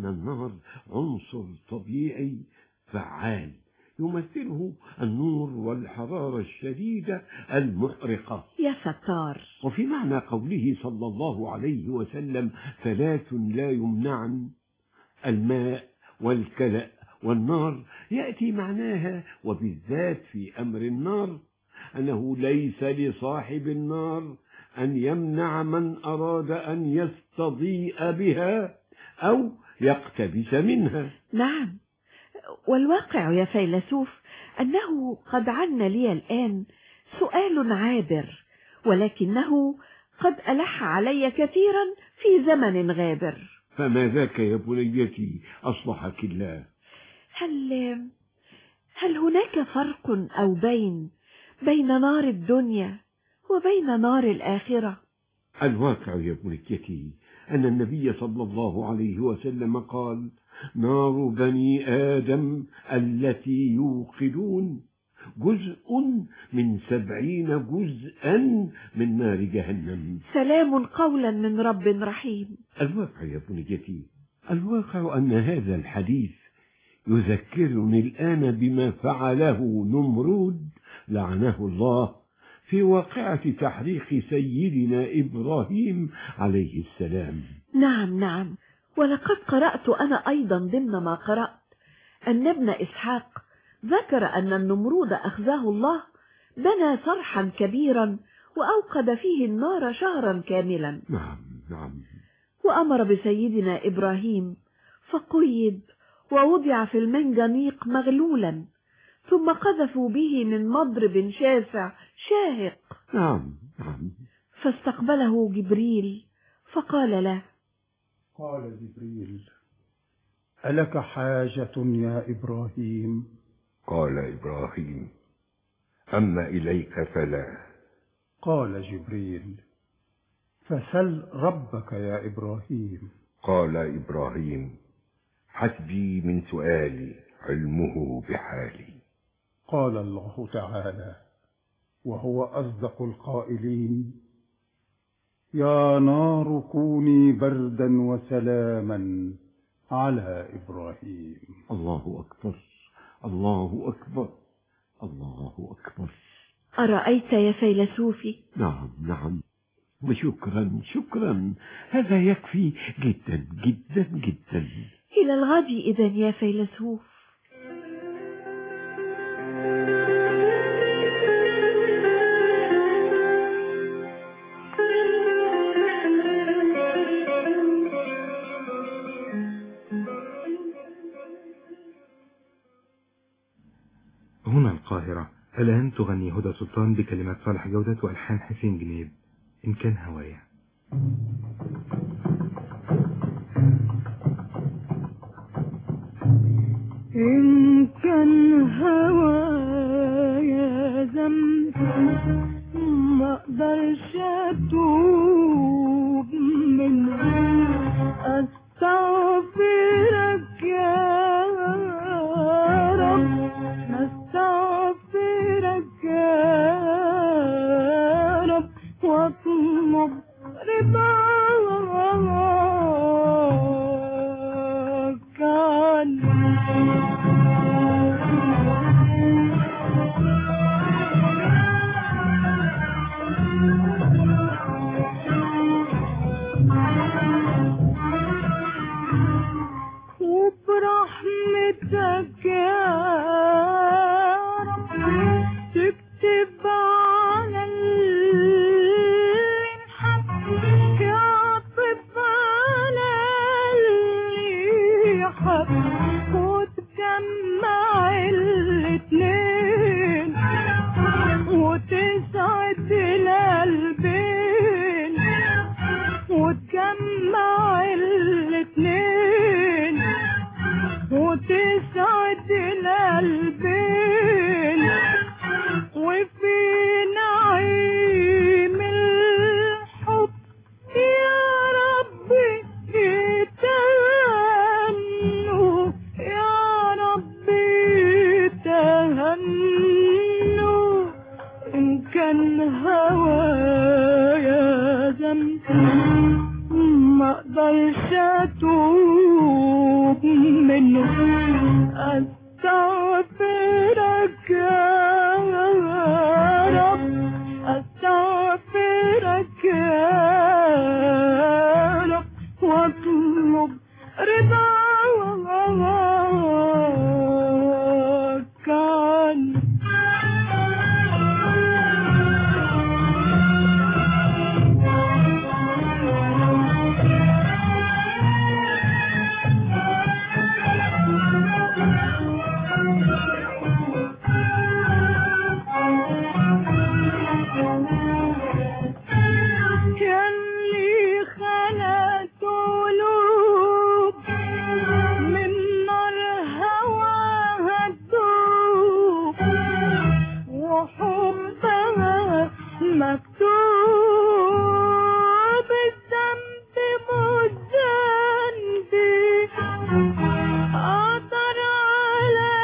أن النار عنصر طبيعي فعال يمثله النور والحرارة الشديدة المحرقة يا ستار وفي معنى قوله صلى الله عليه وسلم ثلاث لا يمنعن الماء والكلأ والنار يأتي معناها وبالذات في أمر النار أنه ليس لصاحب النار أن يمنع من أراد أن يستضيء بها أو يقتبس منها نعم والواقع يا فيلسوف أنه قد عن لي الآن سؤال عابر ولكنه قد ألح علي كثيرا في زمن غابر فما ذاك يا بنيتي أصلحك الله هل هل هناك فرق أو بين بين نار الدنيا وبين نار الآخرة الواقع يا بنيتي أن النبي صلى الله عليه وسلم قال نار بني آدم التي يوقدون جزء من سبعين جزءا من نار جهنم سلام قولا من رب رحيم الواقع يا بنيتي الواقع أن هذا الحديث يذكرني الآن بما فعله نمرود لعنه الله في واقعة تحريق سيدنا إبراهيم عليه السلام نعم نعم ولقد قرأت أنا أيضا ضمن ما قرأت أن ابن إسحاق ذكر أن النمرود أخزاه الله بنى صرحا كبيرا وأوقد فيه النار شهرا كاملا نعم نعم وأمر بسيدنا إبراهيم فقيد ووضع في المنجنيق مغلولا ثم قذفوا به من مضرب شاسع شاهق نعم نعم فاستقبله جبريل فقال له قال جبريل ألك حاجة يا إبراهيم قال إبراهيم أما إليك فلا قال جبريل فسل ربك يا إبراهيم قال إبراهيم حسبي من سؤالي علمه بحالي قال الله تعالى وهو أصدق القائلين يا نار كوني بردا وسلاما على إبراهيم الله أكبر الله أكبر الله أكبر أرأيت يا فيلسوفي نعم نعم وشكرا شكرا هذا يكفي جدا جدا جدا إلى الغد إذا يا فيلسوف هنا القاهرة الآن تغني هدى سلطان بكلمات صالح جودة وألحان حسين جنيب إن كان هوايا إن كان هوايا ذنب ما اقدرش اتوب منه استغفرك يا رب استغفرك يا رب واطلب رضاك وبرحمتك يا رب تكتب على الحق يعطف على اللي حب وتجمع الاتنين وتسعد القلبين وتجمع الاتنين وتسعد القلبين وفي نعيم الحب يا ربي يتهنوا رضاك عني كان لي خلت قلوب من نار هواها تدوب وحبها مكتوب الذنب مش ذنبي قدر على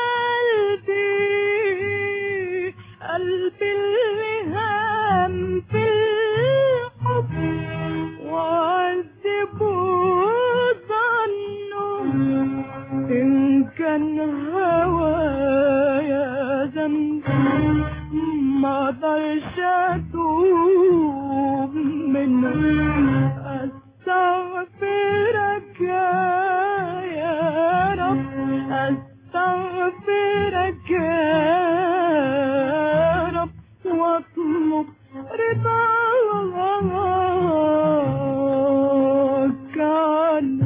قلبي قلبي اللي هم في الحب وعذبوا ظنه إن كان هوايا ذنب ما اقدرش اتوب منه استغفرك يا يا رب استغفرك يا رب واطلب رضاك عني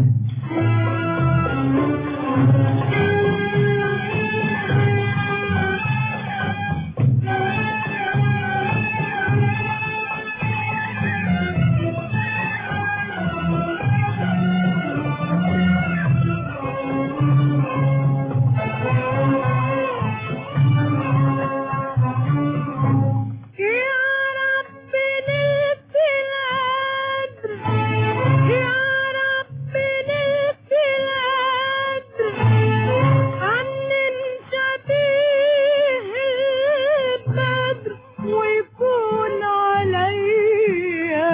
يا رب نلف القدر يا رب نلف القدر عنن شبيه البدر ويكون عليا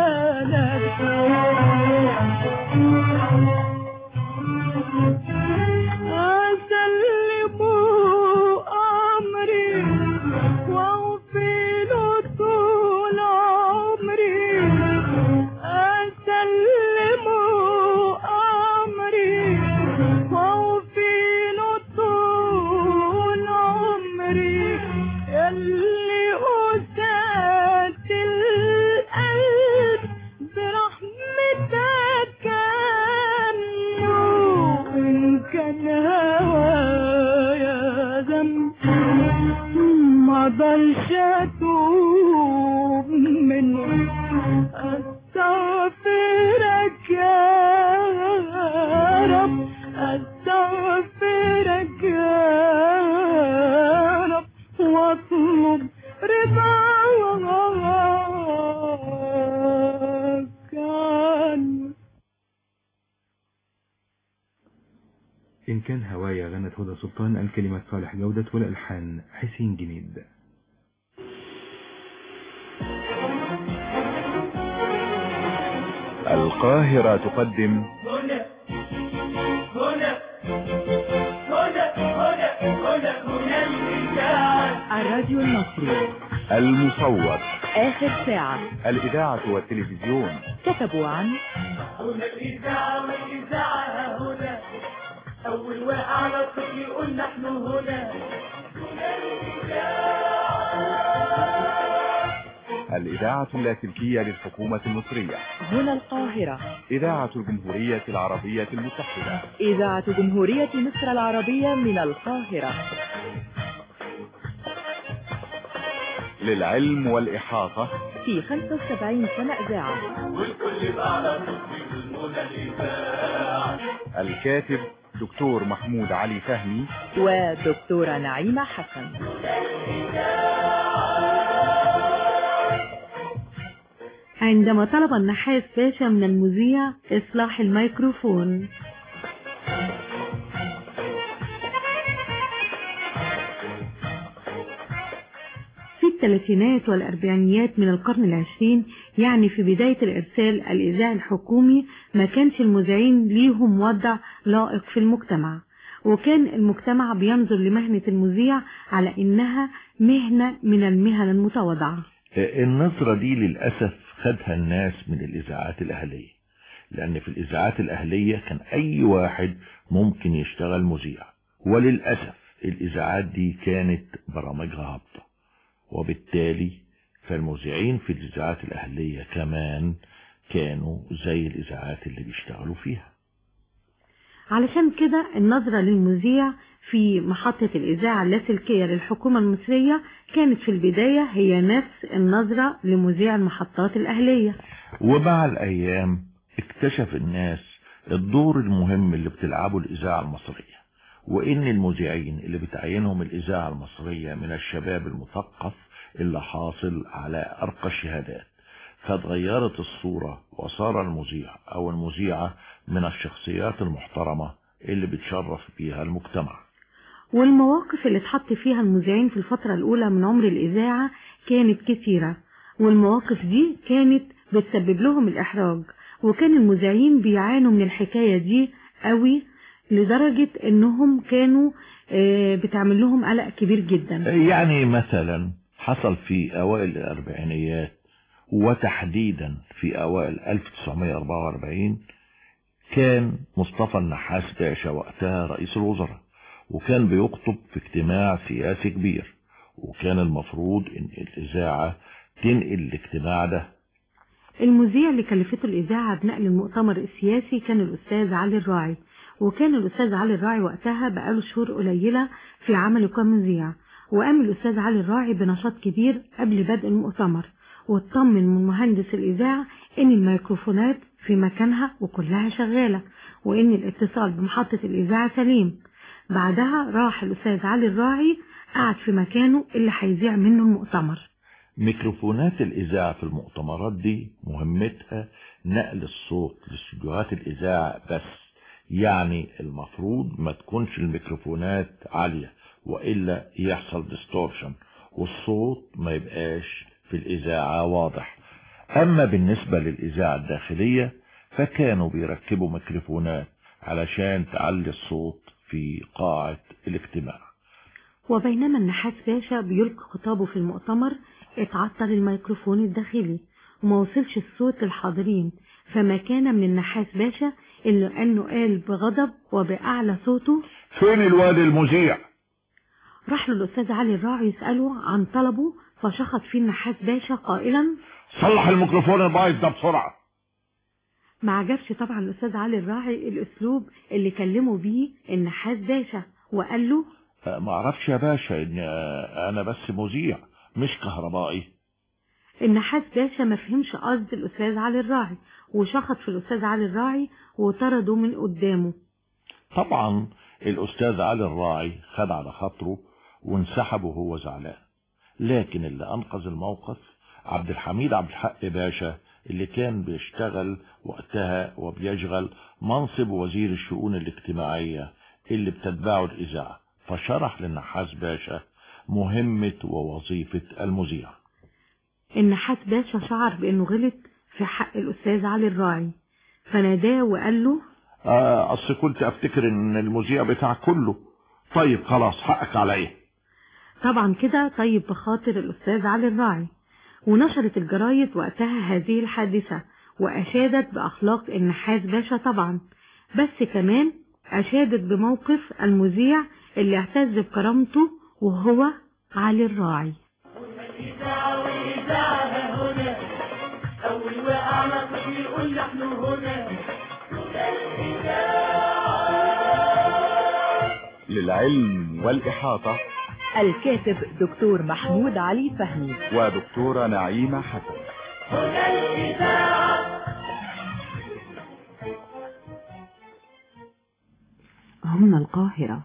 أسلموا أمري واغفر طول عمري أسلم أمري واغفر طول عمري يلي أسات القلب برحمتك عنه إن كان هوايا ذنب ما اقدرش اتوب منه استغفرك يا رب استغفرك يا رب واطلب رضاك عني إن كان هوايا غنت هدى سلطان الكلمات صالح جودة والألحان حسين جنيد القاهرة تقدم الراديو المصري المصور آخر ساعة الإذاعة والتلفزيون كتبوا عن الإذاعة اللاسلكية للحكومة المصرية هنا القاهرة إذاعة الجمهورية العربية المتحدة إذاعة جمهورية مصر العربية من القاهرة للعلم والإحاطة في 75 سنة إذاعة الكاتب دكتور محمود علي فهمي ودكتورة نعيمة حسن عندما طلب النحاس باشا من المذيع إصلاح الميكروفون في الثلاثينات والأربعينيات من القرن العشرين يعني في بداية الإرسال الإذاعي الحكومي ما كانش المذيعين ليهم وضع لائق في المجتمع وكان المجتمع بينظر لمهنة المذيع على إنها مهنة من المهن المتواضعة النظرة دي للأسف خدها الناس من الإذاعات الأهلية لأن في الإذاعات الأهلية كان أي واحد ممكن يشتغل مذيع وللأسف الإذاعات دي كانت برامجها هابطة وبالتالي فالمذيعين في الإذاعات الأهلية كمان كانوا زي الإذاعات اللي بيشتغلوا فيها علشان كده النظرة للمذيع في محطة الإذاعة اللاسلكية للحكومة المصرية كانت في البداية هي نفس النظرة لمذيع المحطات الأهلية ومع الأيام اكتشف الناس الدور المهم اللي بتلعبه الإذاعة المصرية وإن المذيعين اللي بتعينهم الإذاعة المصرية من الشباب المثقف اللي حاصل على أرقى الشهادات فتغيرت الصورة وصار المذيع أو المذيعة من الشخصيات المحترمة اللي بتشرف بيها المجتمع والمواقف اللي اتحط فيها المذيعين في الفترة الأولى من عمر الإذاعة كانت كثيرة والمواقف دي كانت بتسبب لهم الإحراج وكان المذيعين بيعانوا من الحكاية دي قوي لدرجة انهم كانوا آه، بتعمل لهم قلق كبير جدا يعني مثلا حصل في أوائل الأربعينيات وتحديدا في أوائل 1944 كان مصطفى النحاس باشا وقتها رئيس الوزراء وكان بيخطب في اجتماع سياسي كبير وكان المفروض ان الإذاعة تنقل الاجتماع ده المذيع اللي كلفته الإذاعة بنقل المؤتمر السياسي كان الأستاذ علي الراعي وكان الأستاذ علي الراعي وقتها بقاله شهور قليلة في عمله كمذيع وقام الأستاذ علي الراعي بنشاط كبير قبل بدء المؤتمر واطمن من مهندس الإذاعة إن الميكروفونات في مكانها وكلها شغالة وإن الاتصال بمحطة الإذاعة سليم بعدها راح الأستاذ علي الراعي قعد في مكانه اللي هيذيع منه المؤتمر ميكروفونات الإذاعة في المؤتمرات دي مهمتها نقل الصوت لاستديوهات الإذاعة بس يعني المفروض ما تكونش الميكروفونات عالية وإلا يحصل ديستورشن والصوت ما يبقاش في الإذاعة واضح أما بالنسبة للإذاعة الداخلية فكانوا بيركبوا ميكروفونات علشان تعلي الصوت في قاعة الاجتماع وبينما النحاس باشا بيلقي خطابه في المؤتمر اتعطل الميكروفون الداخلي وما وصلش الصوت للحاضرين فما كان من النحاس باشا إلا أنه قال بغضب وبأعلى صوته فين الواد المذيع راح له الأستاذ علي الراعي يسأله عن طلبه فشخط فيه النحاس باشا قائلا صلح الميكروفون البايظ ده بسرعة ما عجبش طبعا الأستاذ علي الراعي الأسلوب اللي كلمه بيه النحاس باشا وقال له أه، ما اعرفش يا باشا ان أه، انا بس مذيع مش كهربائي النحاس باشا ما فهمش قصد الأستاذ علي الراعي وشخط في الأستاذ علي الراعي وطرده من قدامه طبعا الاستاذ علي الراعي خد على خاطره وانسحب وهو زعلان لكن اللي انقذ الموقف عبد الحميد عبد الحق باشا اللي كان بيشتغل وقتها وبيشغل منصب وزير الشؤون الاجتماعية اللي بتتبعه الإذاعة فشرح للنحاس باشا مهمة ووظيفة المذيع النحاس باشا شعر بأنه غلط في حق الأستاذ علي الراعي فناداه وقال له آه، اصل كنت افتكر ان المذيع بتاع كله طيب خلاص حقك عليا طبعا كده طيب بخاطر الأستاذ علي الراعي ونشرت الجرايد وقتها هذه الحادثة وأشادت بأخلاق النحاس باشا طبعا بس كمان أشادت بموقف المذيع اللي اعتز بكرامته وهو علي الراعي إذاعة وإذاعة هنا أول وقعنا طفل يقول نحن هنا للعلم والإحاطة الكاتب دكتور محمود علي فهمي ودكتورة نعيمة حسن هنا الإذاعة هنا القاهرة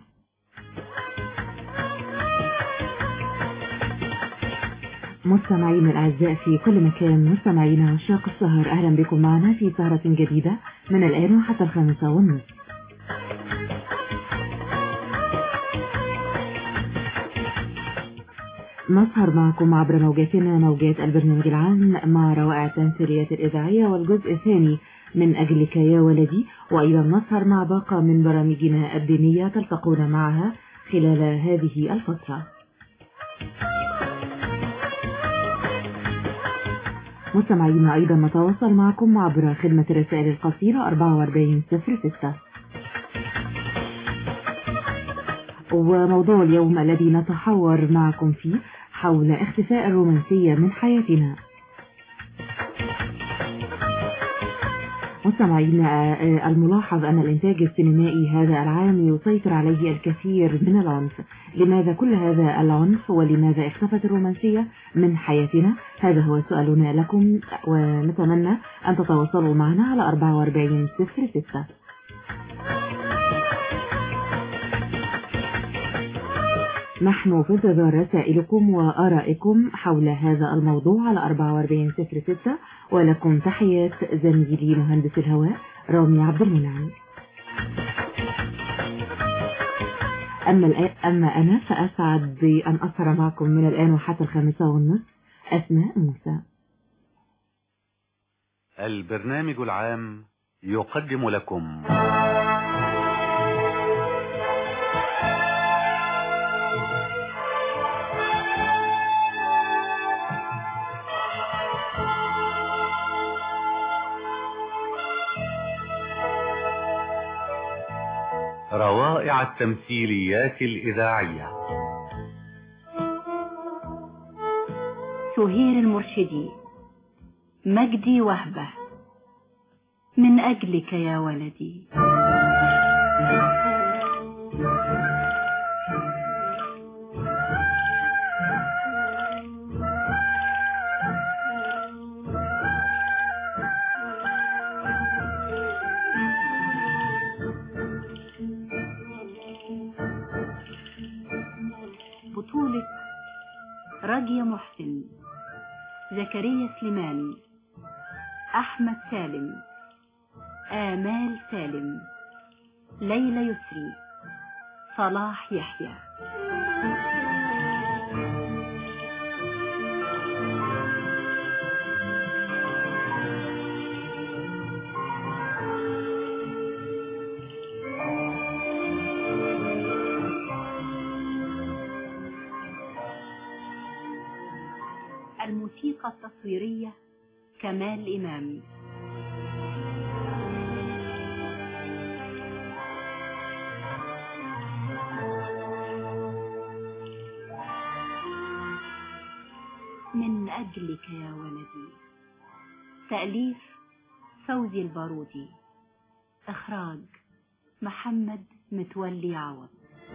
مستمعينا الأعزاء في كل مكان مستمعينا عشاق السهر أهلا بكم معنا في سهرة جديدة من الآن وحتى الخامسة والنصف نسهر معكم عبر موجاتنا موجات البرنامج العام مع روائع التمثيليات الإذاعية والجزء الثاني من أجلك يا ولدي وأيضا نسهر مع باقة من برامجنا الدينية تلتقون معها خلال هذه الفترة مستمعينا أيضا نتواصل معكم عبر خدمة الرسائل القصيرة 4406 وموضوع اليوم الذي نتحاور معكم فيه حول اختفاء الرومانسية من حياتنا مستمعينا الملاحظ أن الإنتاج السينمائي هذا العام يسيطر عليه الكثير من العنف لماذا كل هذا العنف ولماذا اختفت الرومانسية من حياتنا هذا هو سؤالنا لكم ونتمنى أن تتواصلوا معنا على 4406 نحن في انتظار رسائلكم وآرائكم حول هذا الموضوع على 4406 ولكم تحيات زميلي مهندس الهواء رامي عبد المنعم أما, الآ- أما أنا فأسعد بأن أسهر معكم من الآن وحتى الخامسة والنصف أسماء موسى البرنامج العام يقدم لكم روائع التمثيليات الإذاعية سهير المرشدي مجدي وهبة من أجلك يا ولدي بطولة راجية محسن زكريا سليمان أحمد سالم آمال سالم ليلى يسري صلاح يحيى الموسيقى التصويرية كمال إمام من أجلك يا ولدي تأليف فوزي البارودي إخراج محمد متولي عوض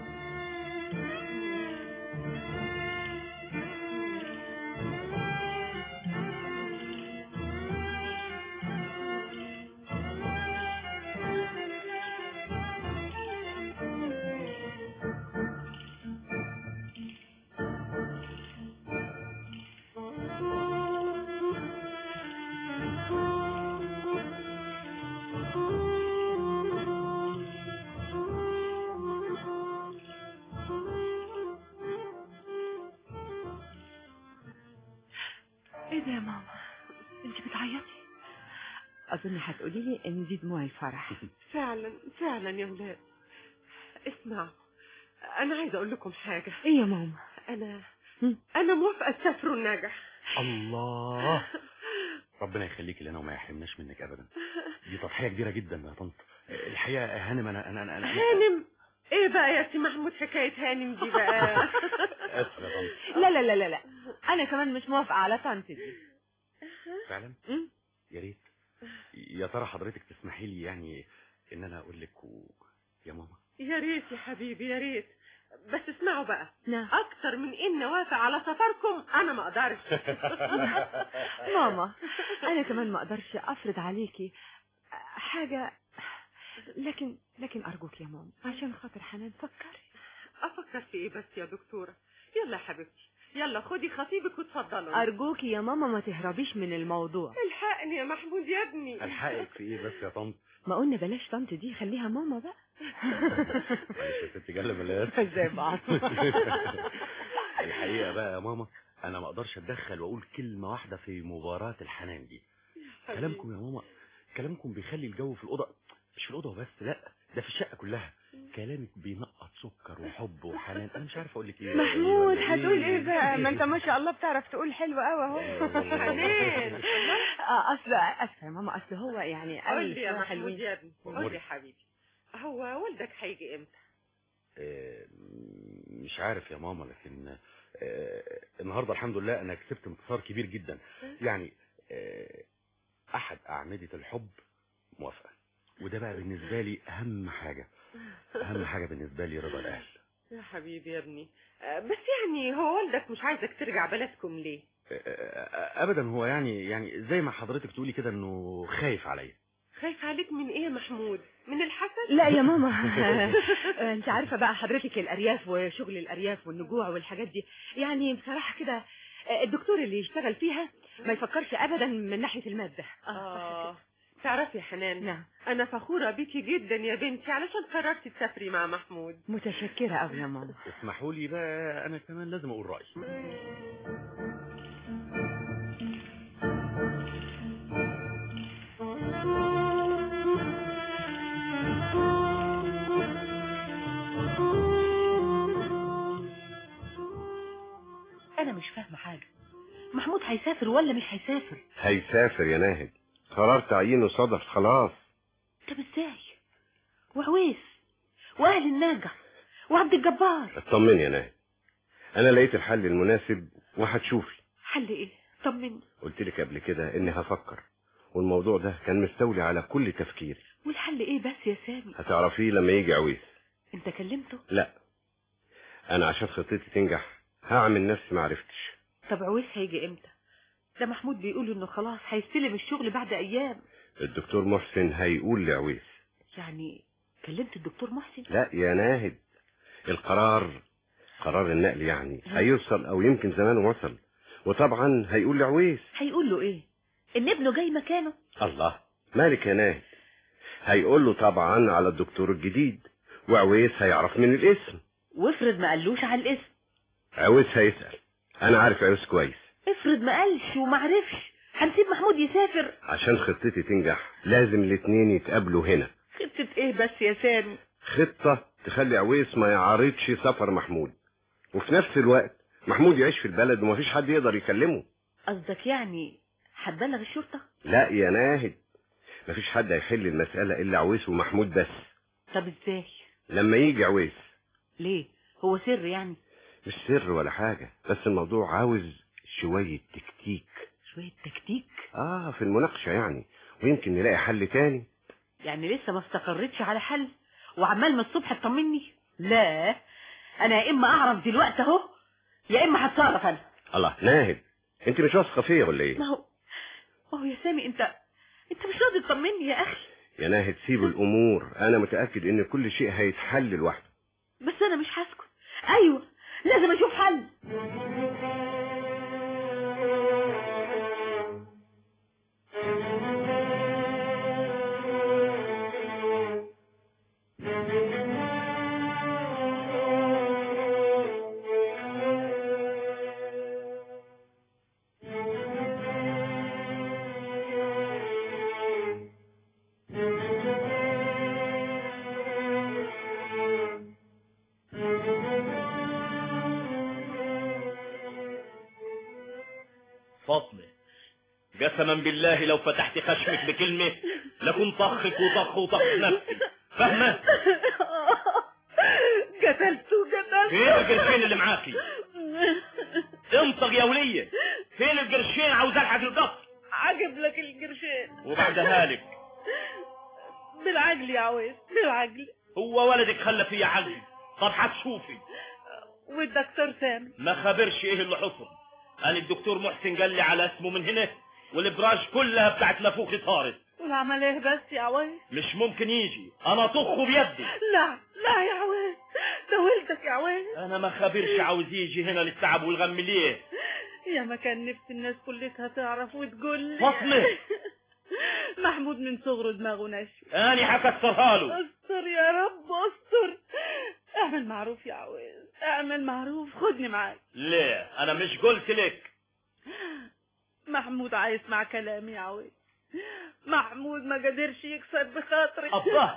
ايه ده يا ماما انت بتعيطي أظن هتقولي لي إن دي دموع الفرح فعلا فعلا يا ولاد اسمعوا انا عايزه اقول لكم حاجه إيه يا ماما انا انا موافقه تسافروا النجح الله ربنا يخليك لنا وما يحرمناش منك ابدا دي تضحيه كبيره جدا يا طنط الحقيقه يا هانم انا انا انا, أنا هانم ايه بقى يا سي محمود حكايه هانم دي بقى اسف يا طنط لا لا لا لا لا أنا كمان مش موافقة على طنط دي فعلا يا ريت يا ترى حضرتك تسمحي لي يعني ان انا اقول لك و... يا ماما يا ريت يا حبيبي يا ريت بس اسمعوا بقى نعم اكتر من ان اوافق على سفركم انا ما اقدرش ماما أنا كمان ما أقدرش أفرض عليكي حاجة لكن لكن أرجوك يا ماما عشان خاطر حنان فكري افكر في ايه بس يا دكتوره يلا يا حبيبتي يلا خدي خطيبك واتفضلوا أرجوكي يا ماما ما تهربيش من الموضوع الحقني يا محمود يا ابني الحقك في ايه بس يا طنط ما قلنا بلاش طنط دي خليها ماما بقى معلش يا ست جلة بلاش ازاي بعض الحقيقه بقى يا ماما انا ما اقدرش اتدخل واقول كلمه واحده في مباراه الحنان دي كلامكم يا ماما كلامكم بيخلي الجو في الاوضه مش في الاوضه وبس لا ده في الشقه كلها ك... كلامك بينقط سكر وحب وحنان انا مش عارف اقول لك ايه محمود ولا هتقول ايه بقى ما انت ما شاء الله بتعرف تقول حلو قوي اهو والله. حنين اه اصل اسفه يا ماما اصل هو يعني قول قال لي يا شوية محمود حلوين يا ابني قول أموري. لي يا حبيبي هو والدك هيجي امتى آه، مش عارف يا ماما لكن آه، النهارده الحمد لله انا كسبت انتصار كبير جدا يعني آه، احد اعمده الحب موافقه وده بقى بالنسبه لي اهم حاجه اهم حاجه بالنسبه لي رضا الاهل يا حبيبي يا ابني آه، بس يعني هو والدك مش عايزك ترجع بلدكم ليه آه، ابدا هو يعني يعني زي ما حضرتك تقولي كده انه خايف عليا خايف عليك من ايه يا محمود من الحسد لا يا ماما انت عارفه بقى حضرتك الارياف وشغل الارياف والنجوع والحاجات دي يعني بصراحه كده الدكتور اللي يشتغل فيها ما يفكرش ابدا من ناحيه الماده اه تعرفي يا حنان نعم انا فخوره بيكي جدا يا بنتي علشان قررتي تسافري مع محمود متشكره قوي يا ماما اسمحوا لي بقى انا كمان لازم اقول رايي انا مش فاهمه حاجه محمود هيسافر ولا مش هيسافر هيسافر يا ناهد قرار تعيينه صدر خلاص طب ازاي وعويس واهل الناجح وعبد الجبار اطمن يا ناهد انا لقيت الحل المناسب وهتشوفي حل ايه طمني قلت لك قبل كده اني هفكر والموضوع ده كان مستولي على كل تفكيري والحل ايه بس يا سامي هتعرفيه لما يجي عويس انت كلمته لا انا عشان خطتي تنجح هعمل نفسي ما عرفتش طب عويس هيجي امتى ده محمود بيقول انه خلاص هيستلم الشغل بعد ايام الدكتور محسن هيقول لعويس يعني كلمت الدكتور محسن لا يا ناهد القرار قرار النقل يعني هيوصل او يمكن زمانه وصل وطبعا هيقول لعويس هيقول له ايه ان ابنه جاي مكانه الله مالك يا ناهد هيقول له طبعا على الدكتور الجديد وعويس هيعرف من الاسم وافرض ما قالوش على الاسم عويس هيسأل انا عارف عويس كويس افرض ما قالش وما عرفش هنسيب محمود يسافر عشان خطتي تنجح لازم الاتنين يتقابلوا هنا خطة ايه بس يا سامي خطة تخلي عويس ما يعارضش سفر محمود وفي نفس الوقت محمود يعيش في البلد ومفيش حد يقدر يكلمه قصدك يعني هتبلغ الشرطة لا يا ناهد مفيش حد هيحل المسألة إلا عويس ومحمود بس طب ازاي لما يجي عويس ليه هو سر يعني مش سر ولا حاجة بس الموضوع عاوز شوية تكتيك شوية تكتيك اه في المناقشة يعني ويمكن نلاقي حل تاني يعني لسه ما استقرتش على حل وعمال من الصبح تطمني لا انا يا اما اعرف دلوقتي اهو يا اما هتصرف انا الله ناهد انت مش واثقة فيا ولا ايه ما هو ما هو يا سامي انت انت مش راضي تطمني يا اخي يا ناهد سيب الامور انا متأكد ان كل شيء هيتحل لوحده بس انا مش هسكت ايوه لازم اشوف حل فاطمة قسما بالله لو فتحت خشمك بكلمة لكن طخك وطخ وطخ نفسي فاهمة؟ قتلته فين القرشين اللي معاكي؟ انطق يا ولية فين القرشين عاوز الحق القط عجب لك القرشين وبعد هالك بالعجل يا عويس بالعجل هو ولدك خلى فيا عقل طب هتشوفي والدكتور سامي ما خبرش ايه اللي حصل قال الدكتور محسن قال لي على اسمه من هنا والابراج كلها بتاعت نافوخي طارت والعمل ايه بس يا عويس مش ممكن يجي انا طخه بيدي لا لا يا عويس ده ولدك يا عويس انا ما خبرش عاوز يجي هنا للتعب والغم ليه يا ما كان نفسي الناس كلها تعرف وتقول لي فاطمة محمود من صغره دماغه ناشف اني هكسرها له استر يا رب استر اعمل معروف يا عويس اعمل معروف خدني معاك ليه انا مش قلت لك محمود عايز مع كلامي يا عويس محمود ما قدرش يكسر بخاطري الله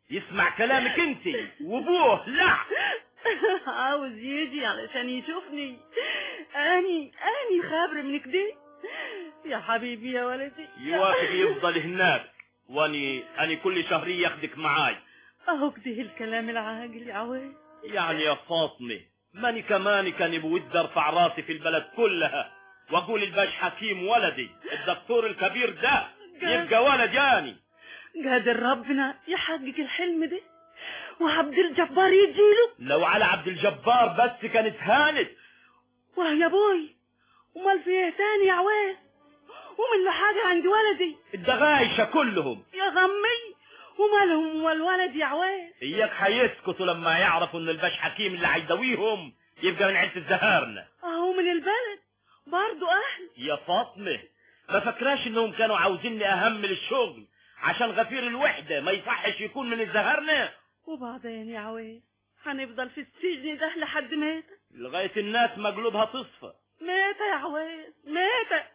يسمع كلامك انت وابوه لا عاوز يجي علشان يشوفني اني اني خابر من كده يا حبيبي يا ولدي يوافق يفضل هناك واني اني كل شهر ياخدك معاي اهو كده الكلام العاقل يا عواد يعني يا فاطمة ماني كمان كان بود ارفع راسي في البلد كلها واقول الباش حكيم ولدي الدكتور الكبير ده يبقى ولد يعني قادر ربنا يحقق الحلم ده وعبد الجبار يجيله لو على عبد الجبار بس كانت هانت واه يا بوي ومال فيه تاني يا عواد ومن له حاجة عند ولدي الدغايشة كلهم يا غمي ومالهم والولد يا عواد اياك حيسكتوا لما يعرفوا ان الباش حكيم اللي هيداويهم يبقى من عيلة الزهارنة اهو من البلد برضو اهل يا فاطمة ما فكراش انهم كانوا عاوزيني اهمل الشغل عشان غفير الوحدة ما يصحش يكون من الزهرنة وبعدين يا عواد هنفضل في السجن ده لحد متى لغاية الناس مقلوبها تصفى متى يا عواد متى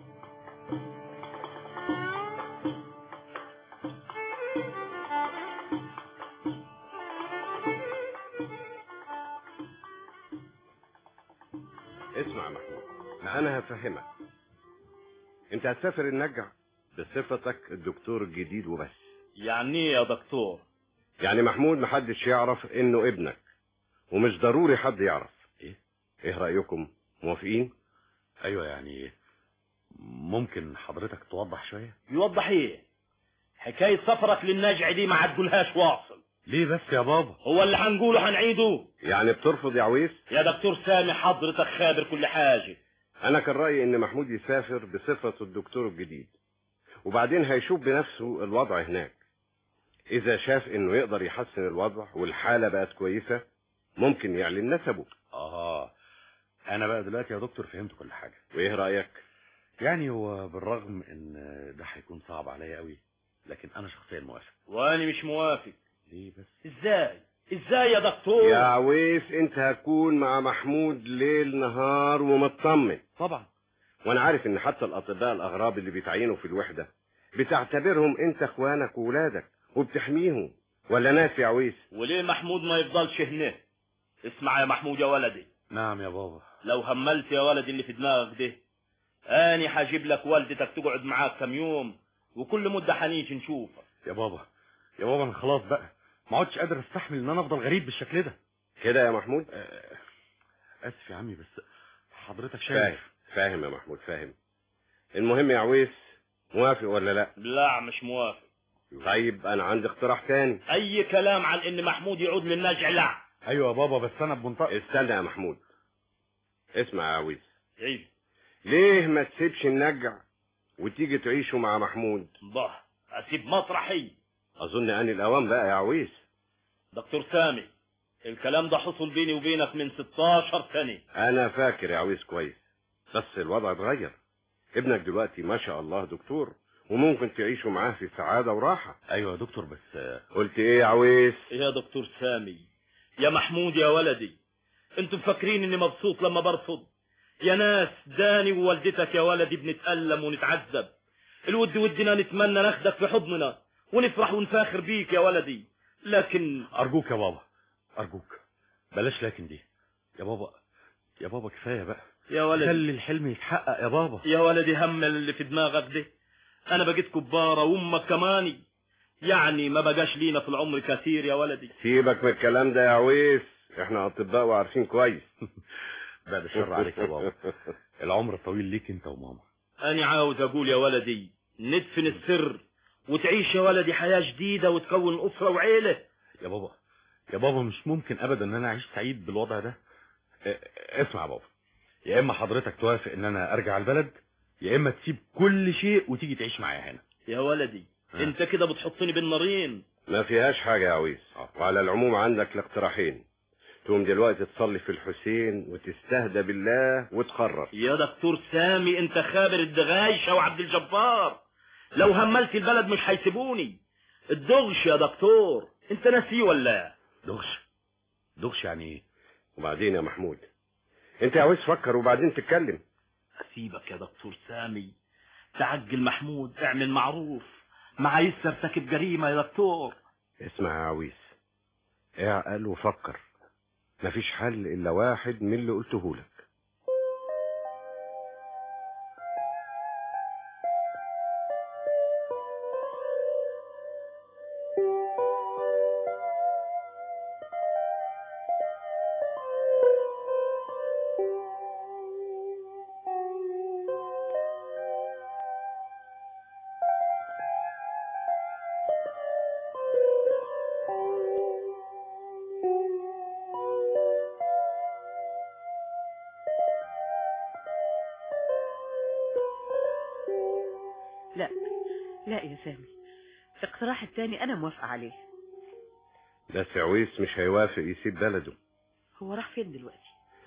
اسمع يا محمود انا هفهمك انت هتسافر النجع بصفتك الدكتور الجديد وبس يعني ايه يا دكتور يعني محمود محدش يعرف انه ابنك ومش ضروري حد يعرف ايه ايه رأيكم موافقين ايوه يعني ممكن حضرتك توضح شوية يوضح ايه حكاية سفرك للنجع دي ما عدولهاش واصل ليه بس يا بابا هو اللي هنقوله هنعيده يعني بترفض يا عويس يا دكتور سامي حضرتك خابر كل حاجة انا كان رأيي ان محمود يسافر بصفته الدكتور الجديد وبعدين هيشوف بنفسه الوضع هناك اذا شاف انه يقدر يحسن الوضع والحالة بقت كويسة ممكن يعلن نسبه اه انا بقى دلوقتي يا دكتور فهمت كل حاجة وايه رأيك يعني هو بالرغم ان ده هيكون صعب عليا قوي لكن انا شخصيا موافق وانا مش موافق ليه بس ازاي ازاي يا دكتور يا عويس انت هتكون مع محمود ليل نهار ومطمن طبعا وانا عارف ان حتى الاطباء الاغراب اللي بيتعينوا في الوحدة بتعتبرهم انت اخوانك وولادك وبتحميهم ولا ناس يا عويس وليه محمود ما يفضلش هنا اسمع يا محمود يا ولدي نعم يا بابا لو هملت يا ولدي اللي في دماغك ده اني هجيب لك والدتك تقعد معاك كم يوم وكل مدة هنيجي نشوفك يا بابا يا بابا انا خلاص بقى ما عدتش قادر استحمل ان انا افضل غريب بالشكل ده كده يا محمود آه، اسف يا عمي بس حضرتك فاهم شايف فاهم يا محمود فاهم المهم يا عويس موافق ولا لا لا مش موافق طيب انا عندي اقتراح تاني اي كلام عن ان محمود يعود للنجع لا ايوه يا بابا بس انا بمنطق استنى يا محمود اسمع يا عويس عيد ليه ما تسيبش النجع وتيجي تعيشوا مع محمود ده اسيب مطرحي اظن ان الاوان بقى يا عويس دكتور سامي الكلام ده حصل بيني وبينك من 16 سنة انا فاكر يا عويس كويس بس الوضع اتغير ابنك دلوقتي ما شاء الله دكتور وممكن تعيشوا معاه في سعادة وراحة ايوه يا دكتور بس آه، قلت ايه يا عويس يا دكتور سامي يا محمود يا ولدي انتم فاكرين اني مبسوط لما برفض يا ناس داني ووالدتك يا ولدي بنتألم ونتعذب الود ودنا نتمنى ناخدك في حضننا ونفرح ونفاخر بيك يا ولدي لكن ارجوك يا بابا ارجوك بلاش لكن دي يا بابا يا بابا كفايه بقى يا ولدي خلي الحلم يتحقق يا بابا يا ولدي هم اللي في دماغك ده انا بقيت كبارة وامك كماني يعني ما بقاش لينا في العمر كثير يا ولدي سيبك من الكلام ده يا عويس احنا اطباء وعارفين كويس بعد الشر عليك يا بابا العمر طويل ليك انت وماما انا عاوز اقول يا ولدي ندفن السر وتعيش يا ولدي حياة جديدة وتكون اسرة وعيلة يا بابا يا بابا مش ممكن ابدا ان انا اعيش سعيد بالوضع ده اه، اسمع يا بابا يا اما حضرتك توافق ان انا ارجع البلد يا اما تسيب كل شيء وتيجي تعيش معايا هنا يا ولدي ها. انت كده بتحطني بين نارين ما فيهاش حاجة يا عويس وعلى العموم عندك الاقتراحين تقوم دلوقتي تصلي في الحسين وتستهدى بالله وتقرر يا دكتور سامي انت خابر الدغايشة وعبد الجبار لو هملت البلد مش هيسيبوني الدغش يا دكتور انت ناسيه ولا دغش دغش يعني ايه وبعدين يا محمود انت يا عويس فكر وبعدين تتكلم اسيبك يا دكتور سامي تعجل محمود اعمل معروف ما عايز ترتكب جريمة يا دكتور اسمع يا عويس اعقل وفكر مفيش حل الا واحد من اللي قلته لك لا لا يا سامي الاقتراح التاني انا موافقة عليه بس عويس مش هيوافق يسيب بلده هو راح فين دلوقتي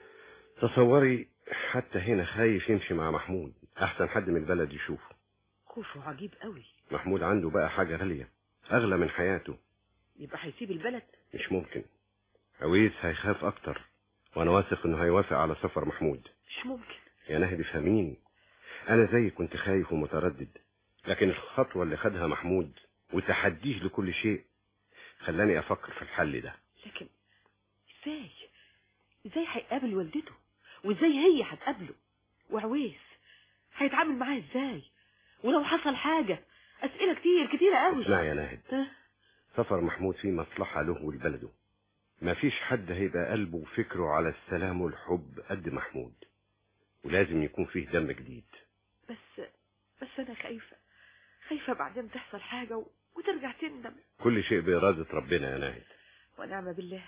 تصوري حتى هنا خايف يمشي مع محمود احسن حد من البلد يشوفه خوفه عجيب قوي محمود عنده بقى حاجة غالية اغلى من حياته يبقى هيسيب البلد مش ممكن عويس هيخاف اكتر وانا واثق انه هيوافق على سفر محمود مش ممكن يا نهدي فهميني انا زي كنت خايف ومتردد لكن الخطوة اللي خدها محمود وتحديه لكل شيء خلاني افكر في الحل ده لكن ازاي ازاي هيقابل والدته وازاي هي هتقابله وعويس هيتعامل معاها ازاي ولو حصل حاجة اسئلة كتير كتيرة قوي اسمع يا ناهد ها؟ سفر محمود فيه مصلحة له ولبلده مفيش حد هيبقى قلبه وفكره على السلام والحب قد محمود ولازم يكون فيه دم جديد بس بس انا خايفة خايفة بعدين تحصل حاجة و... وترجع تندم كل شيء بإرادة ربنا يا ناهد ونعم بالله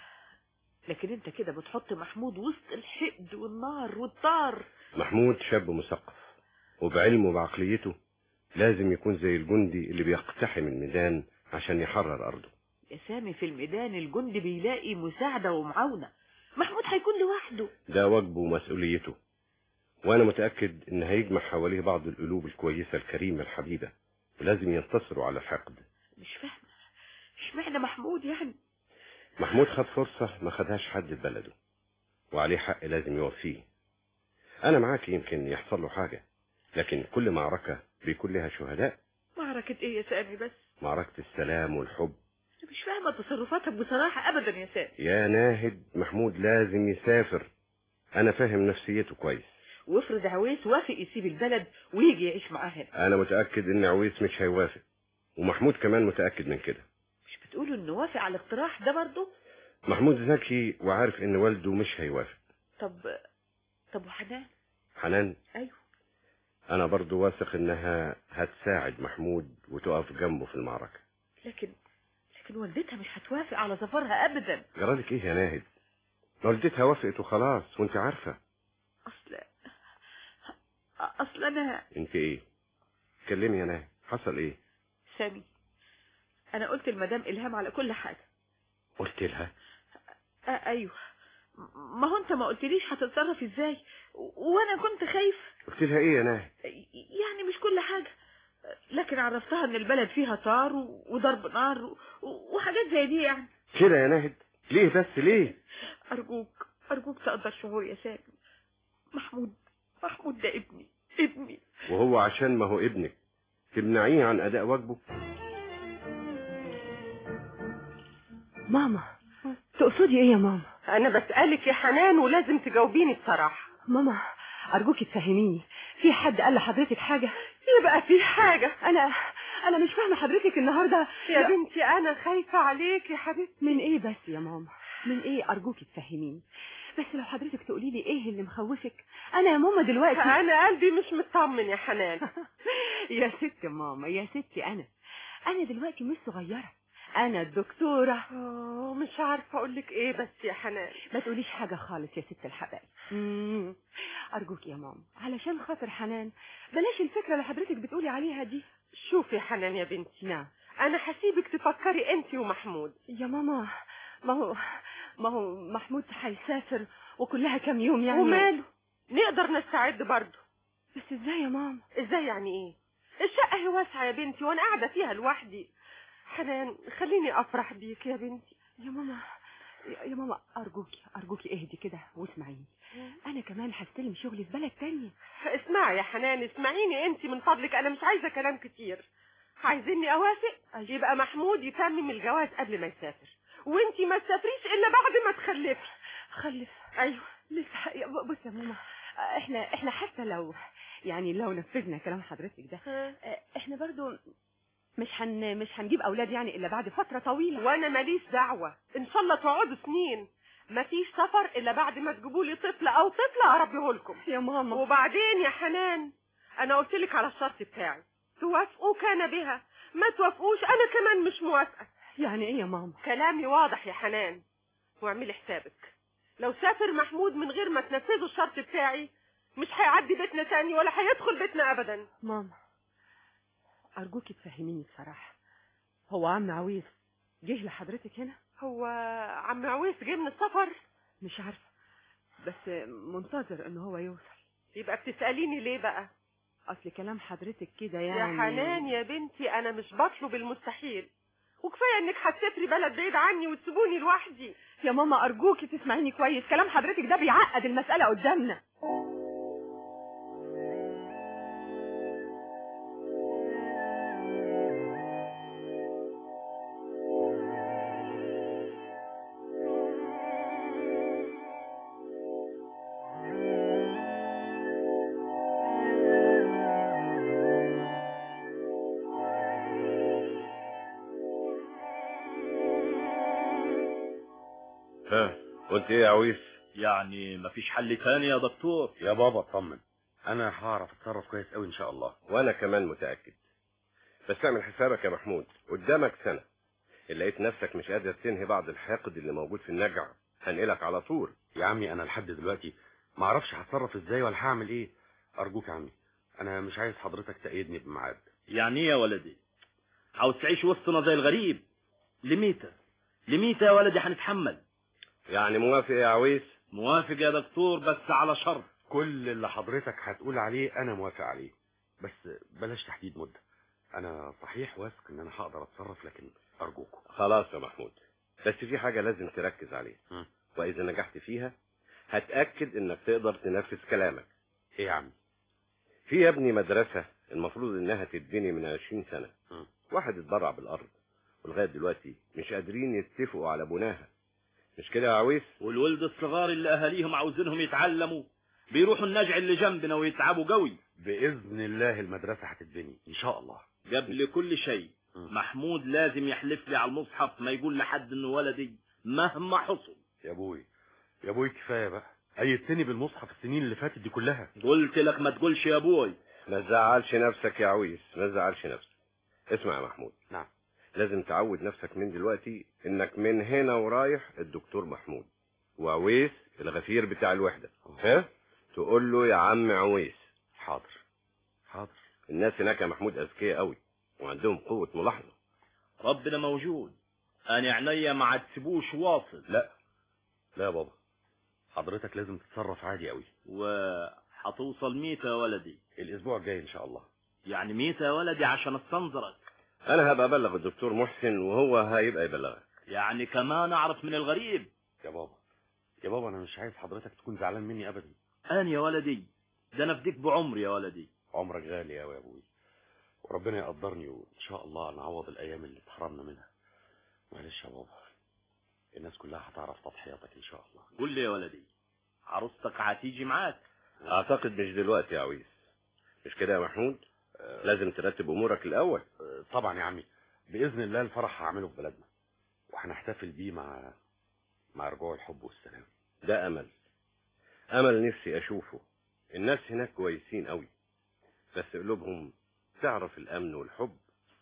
لكن انت كده بتحط محمود وسط الحقد والنار والطار محمود شاب مثقف وبعلمه وبعقليته لازم يكون زي الجندي اللي بيقتحم الميدان عشان يحرر أرضه يا سامي في الميدان الجندي بيلاقي مساعدة ومعاونة محمود هيكون لوحده ده واجبه ومسؤوليته وأنا متأكد إن هيجمع حواليه بعض القلوب الكويسة الكريمة الحبيبة ولازم ينتصروا على الحقد مش فاهمة اشمعنى محمود يعني محمود خد فرصة ما خدهاش حد في بلده وعليه حق لازم يوفيه أنا معاك يمكن يحصل له حاجة لكن كل معركة بيكون لها شهداء معركة ايه يا سامي بس معركة السلام والحب أنا مش فاهمة تصرفاتك بصراحة ابدا يا سامي يا ناهد محمود لازم يسافر أنا فاهم نفسيته كويس وافرض عويس وافق يسيب البلد ويجي يعيش معاه هنا أنا متأكد إن عويس مش هيوافق ومحمود كمان متأكد من كده مش بتقولوا انه وافق على الاقتراح ده برضه محمود ذكي وعارف إن والده مش هيوافق طب طب وحنان حنان ايوه أنا برضو واثق إنها هتساعد محمود وتقف جنبه في المعركة لكن لكن والدتها مش هتوافق على سفرها ابدا جرالك إيه يا ناهد والدتها وافقت وخلاص وانت عارفة اصل اصل انا انت ايه كلمي يا ناهد حصل ايه سامي انا قلت لمدام الهام على كل حاجة قلت لها آه ايوه ما هو انت ما قلتليش هتتصرف ازاي و- وانا كنت خايف قلت لها ايه يا ناهد يعني مش كل حاجة لكن عرفتها ان البلد فيها طار و- وضرب نار و- وحاجات زي دي يعني كده يا ناهد ليه بس ليه ارجوك ارجوك تقدر شعور يا سامي محمود محمود ده ابني ابني وهو عشان ما هو ابنك تمنعيه عن اداء واجبه ماما تقصدي ايه يا ماما انا بسألك يا حنان ولازم تجاوبيني بصراحة ماما ارجوكي تفهميني في حد قال لحضرتك حاجه يبقى في حاجة انا انا مش فاهمه حضرتك النهارده يا بنتي انا خايفة عليك يا حبيبتي من ايه بس يا ماما من ايه ارجوكي تفهميني بس لو حضرتك تقولي لي ايه اللي مخوفك انا يا ماما دلوقتي انا قلبي مش مطمن يا حنان يا ست ماما يا ستي انا انا دلوقتي مش صغيره انا الدكتوره اه مش عارفة اقولك ايه بس يا حنان ما تقوليش حاجه خالص يا ست الحبايب مم. ارجوك يا ماما علشان خاطر حنان بلاش الفكره اللي حضرتك بتقولي عليها دي شوفي يا حنان يا بنتي نعم انا هسيبك تفكري انت ومحمود يا ماما ما هو ما هو محمود هيسافر وكلها كام يوم يعني وماله نقدر نستعد برضه بس ازاي يا ماما ازاي يعني ايه الشقة هي واسعة يا بنتي وانا قاعدة فيها لوحدي حنان خليني افرح بيك يا بنتي يا ماما يا يا ماما ارجوكي ارجوكي اهدي كده واسمعيني انا كمان هستلم شغلي في بلد تانية اسمعي يا حنان اسمعيني انت من فضلك انا مش عايزة كلام كتير عايزيني اوافق يبقى محمود يتمم الجواز قبل ما يسافر وانتي ما تسافريش الا بعد ما تخلفي خلف ايوه لسه يا- ب- بص يا ماما احنا احنا حتى لو يعني لو نفذنا كلام حضرتك ده اه، احنا برضو مش هن مش هنجيب اولاد يعني الا بعد فتره طويله وانا ماليش دعوه ان شاء الله تقعدوا سنين مفيش سفر الا بعد ما تجيبوا لي طفل او طفله اربيه لكم يا ماما وبعدين يا حنان انا قلت لك على الشرط بتاعي توافقوا كان بها ما توافقوش انا كمان مش موافقه يعني ايه يا ماما كلامي واضح يا حنان واعملي حسابك لو سافر محمود من غير ما تنفذوا الشرط بتاعي مش هيعدي بيتنا تاني ولا هيدخل بيتنا ابدا ماما ارجوكي تفهميني بصراحه هو عم عويس جه لحضرتك هنا هو عم عويس جه من السفر مش عارفه بس منتظر ان هو يوصل يبقى بتساليني ليه بقى اصل كلام حضرتك كده يا يعني حنان يا بنتي انا مش بطلب المستحيل وكفايه انك هتسافري بلد بعيد عني وتسيبوني لوحدي يا ماما ارجوكي تسمعيني كويس كلام حضرتك ده بيعقد المساله قدامنا ها قلت ايه يا عويس يعني مفيش حل تاني يا دكتور يا بابا اطمن انا هعرف اتصرف كويس قوي ان شاء الله وانا كمان متاكد بس اعمل حسابك يا محمود قدامك سنه إن لقيت نفسك مش قادر تنهي بعض الحقد اللي موجود في النجع هنقلك على طول يا عمي انا لحد دلوقتي ما اعرفش هتصرف ازاي ولا هعمل ايه ارجوك يا عمي انا مش عايز حضرتك تأيدني بميعاد يعني ايه يا ولدي عاوز تعيش وسطنا زي الغريب لميتة لميتة يا ولدي هنتحمل يعني موافق يا عويس موافق يا دكتور بس على شرط كل اللي حضرتك هتقول عليه انا موافق عليه بس بلاش تحديد مدة انا صحيح واثق ان انا هقدر اتصرف لكن ارجوكم خلاص يا محمود بس في حاجه لازم تركز عليها م. واذا نجحت فيها هتاكد انك تقدر تنفذ كلامك ايه يا عمي في يا ابني مدرسه المفروض انها تتبني من 20 سنه م. واحد اتبرع بالارض ولغايه دلوقتي مش قادرين يتفقوا على بناها مش كده يا عويس والولد الصغار اللي اهاليهم عاوزينهم يتعلموا بيروحوا النجع اللي جنبنا ويتعبوا قوي باذن الله المدرسه هتتبني ان شاء الله قبل كل شيء محمود لازم يحلف لي على المصحف ما يقول لحد انه ولدي مهما حصل يا ابوي يا ابوي كفايه بقى ايدتني بالمصحف السنين اللي فاتت دي كلها قلت لك ما تقولش يا ابوي ما تزعلش نفسك يا عويس ما تزعلش نفسك اسمع يا محمود نعم لازم تعود نفسك من دلوقتي انك من هنا ورايح الدكتور محمود وعويس الغفير بتاع الوحدة ها تقول له يا عم عويس حاضر حاضر الناس هناك يا محمود اذكياء قوي وعندهم قوة ملاحظة ربنا موجود انا عينيا ما تسيبوش واصل لا لا يا بابا حضرتك لازم تتصرف عادي قوي وهتوصل ميتة يا ولدي الاسبوع الجاي ان شاء الله يعني ميتة يا ولدي عشان استنظرك انا هبقى ابلغ الدكتور محسن وهو هيبقى يبلغك يعني كمان اعرف من الغريب يا بابا يا بابا انا مش عايز حضرتك تكون زعلان مني ابدا انا يا ولدي ده انا فديك بعمري يا ولدي عمرك غالي قوي يا ابوي وربنا يقدرني وان شاء الله نعوض الايام اللي اتحرمنا منها معلش يا بابا الناس كلها هتعرف تضحياتك ان شاء الله قول لي يا ولدي عروستك هتيجي معاك اعتقد مش دلوقتي يا عويس مش كده يا محمود لازم ترتب امورك الاول طبعا يا عمي باذن الله الفرح هعمله في بلدنا وهنحتفل بيه مع مع رجوع الحب والسلام ده امل امل نفسي اشوفه الناس هناك كويسين قوي بس قلوبهم تعرف الامن والحب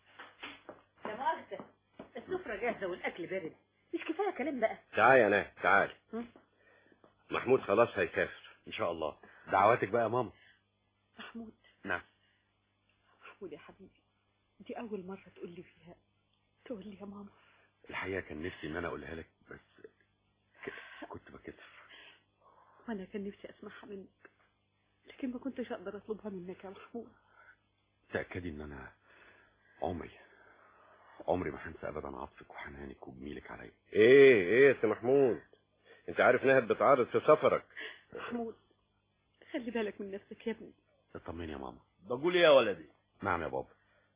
يا مؤاخذة السفرة جاهزة والأكل بارد مش كفاية كلام بقى تعال يا ناه تعال هم؟ محمود خلاص هيسافر ان شاء الله دعواتك بقى يا ماما محمود نعم محمود يا حبيبي دي أول مرة تقول لي فيها تقول لي يا ماما الحقيقه كان نفسي ان انا اقولها لك بس ك- كنت بكسف وأنا كان نفسي أسمعها منك لكن ما كنتش أقدر أطلبها منك يا محمود تاكدي ان انا عمري عمري ما هنسى ابدا عطفك وحنانك وجميلك عليا ايه ايه يا سي محمود انت عارف نهد بتعارض في سفرك محمود خلي بالك من نفسك يا ابني اطمني يا ماما بقول يا ولدي نعم يا بابا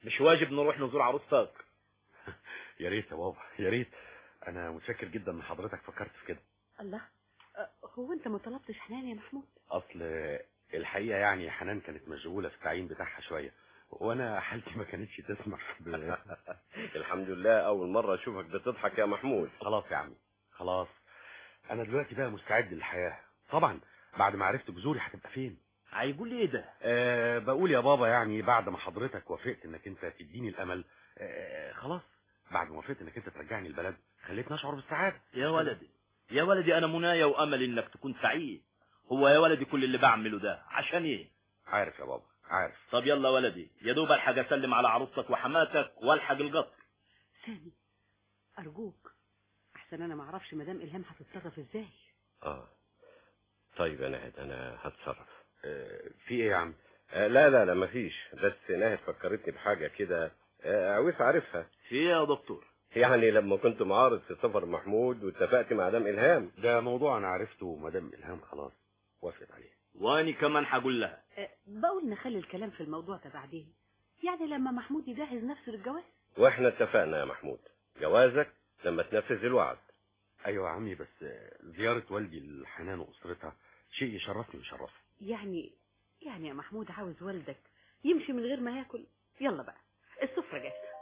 مش واجب نروح نزور عروستك يا ريت يا بابا يا ريت انا متشكر جدا ان حضرتك فكرت في كده الله أه، هو انت ما طلبتش حنان يا محمود اصل الحقيقه يعني حنان كانت مشغوله في التعيين بتاعها شويه وانا حالتي ما كانتش تسمح ب... الحمد لله اول مرة اشوفك بتضحك يا محمود خلاص يا عمي خلاص انا دلوقتي بقى مستعد للحياه طبعا بعد ما عرفت جذوري هتبقى فين هيقول لي ايه ده أه بقول يا بابا يعني بعد ما حضرتك وافقت انك انت تديني الامل أه خلاص بعد ما وافقت انك انت ترجعني البلد خليتني اشعر بالسعاده يا ولدي يا ولدي انا منايا وامل انك تكون سعيد هو يا ولدي كل اللي بعمله ده عشان ايه عارف يا بابا عارف طب يلا ولدي يا دوب الحق اسلم على عروستك وحماتك والحق القطر سامي ارجوك احسن انا ما اعرفش مدام الهام هتتصرف ازاي اه طيب يا ناهد انا هتصرف أه في ايه يا عم آه لا لا لا مفيش بس ناهد فكرتني بحاجة كده آه عويس عارفها في ايه يا دكتور يعني لما كنت معارض في سفر محمود واتفقت مع دام إلهام ده موضوع انا عرفته ومدام الهام خلاص وافقت عليه واني كمان هقول لها أه، بقول نخلي الكلام في الموضوع ده بعدين يعني لما محمود يجهز نفسه للجواز واحنا اتفقنا يا محمود جوازك لما تنفذ الوعد ايوه يا عمي بس زياره والدي لحنان واسرتها شيء يشرفني ويشرفه يعني يعني يا محمود عاوز والدك يمشي من غير ما ياكل يلا بقى السفرة جاهزة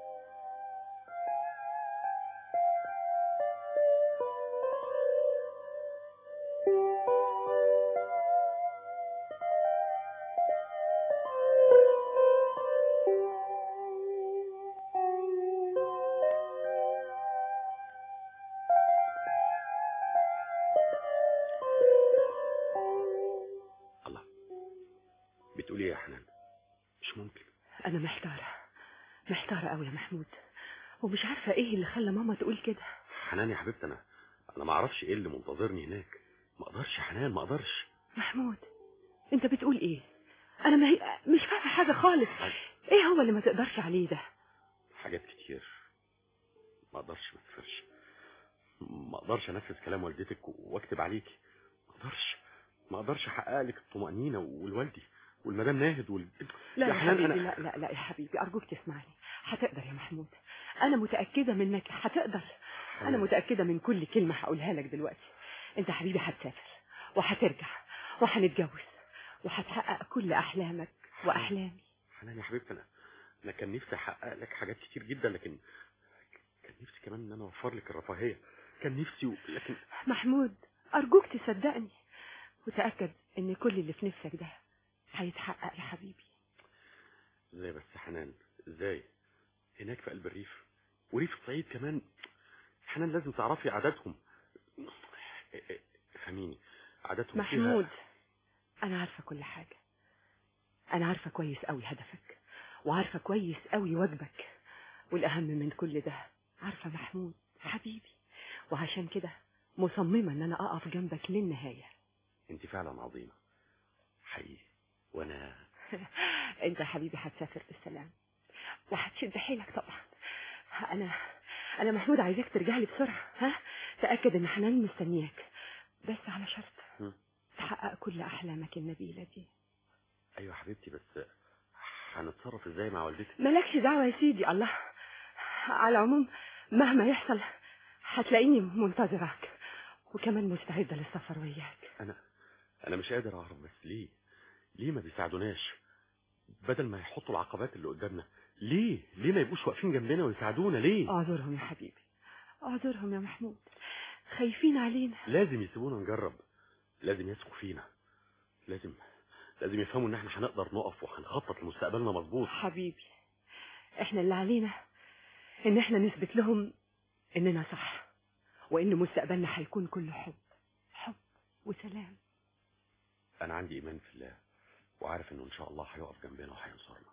بتقول ايه يا حنان مش ممكن انا محتارة محتارة قوي يا محمود ومش عارفة ايه اللي خلى ماما تقول كده حنان يا حبيبتي انا انا ما اعرفش ايه اللي منتظرني هناك ما اقدرش يا حنان ما اقدرش محمود انت بتقول ايه انا ما هي... مش فاهمة حاجة خالص ايه هو اللي ما تقدرش عليه ده حاجات كتير ما اقدرش ما تفرش ما اقدرش انفذ كلام والدتك واكتب عليكي ما اقدرش ما اقدرش احقق لك الطمأنينة والوالدي والمدام ناهد وال... لا يا يا حنان حبيبي أنا- لا لا لا يا حبيبي أرجوك تسمعني هتقدر يا محمود أنا متأكدة منك هتقدر أنا متأكدة من كل كلمة هقولها لك دلوقتي أنت حبيبي هتسافر وهترجع وهنتجوز وهتحقق كل أحلامك وأحلامي حنان يا حبيبتي انا انا كان نفسي احقق لك حاجات كتير جدا لكن كان نفسي كمان ان انا اوفر لك الرفاهيه كان نفسي و... لكن محمود أرجوك تصدقني وتأكد إن كل اللي في نفسك ده هيتحقق يا حبيبي ازاي بس يا حنان ازاي هناك في قلب الريف وريف الصعيد كمان حنان لازم تعرفي عاداتهم فهميني عاداتهم فيها- محمود أنا عارفة كل حاجة أنا عارفة كويس أوي هدفك وعارفة كويس أوي واجبك والأهم من كل ده عارفة محمود حبيبي وعشان كده مصممة إن أنا أقف جنبك للنهاية انت فعلا عظيمه حقيقي وانا أنت يا حبيبي هتسافر بالسلام وهتشد حيلك طبعا أنا أنا محمود عايزاك ترجع لي بسرعة ها تأكد إن حنان مستنياك بس على شرط مم. تحقق كل أحلامك النبيلة دي ايوه يا حبيبتي بس هنتصرف ازاي مع والدتك مالكش دعوة يا سيدي الله على العموم مهما يحصل هتلاقيني منتظرك وكمان مستعدة للسفر وياك انا انا مش قادر اعرف بس ليه ليه ما بيساعدوناش بدل ما يحطوا العقبات اللي قدامنا ليه ليه ما يبقوش واقفين جنبنا ويساعدونا ليه اعذرهم يا حبيبي اعذرهم يا محمود خايفين علينا لازم يسيبونا نجرب لازم يثقوا فينا لازم لازم يفهموا ان احنا هنقدر نقف وهنخطط لمستقبلنا مظبوط حبيبي احنا اللي علينا ان احنا نثبت لهم اننا صح وان مستقبلنا هيكون كله حب حب وسلام انا عندي ايمان في الله وعارف انه ان شاء الله هيقف جنبنا وهينصرنا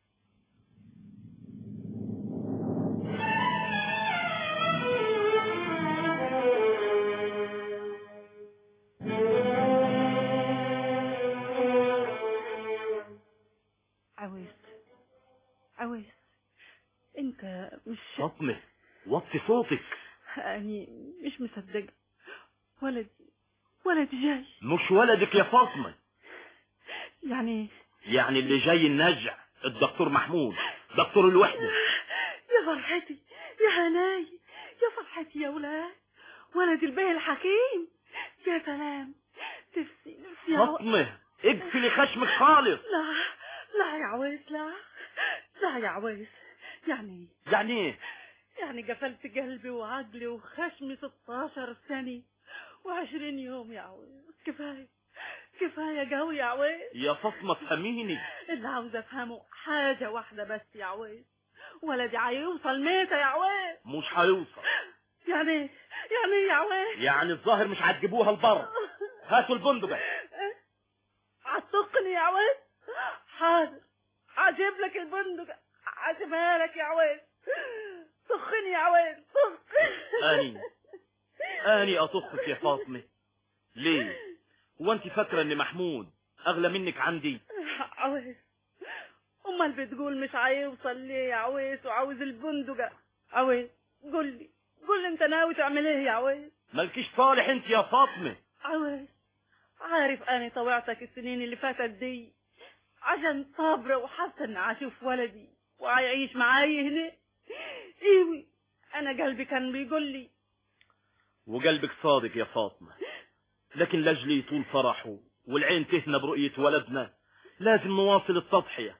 عويس عويس انت مش فاطمة وطي صوتك يعني مش مصدقة ولد ولد جاي مش ولدك يا فاطمة يعني يعني اللي جاي النجع الدكتور محمود دكتور الوحدة يا فرحتي يا هناي يا فرحتي يا ولاد ولد البيه الحكيم يا سلام نفسي نفسي يا فاطمة اقفلي خشمك خالص لا لا يا عويس لا لا يا عويس يعني يعني ايه يعني قفلت قلبي وعقلي وخشمي 16 سنة و20 يوم يا عويس كفاية كفاية قوي يا عويس يا فاطمة فهميني اللي عاوز افهمه حاجة واحدة بس يا عويس ولدي هيوصل ميتة يا عويس مش هيوصل يعني ايه؟ يعني ايه يا عويس يعني الظاهر مش هتجيبوها البر هاتوا البندقة هتطقني يا عويس حاضر هجيب لك البندقة هجيبها لك يا عويس طخني يا عويس طخ اني اني اطخك يا فاطمة ليه هو انت فاكرة ان محمود اغلى منك عندي عويس امال بتقول مش هيوصل ليه يا عويس وعاوز البندقة عويس قول لي قول لي انت ناوي تعمل ايه يا عويس مالكيش صالح انت يا فاطمة عويس عارف انا طوعتك السنين اللي فاتت دي عشان صابرة وحاسة اني اشوف ولدي وهيعيش معاي هنا ايوي انا قلبي كان بيقول لي وقلبك صادق يا فاطمة لكن لاجلي طول فرحه والعين تهنى برؤية ولدنا لازم نواصل التضحية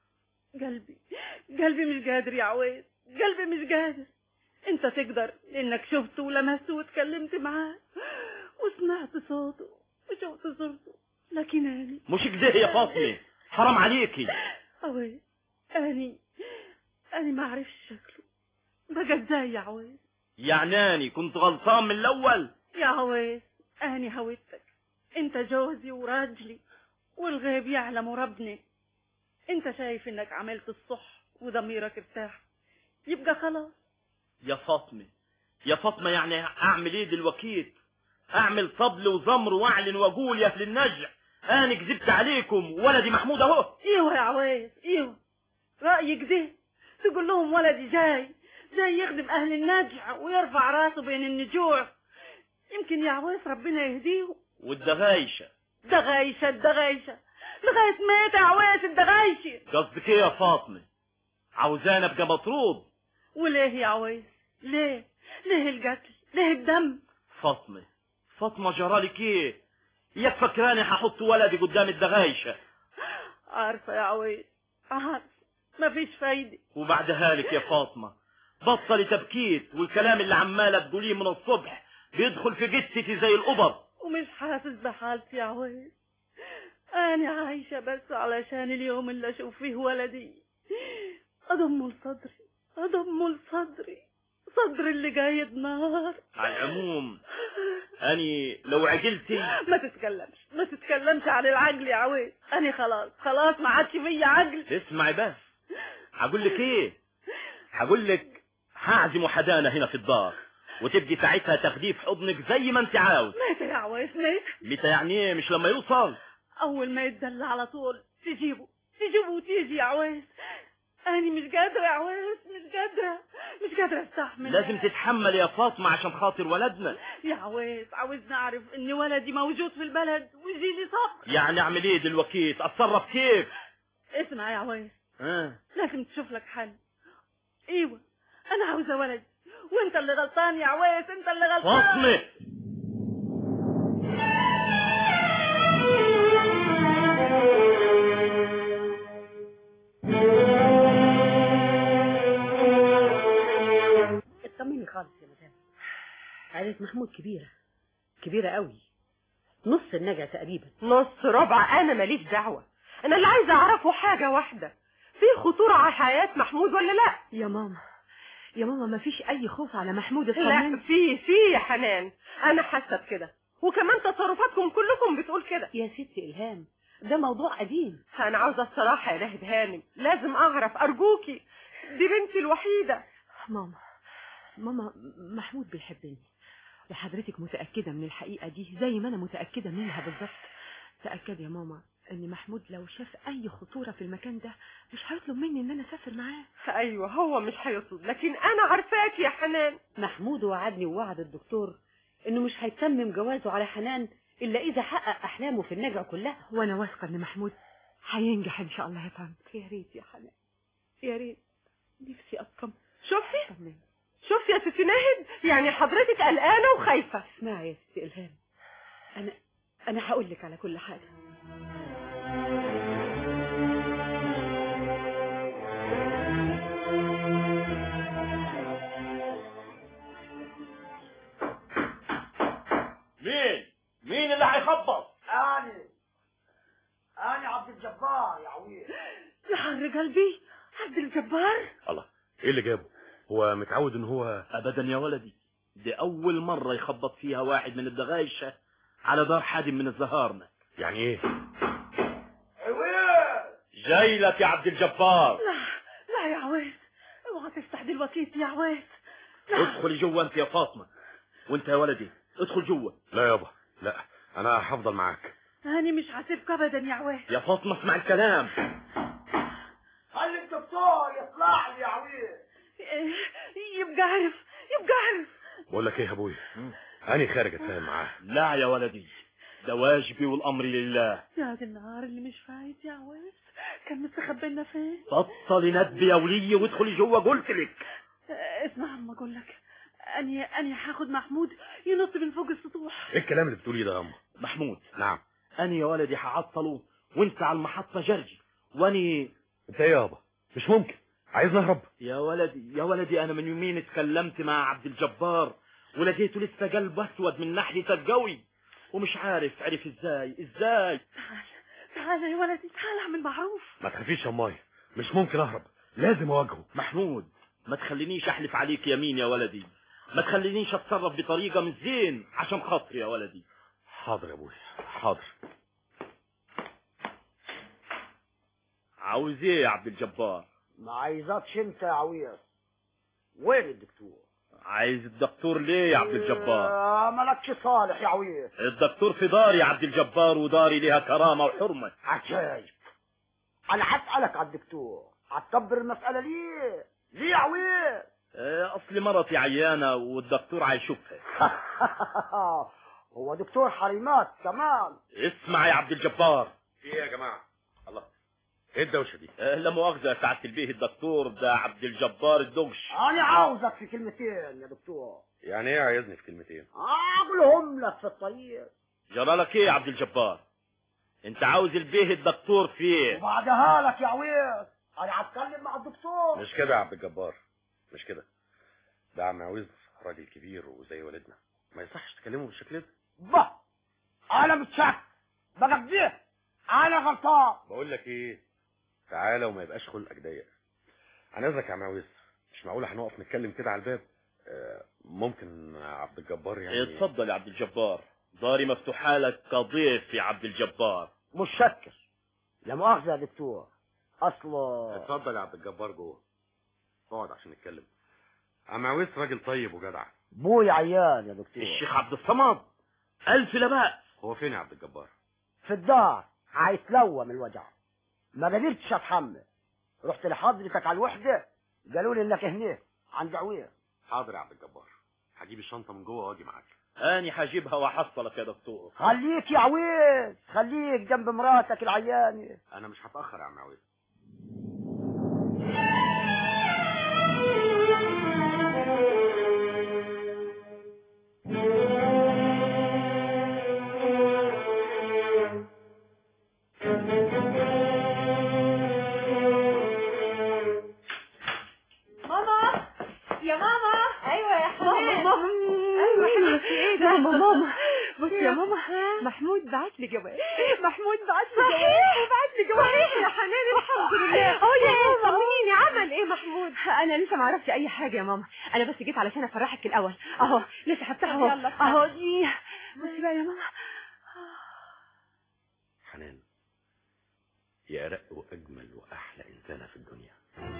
قلبي قلبي مش قادر يا عويس قلبي مش قادر انت تقدر لانك شفته ولمسته واتكلمت معاه وسمعت صوته وشفت صورته لكن اني مش كده يا فاطمة حرام عليكي عويس اني اني ما اعرفش شكله بقى ازاي يا عويس يعناني كنت غلطان من الاول يا عويس اني هويتك انت جوزي وراجلي والغيب يعلم ربنا انت شايف انك عملت الصح وضميرك ارتاح يبقى خلاص يا فاطمة يا فاطمة يعني اعمل ايه دلوقتي اعمل طبل وزمر واعلن واقول يا اهل النجع انا كذبت عليكم ولدي محمود اهو ايوه يا عويس ايوه رايك ده تقول لهم ولدي جاي جاي يخدم اهل النجع ويرفع راسه بين النجوع يمكن يا عويس ربنا يهديهم والدغايشة دغايشة الدغايشة لغاية ميت يا عويس الدغايشة قصدك ايه يا فاطمة عاوزان ابقى مطرود وليه يا عويس ليه ليه القتل ليه الدم فاطمة فاطمة جرالك ايه ياك فكراني هحط ولدي قدام الدغايشة عارفة يا عويس عارفة مفيش فايدة وبعدها لك يا فاطمة بطلي تبكيت والكلام اللي عمالة تقوليه من الصبح بيدخل في جثتي زي القبر ومش حاسس بحالتي يا عويس أنا عايشة بس علشان اليوم اللي أشوف فيه ولدي أضمه لصدري أضمه لصدري صدري اللي جايد نار على العموم اني لو عجلتي ما تتكلمش ما تتكلمش عن العجل يا عويس أنا خلاص خلاص ما عادش فيا عجل اسمعي بس هقول لك ايه هقول لك هعزم حدانا هنا في الدار وتبقي ساعتها تاخديه في حضنك زي ما انت عاوز متى يا عويس متى متى يعني ايه مش لما يوصل أول ما يتدلى على طول تجيبه تجيبه وتيجي يا عويس أنا مش قادرة يا عويس مش قادرة مش قادرة استحمل لازم تتحمل يا فاطمة عشان خاطر ولدنا يا عويس عاوزني أعرف إن ولدي موجود في البلد ويجي لي صبر يعني اعمل ايه دلوقتي اتصرف كيف اسمع يا عويس اه لازم تشوف لك حل ايوه انا عاوزه ولد وانت اللي غلطان يا عويس انت اللي غلطان فاطمة اطمني خالص يا مدام عائلة محمود كبيرة كبيرة قوي نص النجع تقريبا نص ربع انا ماليش دعوة انا اللي عايزة اعرفه حاجة واحدة في خطورة على حياة محمود ولا لا يا ماما يا ماما ما فيش اي خوف على محمود لا اطمني في في يا حنان انا حاسة بكده وكمان تصرفاتكم كلكم بتقول كده يا ستي إلهام ده موضوع قديم انا عاوزة الصراحة يا ناهد هانم لازم اعرف ارجوكي دي بنتي الوحيدة ماما ماما محمود بيحبني وحضرتك متأكدة من الحقيقة دي زي ما أنا متأكدة منها بالظبط تأكد يا ماما إن محمود لو شاف أي خطورة في المكان ده مش هيطلب مني إن أنا أسافر معاه ايوه هو مش هيطلب لكن انا عارفاك يا حنان محمود وعدني ووعد الدكتور انه مش هيتمم جوازه على حنان الا اذا حقق احلامه في النجع كلها وأنا واثقة إن محمود هينجح إن شاء الله يا طنط يا ريت يا حنان يا ريت نفسي اطمن شوفي شوفي يا ستي ناهد يعني حضرتك قلقانه وخايفه اسمعي يا ستي الهام انا انا هقول لك على كل حاجه مين مين اللي هيخبط أنا أنا عبد الجبار يا عويل يا حر قلبي عبد الجبار الله ايه اللي جابه هو متعود ان هو ابدا يا ولدي دي اول مرة يخبط فيها واحد من الدغايشة على دار حد من الزهارنا يعني ايه عويل جاي لك يا عبد الجبار لا لا يا عويس اوعى تفتح دلوقتي يا عويس ادخلي جوا انت يا فاطمة وانت يا ولدي ادخل جوا لا يابا لا انا هفضل معاك انا مش هسيبك ابدا يا عويس يا فاطمة اسمع الكلام خلي الدكتور يطلع لي يا عويل إيه، يبقى عارف يبقى عارف بقول لك ايه يا ابوي انا خارج اتفاهم معاه لا يا ولدي ده واجبي والامر لله يا دي النهار اللي مش فايت يا عويس كان مستخبي لنا فين بطلي ندب يا ولية وادخلي جوا قلت لك آه، اسمع اما اقول لك اني اني هاخد محمود ينط من فوق السطوح ايه الكلام اللي بتقوليه ده يا اما محمود نعم انا يا ولدي هعطله وانت على المحطة جرجي واني انت ايه يابا مش ممكن عايز نهرب يا ولدي يا ولدي انا من يومين اتكلمت مع عبد الجبار ولقيته لسه قلب اسود من ناحية القوي ومش عارف عرف ازاي ازاي تعال يا ولدي تعال اعمل معروف ما تخافيش يا ماي مش ممكن اهرب لازم اواجهه محمود ما تخلينيش احلف عليك يمين يا ولدي ما تخلينيش اتصرف بطريقة مش زين عشان خاطري يا ولدي حاضر يا ابوي حاضر عاوز ايه يا عبد الجبار ما عايزكش انت يا عويل وين الدكتور عايز الدكتور ليه يا عبد الجبار آه مالكش صالح يا عويل الدكتور في داري يا عبد الجبار وداري ليها كرامة وحرمة عجايب انا هسألك على الدكتور هتكبر المسألة ليه ليه يا عويل اه، اصل مرتي عيانة والدكتور هيشوفها هو دكتور حريمات كمان اسمع يا عبد الجبار في ايه يا جماعه الله ايه الدوشه دي اه، لا مؤاخذة يا سعادة البيه الدكتور ده عبد الجبار الدغش انا عاوزك في كلمتين يا دكتور يعني ايه عايزني في كلمتين اقولهم لك في الطريق جرى لك ايه يا عبد الجبار انت عاوز البيه الدكتور في ايه وبعدها لك يا عويل انا هتكلم مع الدكتور مش كده يا عبد الجبار مش كده ده عم عويز راجل كبير وزي والدنا ما يصحش تكلمه بالشكل ده با انا متشك بقى كده انا غلطان بقول لك ايه تعالى وما يبقاش خلقك ضيق انا اذنك يا عم عويز مش معقول هنقف نتكلم كده على الباب آه، ممكن عبد الجبار يعني اتفضل يا عبد الجبار داري مفتوحة لك كضيف يا عبد الجبار متشكر لا مؤاخذة يا دكتور اصله اتفضل يا عبد الجبار جوه اقعد عشان نتكلم عم عويس راجل طيب وجدع بوي عيان يا دكتور الشيخ عبد الصمد ألف لا بأس هو فين يا عبد الجبار في الدار هيتلوى من الوجع ما قدرتش اتحمل رحت لحضرتك على الوحدة قالوا لي انك هنا عند عوير حاضر يا عبد الجبار هجيب الشنطه من جوه واجي معاك اني هجيبها واحصلك يا دكتور خليك يا عوير خليك جنب مراتك العيانة انا مش هتاخر يا عم عويس ماما يا ماما ايوه يا حنان ماما ايوه حبيبتي ايه ده ماما ماما بصي يا ماما محمود بعت لي جواب محمود بعت لي جواب بعت لي جواب صحيح يا حنان الحمد لله اه يا ماما طمنيني عمل ايه محمود انا لسه ما اعرفش اي حاجه يا ماما انا بس جيت علشان افرحك الاول اهو لسه هفتحه اهو يلا افتح. اهو دي بصي بقى يا ماما حنان يا ارق واجمل واحلى انسانه في الدنيا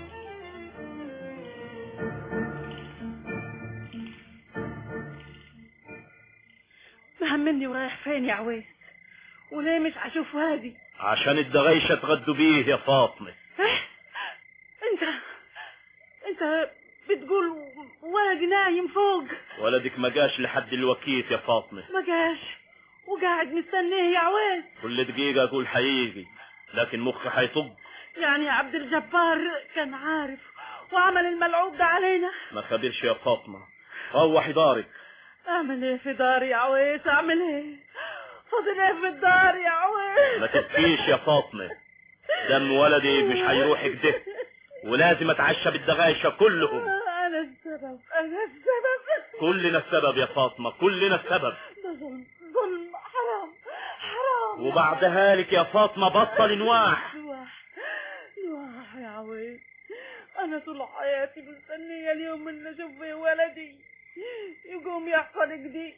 مهمني ورايح فين يا عويس وليه مش هشوف وادي عشان الدغيشة تغدوا بيه يا فاطمة انت انت بتقول وادي نايم فوق ولدك ما جاش لحد الوكيت يا فاطمة ما جاش وقاعد مستنيه يا عويس كل دقيقة اقول هيجي لكن مخي هيطب يعني عبد الجبار كان عارف وعمل الملعوب ده علينا ما خبرش يا فاطمة روحي دارك اعمل ايه في داري يا عويس اعمل ايه فاضل ايه في الدار يا عويس ما تبكيش يا فاطمة دم ولدي مش هيروح كده ولازم اتعشى بالدغايشة كلهم انا السبب انا السبب كلنا السبب يا فاطمة كلنا السبب ده ظلم ظلم حرام حرام وبعدها لك يا فاطمة بطل نواح نواح نواح يا عويس انا طول حياتي مستنية اليوم اللي اشوف فيه ولدي يقوم يحصل جديد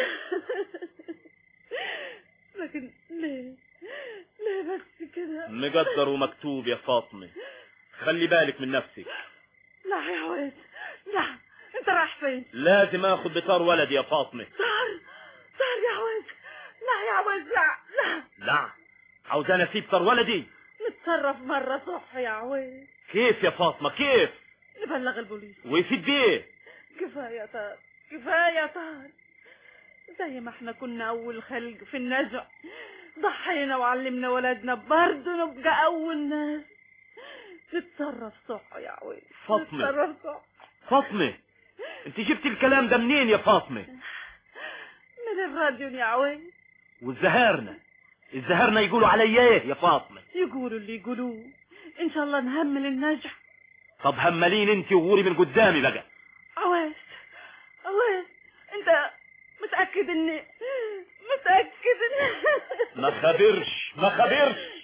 لكن ليه ليه بس كده مقدر ومكتوب يا فاطمة خلي بالك من نفسك لا يا عويس لا انت رايح فين لازم اخد بطار ولدي يا فاطمة صار صار يا عويس لا يا عويس لا لا لا عاوزاني اسيب طار ولدي نتصرف مرة صح يا عويس كيف يا فاطمة كيف نبلغ البوليس ويفيد بيه كفاية طار كفاية طار زي ما احنا كنا أول خلق في النزع ضحينا وعلمنا ولادنا برضه نبقى أول ناس تتصرف صح يا عويس فاطمة. تتصرف صح فاطمة انت جبت الكلام ده منين يا فاطمة من الراديو يا عويس والزهارنا الزهارنا يقولوا عليا ايه يا فاطمة يقولوا اللي يقولوه إن شاء الله نهمل النجح طب هملين انت وغوري من قدامي بقى عويس عويس أنت متأكد إني متأكد إني ما خبرش ما خبرش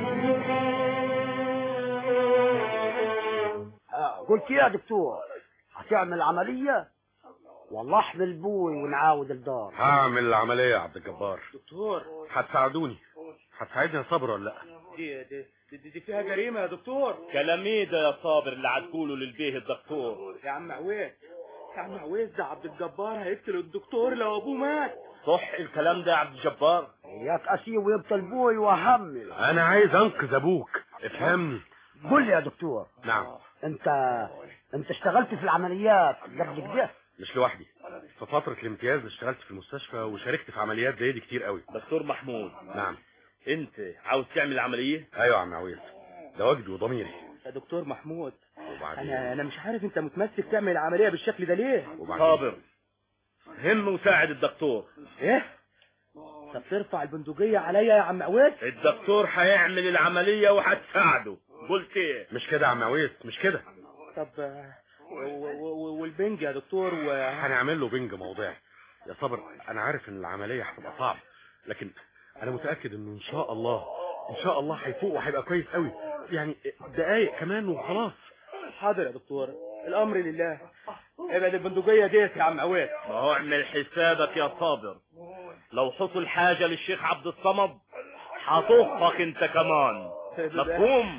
قلت يا دكتور هتعمل عملية والله احمل بوي ونعاود الدار هعمل العملية يا عبد الجبار دكتور هتساعدوني هتساعدني يا صبر ولا لا دي, دي, دي, دي فيها جريمة يا دكتور كلام ايه ده يا صابر اللي هتقوله للبيه الدكتور يا عم عويس يا عم عويس ده عبد الجبار هيقتل الدكتور لو ابوه مات صح الكلام ده يا عبد الجبار اياك اسيب ويبطل بوي وهمل انا عايز انقذ ابوك افهمني قول لي يا دكتور نعم انت انت اشتغلت في العمليات قبل كده مش لوحدي في فترة الامتياز اشتغلت في المستشفى وشاركت في عمليات زي دي كتير قوي دكتور محمود نعم انت عاوز تعمل عملية ايوه يا عم عويس ده واجبي وضميري يا دكتور محمود وبعدين انا انا مش عارف انت متمسك تعمل العملية بالشكل ده ليه وبعدين صابر هم وساعد الدكتور ايه انت بترفع البندقية عليا يا عم عويس الدكتور هيعمل العملية وهتساعده قلت ايه مش كده يا عم عويس مش كده طب آه، و- و- و- والبنج يا دكتور و... هنعمل له بنج موضعي يا صبر انا عارف ان العملية هتبقى صعبة لكن انا متأكد انه ان شاء الله ان شاء الله هيفوق وهيبقى كويس قوي يعني دقايق كمان وخلاص حاضر يا دكتور الامر لله ابعد البندقية ديت يا عم عويس ما هو اعمل حسابك يا صابر لو حصل حاجة للشيخ عبد الصمد هطخك انت كمان مفهوم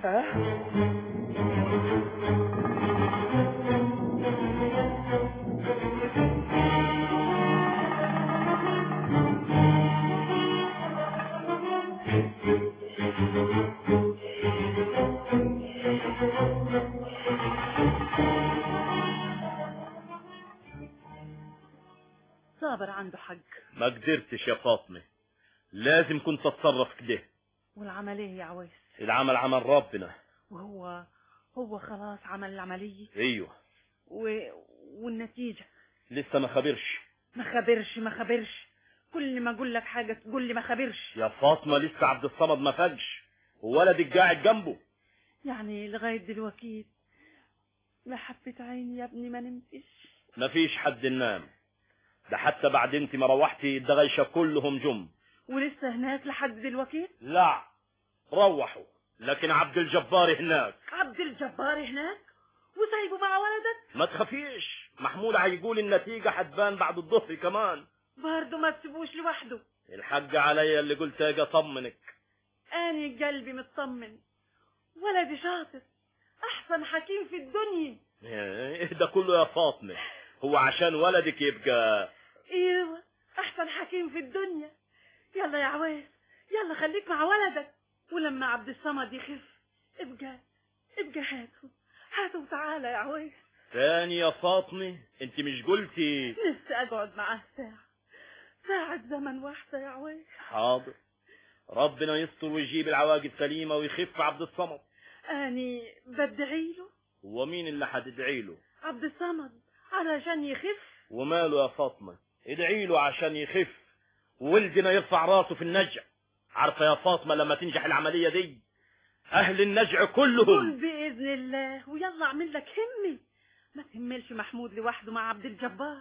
صابر عنده حق ما قدرتش يا فاطمة لازم كنت اتصرف كده والعملية يا عويس العمل عمل ربنا وهو هو خلاص عمل العملية ايوه و... والنتيجة لسه ما خبرش ما خبرش ما خبرش كل ما اقول لك حاجة تقول لي ما خبرش يا فاطمة لسه عبد الصمد ما فجش وولدك قاعد جنبه يعني لغاية دلوقتي لحبة عيني يا ابني ما نمتش ما فيش حد نام ده حتى بعد انت ما روحتي الدغيشة كلهم جم ولسه هناك لحد دلوقتي لا روحوا لكن عبد الجبار هناك عبد الجبار هناك وسايبه مع ولدك ما تخافيش محمود هيقول النتيجة هتبان بعد الظهر كمان برضه ما تسيبوش لوحده الحق عليا اللي قلت اجي اطمنك اني قلبي مطمن ولدي شاطر احسن حكيم في الدنيا ايه ده كله يا فاطمة هو عشان ولدك يبقى ايوه احسن حكيم في الدنيا يلا يا عويس يلا خليك مع ولدك ولما عبد الصمد يخف ابقى ابقى هاته هاته وتعالى يا عويس تاني يا فاطمة انت مش قلتي لسه اقعد معاه ساعة ساعة زمن واحدة يا عويس حاضر ربنا يستر ويجيب العواقب سليمة ويخف عبد الصمد اني بدعي له هو مين اللي هتدعي له عبد الصمد علشان يخف وماله يا فاطمة ادعي له عشان يخف وولدنا يرفع راسه في النجع عارفة يا فاطمة لما تنجح العملية دي أهل النجع قل كلهم بإذن الله ويلا اعمل لك همي ما تهملش محمود لوحده مع عبد الجبار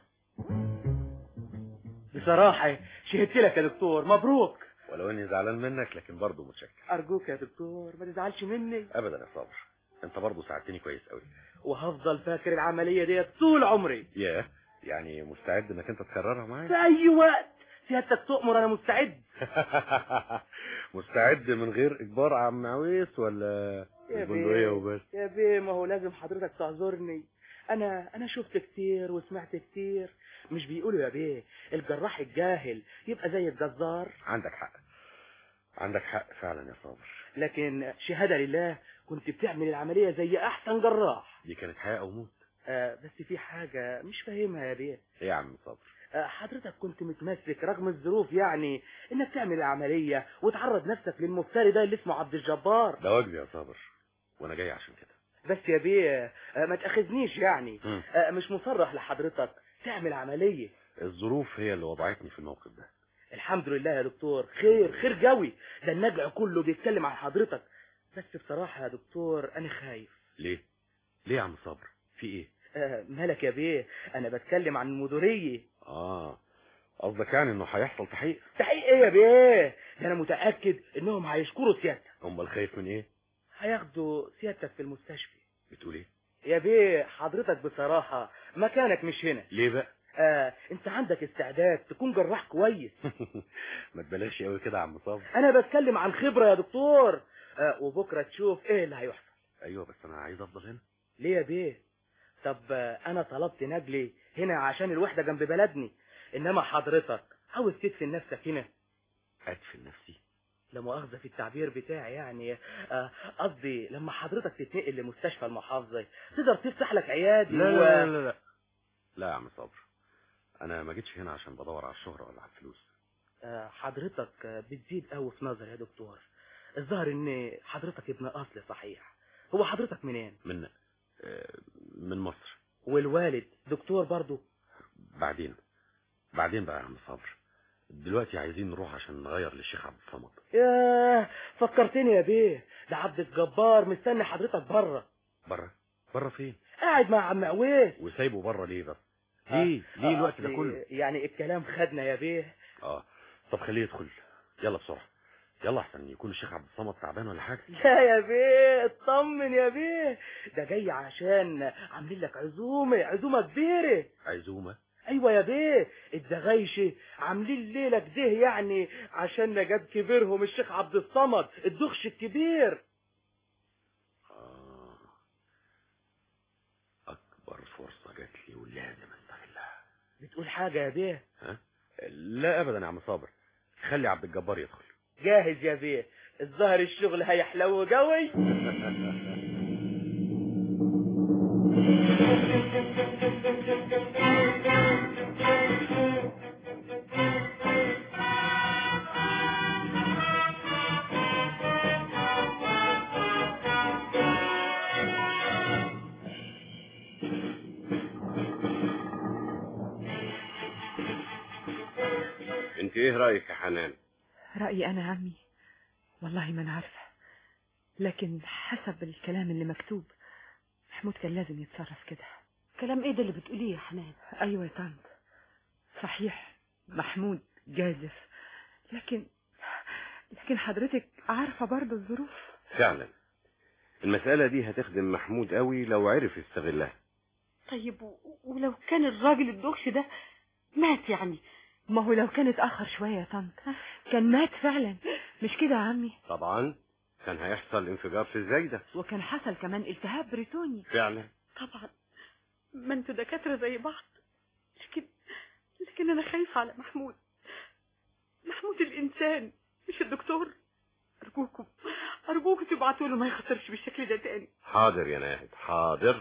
بصراحة شهدت لك يا دكتور مبروك ولو اني زعلان منك لكن برضه متشكر أرجوك يا دكتور ما تزعلش مني ابدا يا صابر انت برضه ساعدتني كويس قوي وهفضل فاكر العملية ديت طول عمري ياه يعني مستعد انك انت تكررها معايا في أي وقت سيادتك تؤمر أنا مستعد مستعد من غير اجبار عم عويس ولا يا البندقية بيه وبس يا بيه ما هو لازم حضرتك تعذرني انا انا شفت كتير وسمعت كتير مش بيقولوا يا بيه الجراح الجاهل يبقى زي الجزار عندك حق عندك حق فعلا يا صابر لكن شهادة لله كنت بتعمل العملية زي احسن جراح دي كانت حياة او موت آه بس في حاجة مش فاهمها يا بيه ايه يا عم صابر آه حضرتك كنت متمسك رغم الظروف يعني انك تعمل العملية وتعرض نفسك للمفتري ده اللي اسمه عبد الجبار ده واجبي يا صابر وانا جاي عشان كده بس يا بيه آه ما تاخذنيش يعني مم. آه مش مصرح لحضرتك تعمل عملية الظروف هي اللي وضعتني في الموقف ده الحمد لله يا دكتور خير خير جوي ده النجع كله بيتكلم عن حضرتك بس بصراحة يا دكتور أنا خايف ليه ليه يا عم صابر في ايه آه مالك يا بيه أنا بتكلم عن المديرية اه قصدك يعني انه هيحصل تحقيق تحقيق إيه يا بيه ده أنا متأكد إنهم هيشكروا سيادتك امال خايف من ايه هياخدوا سيادتك في المستشفى بتقول ايه يا بيه حضرتك بصراحة مكانك مش هنا ليه بقى آه انت عندك استعداد تكون جراح كويس ما تبالغش قوي كده يا عم صابر انا بتكلم عن خبرة يا دكتور آه وبكرة تشوف ايه اللي هيحصل ايوه بس انا عايز افضل هنا ليه يا بيه طب آه انا طلبت نجلي هنا عشان الوحدة جنب بلدني انما حضرتك عاوز تدفن نفسك هنا ادفن نفسي لا مؤاخذة في التعبير بتاعي يعني آه، قصدي لما حضرتك تتنقل لمستشفى المحافظة تقدر تفتح لك عيادي لا و... لا لا لا لا يا عم صابر انا ما جيتش هنا عشان بدور على الشهرة ولا على الفلوس آه، حضرتك آه، بتزيد قوي في نظري يا دكتور الظاهر ان حضرتك ابن اصل صحيح هو حضرتك منين من آه، من مصر والوالد دكتور برضو بعدين بعدين بقى يا عم صابر دلوقتي عايزين نروح عشان نغير للشيخ عبد الصمد ياه فكرتني يا بيه ده عبد الجبار مستني حضرتك بره بره بره فين قاعد مع عم عويس وسايبه بره ليه بس ليه ليه الوقت ده أصلي كله يعني الكلام خدنا يا بيه اه طب خليه يدخل يلا بسرعه يلا احسن يكون الشيخ عبد الصمد تعبان ولا حاجه لا يا بيه اطمن يا بيه ده جاي عشان عاملين لك عزومه عزومه كبيره عزومه ايوه يا بيه الدغايشه عاملين ليله كده يعني عشان نجاب كبيرهم الشيخ عبد الصمد الدخش الكبير آه. اكبر فرصه جات لي ولازم استغلها بتقول حاجه يا بيه ها لا ابدا يا عم صابر خلي عبد الجبار يدخل جاهز يا بيه الظاهر الشغل هيحلو قوي انت ايه رايك يا حنان رأيي أنا عمي والله ما أنا عارفة لكن حسب الكلام اللي مكتوب محمود كان لازم يتصرف كده كلام ايه ده اللي بتقوليه يا حنان أيوة يا طنط صحيح محمود جازف لكن لكن حضرتك عارفة برضه الظروف فعلا المسألة دي هتخدم محمود قوي لو عرف يستغلها طيب و- ولو كان الراجل الدوكش ده مات يعني ما هو لو كان اتأخر شوية يا طنط كان مات فعلا مش كده يا عمي طبعا كان هيحصل انفجار في الزايدة وكان حصل كمان التهاب بريتوني فعلا طبعا ما انتوا دكاترة زي بعض لكن لكن انا خايفة على محمود محمود الانسان مش الدكتور ارجوكم ارجوكم تبعتوا له ما يخسرش بالشكل ده تاني حاضر يا ناهد حاضر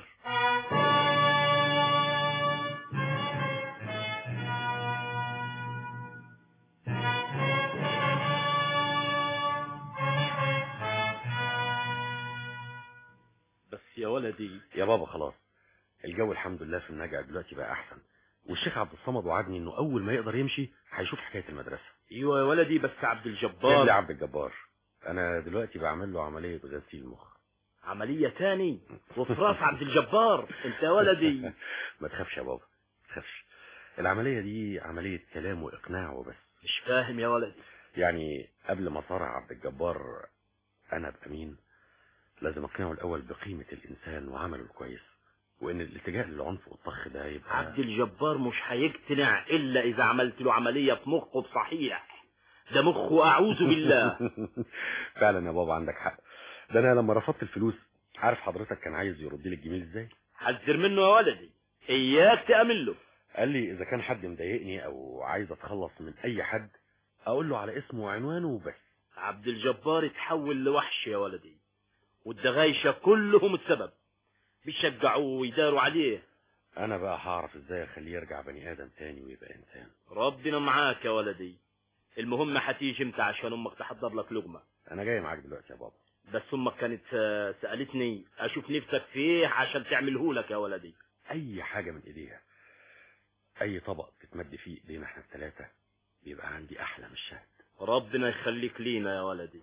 بس يا يا ولدي يا بابا خلاص الجو الحمد لله في النجع دلوقتي بقى احسن والشيخ عبد الصمد وعدني انه اول ما يقدر يمشي هيشوف حكايه المدرسه ايوه يا ولدي بس عبد اللي الجبار عبد الجبار انا دلوقتي بعمل له عمليه غسيل مخ عملية تاني وفي راس عبد الجبار انت يا ولدي ما تخافش يا بابا ما تخافش العمليه دي عمليه كلام واقناع وبس مش فاهم يا ولدي يعني قبل ما صارع عبد الجبار انا ابقى مين لازم اقنعه الاول بقيمه الانسان وعمله الكويس وان الاتجاه للعنف والطخ ده يبقى عبد الجبار مش هيقتنع الا اذا عملت له عملية في مخه بصحيح ده مخه اعوذ بالله فعلا يا بابا عندك حق ده انا لما رفضت الفلوس عارف حضرتك كان عايز يرد لي الجميل ازاي حذر منه يا ولدي اياك تأمن له قال لي اذا كان حد مضايقني او عايز اتخلص من اي حد اقول له على اسمه وعنوانه وبس عبد الجبار اتحول لوحش يا ولدي والدغايشة كلهم السبب بيشجعوه ويداروا عليه انا بقى هعرف ازاي اخليه يرجع بني ادم تاني ويبقى انسان ربنا معاك يا ولدي المهم هتيجي امتى عشان امك تحضر لك لقمة انا جاي معاك دلوقتي يا بابا بس امك كانت آه، سألتني اشوف نفسك فيه عشان تعمله لك يا ولدي اي حاجه من ايديها اي طبق تتمد فيه ايدينا احنا الثلاثه بيبقى عندي احلى من الشهد ربنا يخليك لينا يا ولدي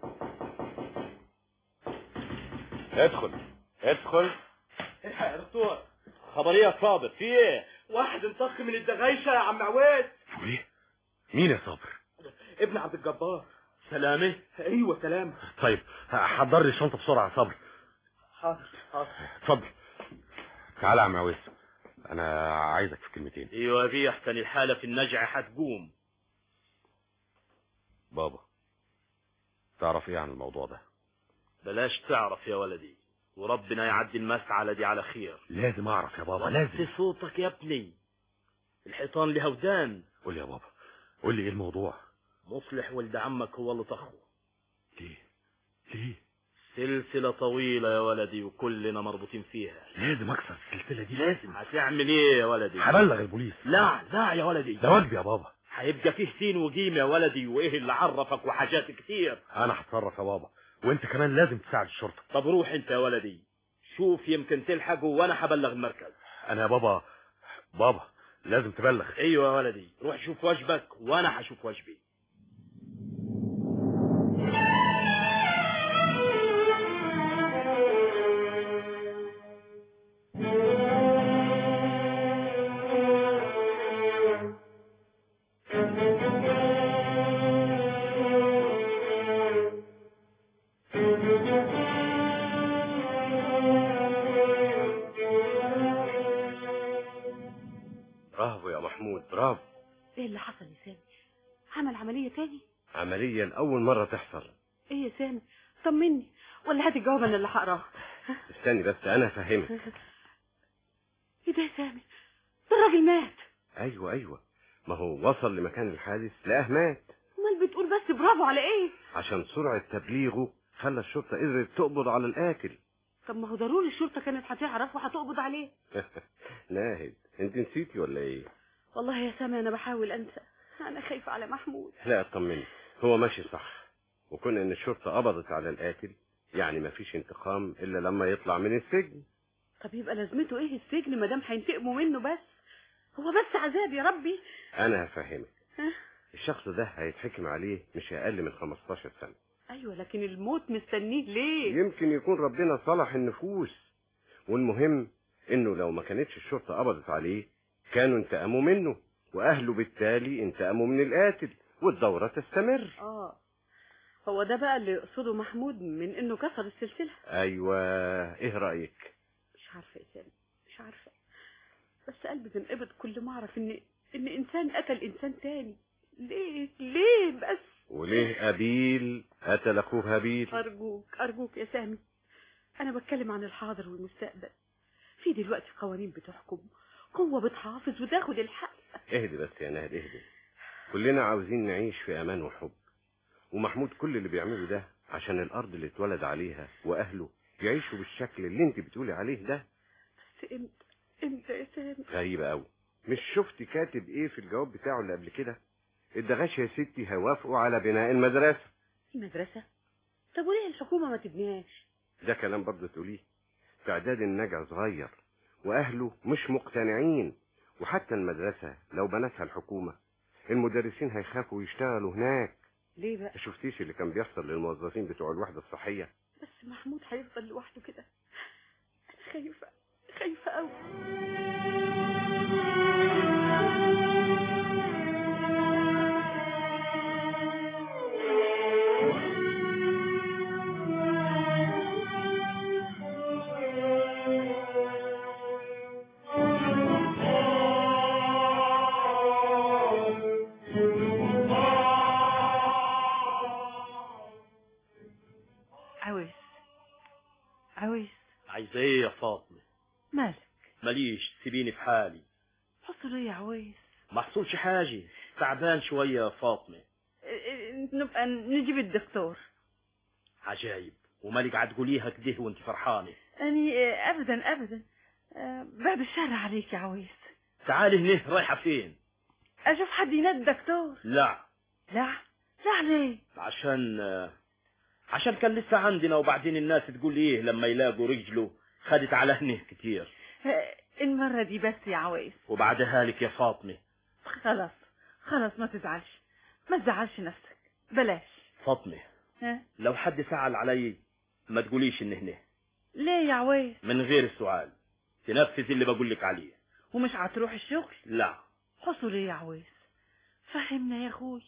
ادخل ادخل يا دكتور خبر ايه يا صابر في ايه واحد انطخ من الدغايشة يا عم عواد ايه مين يا صابر ابن عبد الجبار سلامة ايوه سلام طيب حضر لي الشنطه بسرعه يا صابر حاضر حاضر اتفضل تعالى يا عم عويس انا عايزك في كلمتين ايوه بيه احسن الحالة في النجع هتقوم بابا تعرف ايه عن الموضوع ده بلاش تعرف يا ولدي وربنا يعدي المسعلة دي على خير لازم اعرف يا بابا وطي لازم صوتك يا ابني الحيطان لها ودان قول لي يا بابا قول لي ايه الموضوع مصلح ولد عمك هو اللي طخه ليه ليه سلسلة طويلة يا ولدي وكلنا مربوطين فيها لازم اكسر السلسله دي لازم هتعمل ايه يا ولدي هبلغ البوليس لا لا يا ولدي ده واجبي يا بابا هيبقى فيه سين وجيم يا ولدي وايه اللي عرفك وحاجات كتير انا هتصرف يا بابا وانت كمان لازم تساعد الشرطه طب روح انت يا ولدي شوف يمكن تلحقه وانا هبلغ المركز انا يا بابا بابا لازم تبلغ ايوه يا ولدي روح شوف واجبك وانا هشوف واجبي برافو يا محمود برافو ايه اللي حصل يا سامي عمل عملية تاني عمليا اول مرة تحصل ايه يا سامي طمني ولا هات الجواب انا اللي هقراه استني بس انا افهمك ايه ده يا سامي ده الراجل مات ايوه ايوه ما هو وصل لمكان الحادث لقاه مات امال بتقول بس برافو على ايه عشان سرعة تبليغه خلى الشرطة قدرت تقبض على القاتل طب ما هو ضروري الشرطة كانت هتعرف وهتقبض عليه ناهد انت نسيتي ولا ايه والله يا سامي انا بحاول انسى انا خايفة على محمود لا اطمني هو ماشي صح وكون ان الشرطة قبضت على القاتل يعني مفيش انتقام الا لما يطلع من السجن طب يبقى لازمته ايه السجن ما دام هينتقموا منه بس هو بس عذاب يا ربي انا هفهمك ها؟ الشخص ده هيتحكم عليه مش اقل من 15 سنة ايوه لكن الموت مستنيه ليه يمكن يكون ربنا صلح النفوس والمهم انه لو ما كانتش الشرطة قبضت عليه كانوا انتقموا منه واهله بالتالي انتقموا من القاتل والدورة تستمر اه هو ده بقى اللي يقصده محمود من انه كسر السلسلة ايوه ايه رأيك مش عارفة يا سامي مش عارفة بس قلبي بينقبض كل ما اعرف ان ان انسان قتل انسان تاني ليه ليه بس وليه ابيل قتل اخوه هابيل ارجوك ارجوك يا سامي انا بتكلم عن الحاضر والمستقبل في دلوقتي قوانين بتحكم قوة بتحافظ وتاخد الحق اهدي بس يا نهد اهدي كلنا عاوزين نعيش في امان وحب ومحمود كل اللي بيعمله ده عشان الارض اللي اتولد عليها واهله يعيشوا بالشكل اللي انت بتقولي عليه ده بس امتى امتى يا سامي غريبة قوي مش شفتي كاتب ايه في الجواب بتاعه اللي قبل كده الدغاش يا ستي هيوافقوا على بناء المدرسة المدرسة طب وليه الحكومة ما تبنيهاش ده كلام برضه تقوليه استعداد النجع صغير واهله مش مقتنعين وحتى المدرسة لو بنتها الحكومة المدرسين هيخافوا يشتغلوا هناك ليه بقى ما شفتيش اللي كان بيحصل للموظفين بتوع الوحدة الصحية بس محمود هيفضل لوحده كده انا خايفه خايفه قوي عويس عويس عايزة ايه يا فاطمة مالك ماليش سيبيني في حالي حصل ايه يا عويس ما حصلش حاجة تعبان شوية يا فاطمة إيه، إيه، نبقى نجيب الدكتور عجايب ومالك قاعد تقوليها كده وانت فرحانة اني إيه، ابدا ابدا آه، بعد الشر عليك يا عويس تعالي هنا رايحة فين اشوف حد ينادي الدكتور لا لا لا ليه عشان عشان كان لسه عندنا وبعدين الناس تقول ايه لما يلاقوا رجله خدت على هنه كتير آه، المرة دي بس يا عويس وبعدها لك يا فاطمة خلاص خلاص ما تزعلش ما تزعلش نفسك بلاش فاطمة ها لو حد سأل علي ما تقوليش ان هنا ليه يا عويس من غير السؤال تنفذ اللي بقول لك عليه ومش هتروح الشغل لا حصل ايه يا عويس فهمنا يا اخوي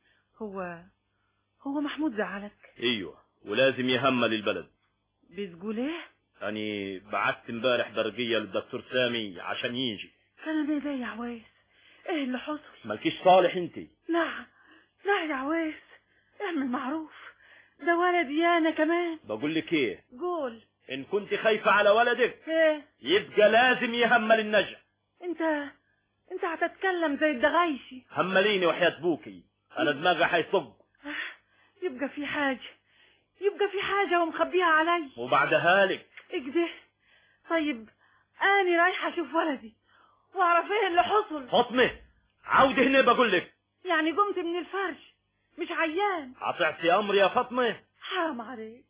هو هو محمود زعلك ايوه ولازم يهمل البلد بتقول ايه اني بعت امبارح برقية للدكتور سامي عشان يجي كلام ايه ده يا عويس ايه اللي حصل مالكيش صالح انت لا لا يا عويس اعمل معروف ده ولدي انا كمان بقول لك ايه قول ان كنت خايفة على ولدك ايه يبقى لازم يهمل النجع انت انت هتتكلم زي الدغايشي همليني وحياة بوكي انا دماغي هيصب يبقى في حاجة يبقى في حاجة ومخبيها علي وبعدها لك اكده طيب اني رايحة اشوف ولدي واعرف ايه اللي حصل فاطمة عودي هنا بقول لك يعني قمت من الفرش مش عيان هتعطي امر يا فاطمة حرام عليك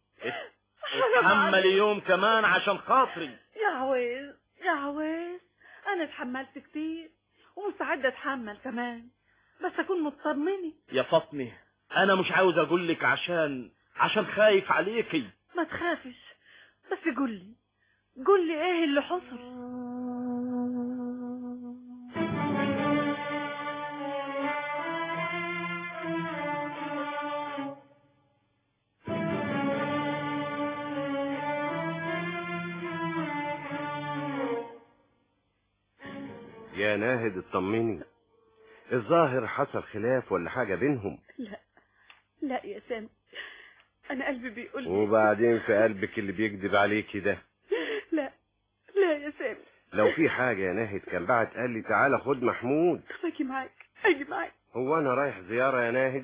اتحمل يوم كمان عشان خاطري يا عويس يا عويس انا اتحملت كتير ومستعدة اتحمل كمان بس اكون مطمنة يا فاطمة انا مش عاوز اقول لك عشان عشان خايف عليكي ما تخافش بس قول لي قول لي ايه اللي حصل يا ناهد اطمني الظاهر حصل خلاف ولا حاجة بينهم لا لا يا سامي انا قلبي بيقول لي وبعدين في قلبك اللي بيكذب عليكي ده لا لا يا سامي لو في حاجة يا ناهد كان بعت قال لي تعالى خد محمود اجي معاك اجي معاك هو انا رايح زيارة يا ناهد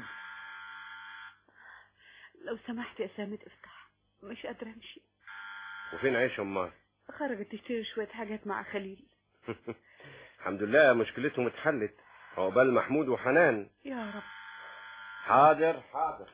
لو سمحت يا سامي افتح مش قادرة امشي وفين عيش امال خرجت تشتري شوية حاجات مع خليل الحمد لله مشكلتهم اتحلت عقبال محمود وحنان يا رب حاضر حاضر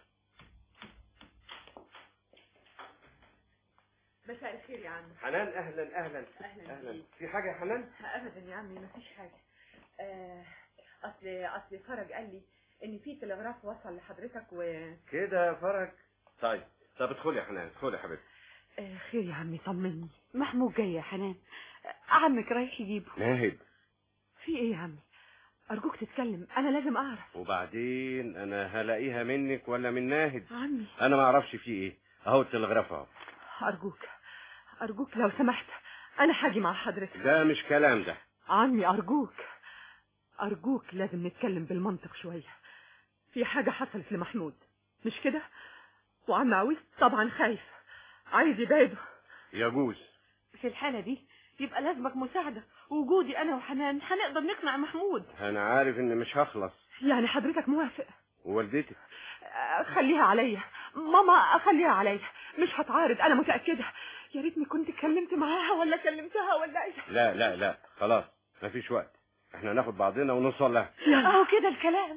مساء الخير يا عمي حنان اهلا اهلا اهلا اهلا بيك. في حاجة يا حنان ابدا يا عمي مفيش حاجه آه، اصل اصل فرج قال لي ان في تلغراف وصل لحضرتك و كده يا فرج طيب طب ادخلي يا حنان ادخلي يا حبيبتي آه خير يا عمي طمني محمود جاي يا حنان آه، عمك رايح يجيبه ناهد في ايه يا عمي ارجوك تتكلم انا لازم اعرف وبعدين انا هلاقيها منك ولا من ناهد عمي انا ما اعرفش في ايه اهو التلغراف اهو ارجوك ارجوك لو سمحت انا هاجي مع حضرتك ده مش كلام ده عمي ارجوك ارجوك لازم نتكلم بالمنطق شويه في حاجه حصلت لمحمود مش كده وعم عويس طبعا خايف عايز يبعده يجوز في الحالة دي يبقى لازمك مساعدة وجودي انا وحنان هنقدر نقنع محمود انا عارف ان مش هخلص يعني حضرتك موافق ووالدتك آه، خليها عليا ماما خليها عليا مش هتعارض انا متاكده يا ريتني كنت اتكلمت معاها ولا كلمتها ولا ايه لا لا لا خلاص مفيش وقت احنا ناخد بعضنا ونوصل لها اهو كده الكلام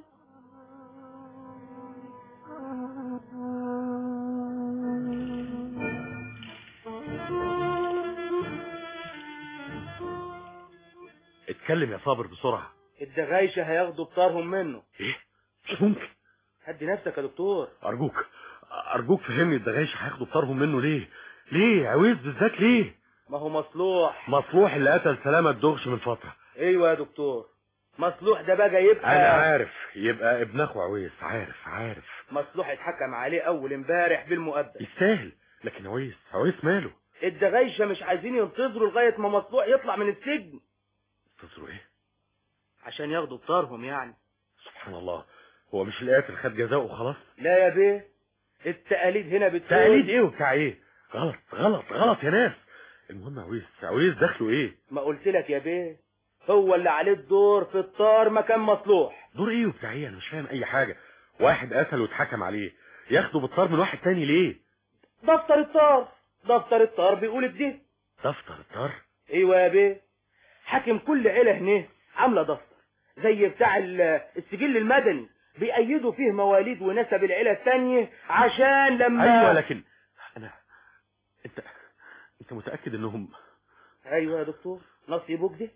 اتكلم يا صابر بسرعة الدغايشة هياخدوا بطارهم منه ايه مش ممكن هدي نفسك يا دكتور ارجوك ارجوك فهمني الدغايش هياخدوا بطارهم منه ليه ليه عويز بالذات ليه ما هو مصلوح مصلوح اللي قتل سلامة الدغش من فترة ايوه يا دكتور مصلوح ده بقى يبقى انا عارف يبقى ابن اخو عويس عارف عارف مصلوح اتحكم عليه اول امبارح بالمؤبد يستاهل لكن عويس عويس ماله الدغايشة مش عايزين ينتظروا لغاية ما مصلوح يطلع من السجن تنتظروا ايه عشان ياخدوا بطارهم يعني سبحان الله هو مش القاتل خد جزاءه وخلاص لا يا بيه التقاليد هنا بتقول تقاليد ايه وبتاع ايه غلط غلط غلط يا ناس المهم عويس عويس دخله ايه ما قلت لك يا بيه هو اللي عليه الدور في الطار مكان مصلوح دور ايه وبتاع ايه انا مش فاهم اي حاجة واحد قتل واتحكم عليه ياخده بالطار من واحد تاني ليه دفتر الطار دفتر الطار بيقول بده دفتر الطار ايوه يا بيه حاكم كل عيلة هنا عاملة دفتر زي بتاع ال- السجل المدني بيأيدوا فيه مواليد ونسب العيلة التانية عشان لما ايوه لكن انا انت انت متأكد انهم ايوه يا دكتور نصيبك ده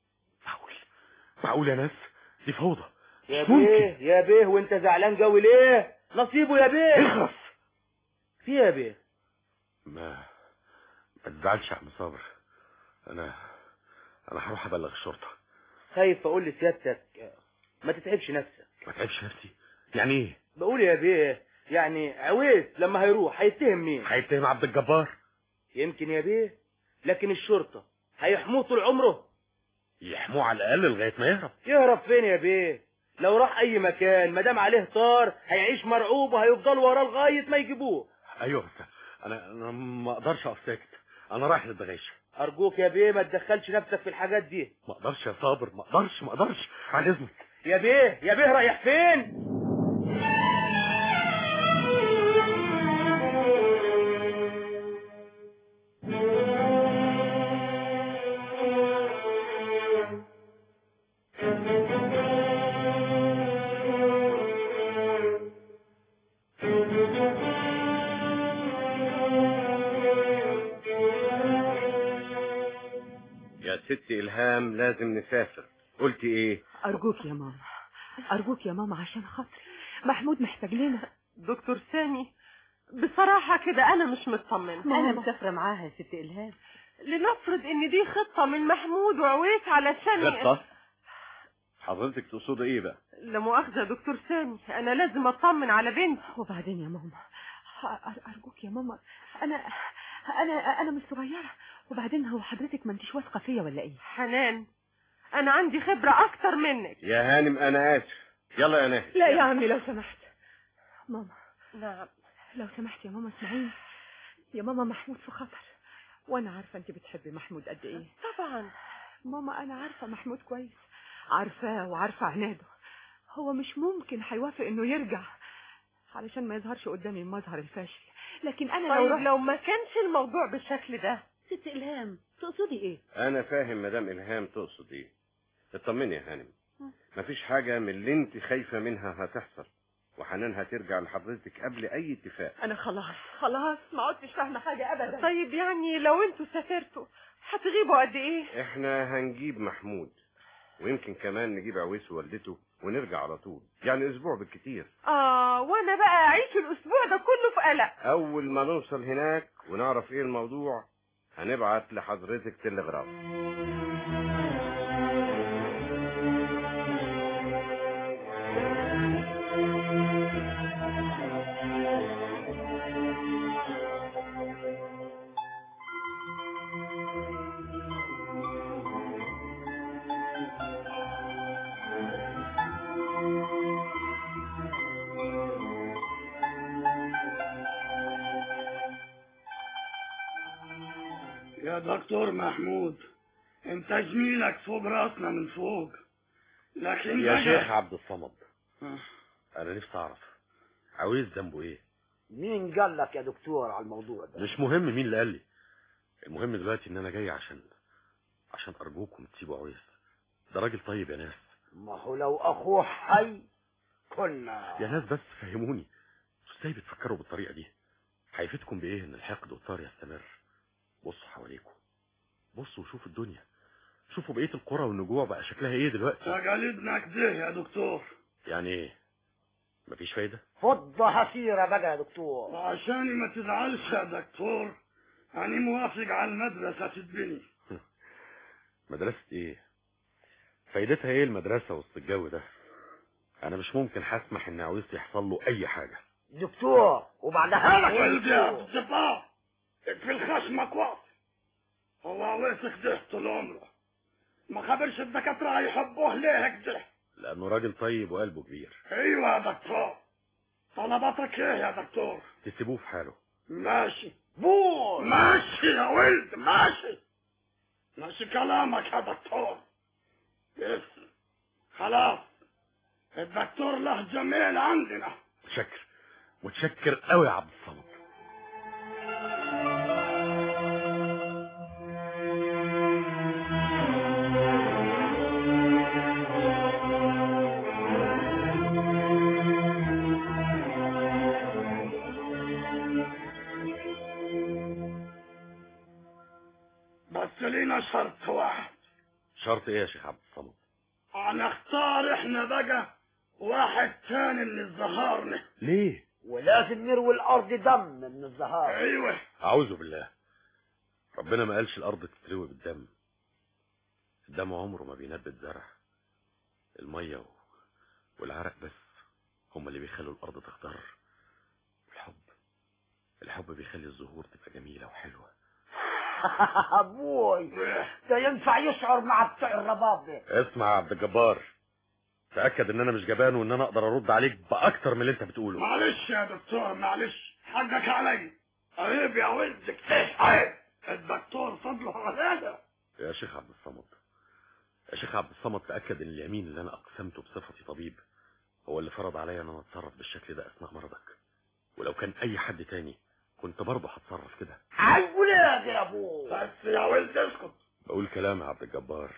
معقول يا ناس دي فوضى يا مش ممكن. بيه يا بيه وانت زعلان قوي ليه نصيبه يا بيه اخرس في يا بيه ما ما تزعلش يا عم صابر انا انا هروح ابلغ الشرطة خايف اقول لسيادتك ما تتعبش نفسك ما تعبش نفسي يعني ايه بقول يا بيه يعني عويس لما هيروح هيتهم مين هيتهم عبد الجبار يمكن يا بيه لكن الشرطة هيحموه طول عمره يحموه على الاقل لغايه ما يهرب يهرب فين يا بيه لو راح اي مكان ما دام عليه طار هيعيش مرعوب وهيفضلوا وراه لغايه ما يجيبوه ايوه بس انا انا ما اقدرش اقف ساكت انا رايح للدغيشه ارجوك يا بيه ما تدخلش نفسك في الحاجات دي ما اقدرش يا صابر ما اقدرش ما اقدرش عن اذنك يا بيه يا بيه رايح فين يا ست إلهام لازم نسافر قلت ايه أرجوك يا ماما أرجوك يا ماما عشان خاطري محمود محتاج لنا دكتور سامي بصراحة كده أنا مش مطمنة انا مسافره معاها يا ست الهام لنفرض إن دي خطة من محمود وعويس علشان خطة حضرتك تقصد ايه بقى لا مؤاخذة يا دكتور سامي أنا لازم أطمن على بنتي وبعدين يا ماما أ- أرجوك يا ماما أنا أنا أنا مش صغيرة وبعدين هو حضرتك ما انتش واثقة فيا ولا إيه؟ حنان أنا عندي خبرة أكتر منك يا هانم انا اسف يلا يا ناهي لا يا عمي لو سمحت ماما نعم لو سمحت يا ماما اسمعيني يا ماما محمود في خطر وانا عارفه انت بتحبي محمود قد ايه طبعا ماما انا عارفه محمود كويس عارفاه وعارفه عناده هو مش ممكن هيوافق انه يرجع علشان ما يظهرش قدامي المظهر الفاشل لكن انا لو طيب رحت لو ما كانش الموضوع بالشكل ده ست الهام تقصدي ايه انا فاهم مدام الهام تقصد ايه اطمني يا هانم مفيش حاجة من اللي انت خايفة منها هتحصل وحنان هترجع لحضرتك قبل اي اتفاق انا خلاص خلاص ما عدتش فاهمه حاجه ابدا طيب يعني لو انتوا سافرتوا هتغيبوا قد ايه احنا هنجيب محمود ويمكن كمان نجيب عويس ووالدته ونرجع على طول يعني اسبوع بالكتير اه وانا بقى اعيش الاسبوع ده كله في قلق اول ما نوصل هناك ونعرف ايه الموضوع هنبعت لحضرتك تلغراف يا دكتور محمود انت زميلك فوق راسنا من فوق لكن يا بقى- شيخ عبد الصمد آه. انا نفسي اعرف عويس ذنبه ايه مين قال لك يا دكتور على الموضوع ده مش مهم مين اللي قال لي المهم دلوقتي ان انا جاي عشان عشان ارجوكم تسيبوا عويس ده راجل طيب يا ناس ما هو لو اخوه حي كنا يا ناس بس فهموني ازاي بتفكروا بالطريقه دي هيفيدكم بايه ان الحقد والطار يستمر بصوا حواليكم بصوا وشوفوا الدنيا شوفوا بقية القرى والنجوع بقى شكلها ايه دلوقتي تقاليدنا كده يا دكتور يعني ايه مفيش فايدة فضة هسيرة بقى يا دكتور وعشان ما تزعلش يا دكتور أنا موافق على المدرسة تتبني مدرسة ايه فايدتها ايه المدرسة وسط الجو ده انا مش ممكن هسمح ان عويس يحصل له اي حاجة دكتور وبعدها لك يا ولدي يا دكتور. عبد الجبار اقفل خشمك واطي هو وسخ ده طول عمره ما خبرش الدكاترة هيحبوه ليه كده لانه راجل طيب وقلبه كبير ايوه يا دكتور طلباتك ايه يا دكتور تسيبوه في حاله ماشي بول ماشي يا ولد ماشي ماشي كلامك يا دكتور بس خلاص الدكتور له جميل عندنا متشكر متشكر قوي يا عبد الصمد بس لينا شرط واحد شرط ايه يا شيخ عبد الصمد هنختار احنا بقى واحد تاني من الزهارنة ليه ولازم نروي الارض دم من الزهار ايوه اعوذ بالله ربنا ما قالش الارض تتروي بالدم الدم عمره ما بينبت زرع الميه و... والعرق بس هما اللي بيخلوا الارض تخضر الحب الحب بيخلي الزهور تبقى جميله وحلوه ابوي ده ينفع يشعر مع بتوع الرباب ده اسمع يا عبد الجبار تاكد ان انا مش جبان وان انا اقدر ارد عليك باكتر من اللي انت بتقوله معلش يا دكتور معلش حقك علي عيب يا ولدك ايه عيب الدكتور فضله علينا يا شيخ عبد الصمد يا شيخ عبد الصمد تاكد ان اليمين اللي انا اقسمته بصفتي طبيب هو اللي فرض عليا ان انا اتصرف بالشكل ده اثناء مرضك ولو كان اي حد تاني كنت برضه هتصرف كده عايز ولاد يا ابوي بس يا ولد اسكت بقول كلام يا عبد الجبار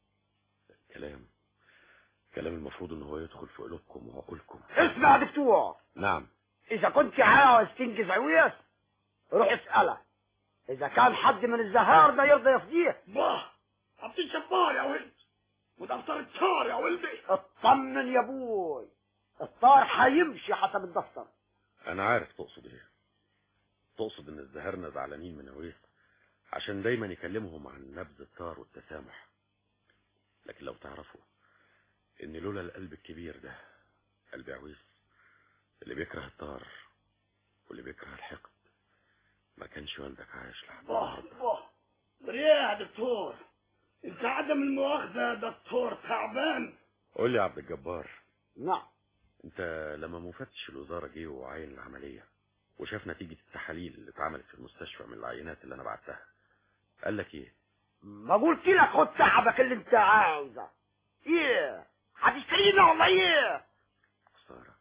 كلام كلام المفروض ان هو يدخل في قلوبكم وعقولكم اسمع يا دكتور نعم اذا كنت عاوز تنجز عويس روح اسأله اذا كان حد من الزهار ده يرضى يفديه باه عبد الجبار يا ولد ودفتر التار يا ولدي اطمن يا ابوي الطار هيمشي حسب الدفتر انا عارف تقصد ايه تقصد ان الزهرنة زعلانين من عويس عشان دايما يكلمهم عن نبذ الطار والتسامح لكن لو تعرفوا ان لولا القلب الكبير ده قلب عويس اللي بيكره الطار واللي بيكره الحقد ما كانش والدك عايش لحد باه باه ليه يا دكتور انت عدم المؤاخذة يا دكتور تعبان قول لي يا عبد الجبار نعم انت لما مفتش الوزارة جه وعين العملية وشاف نتيجة التحاليل اللي اتعملت في المستشفى من العينات اللي انا بعتها قال لك ايه ما قلت لك خد تعبك اللي انت عاوزه ايه هتشترينا ولا ايه خسارة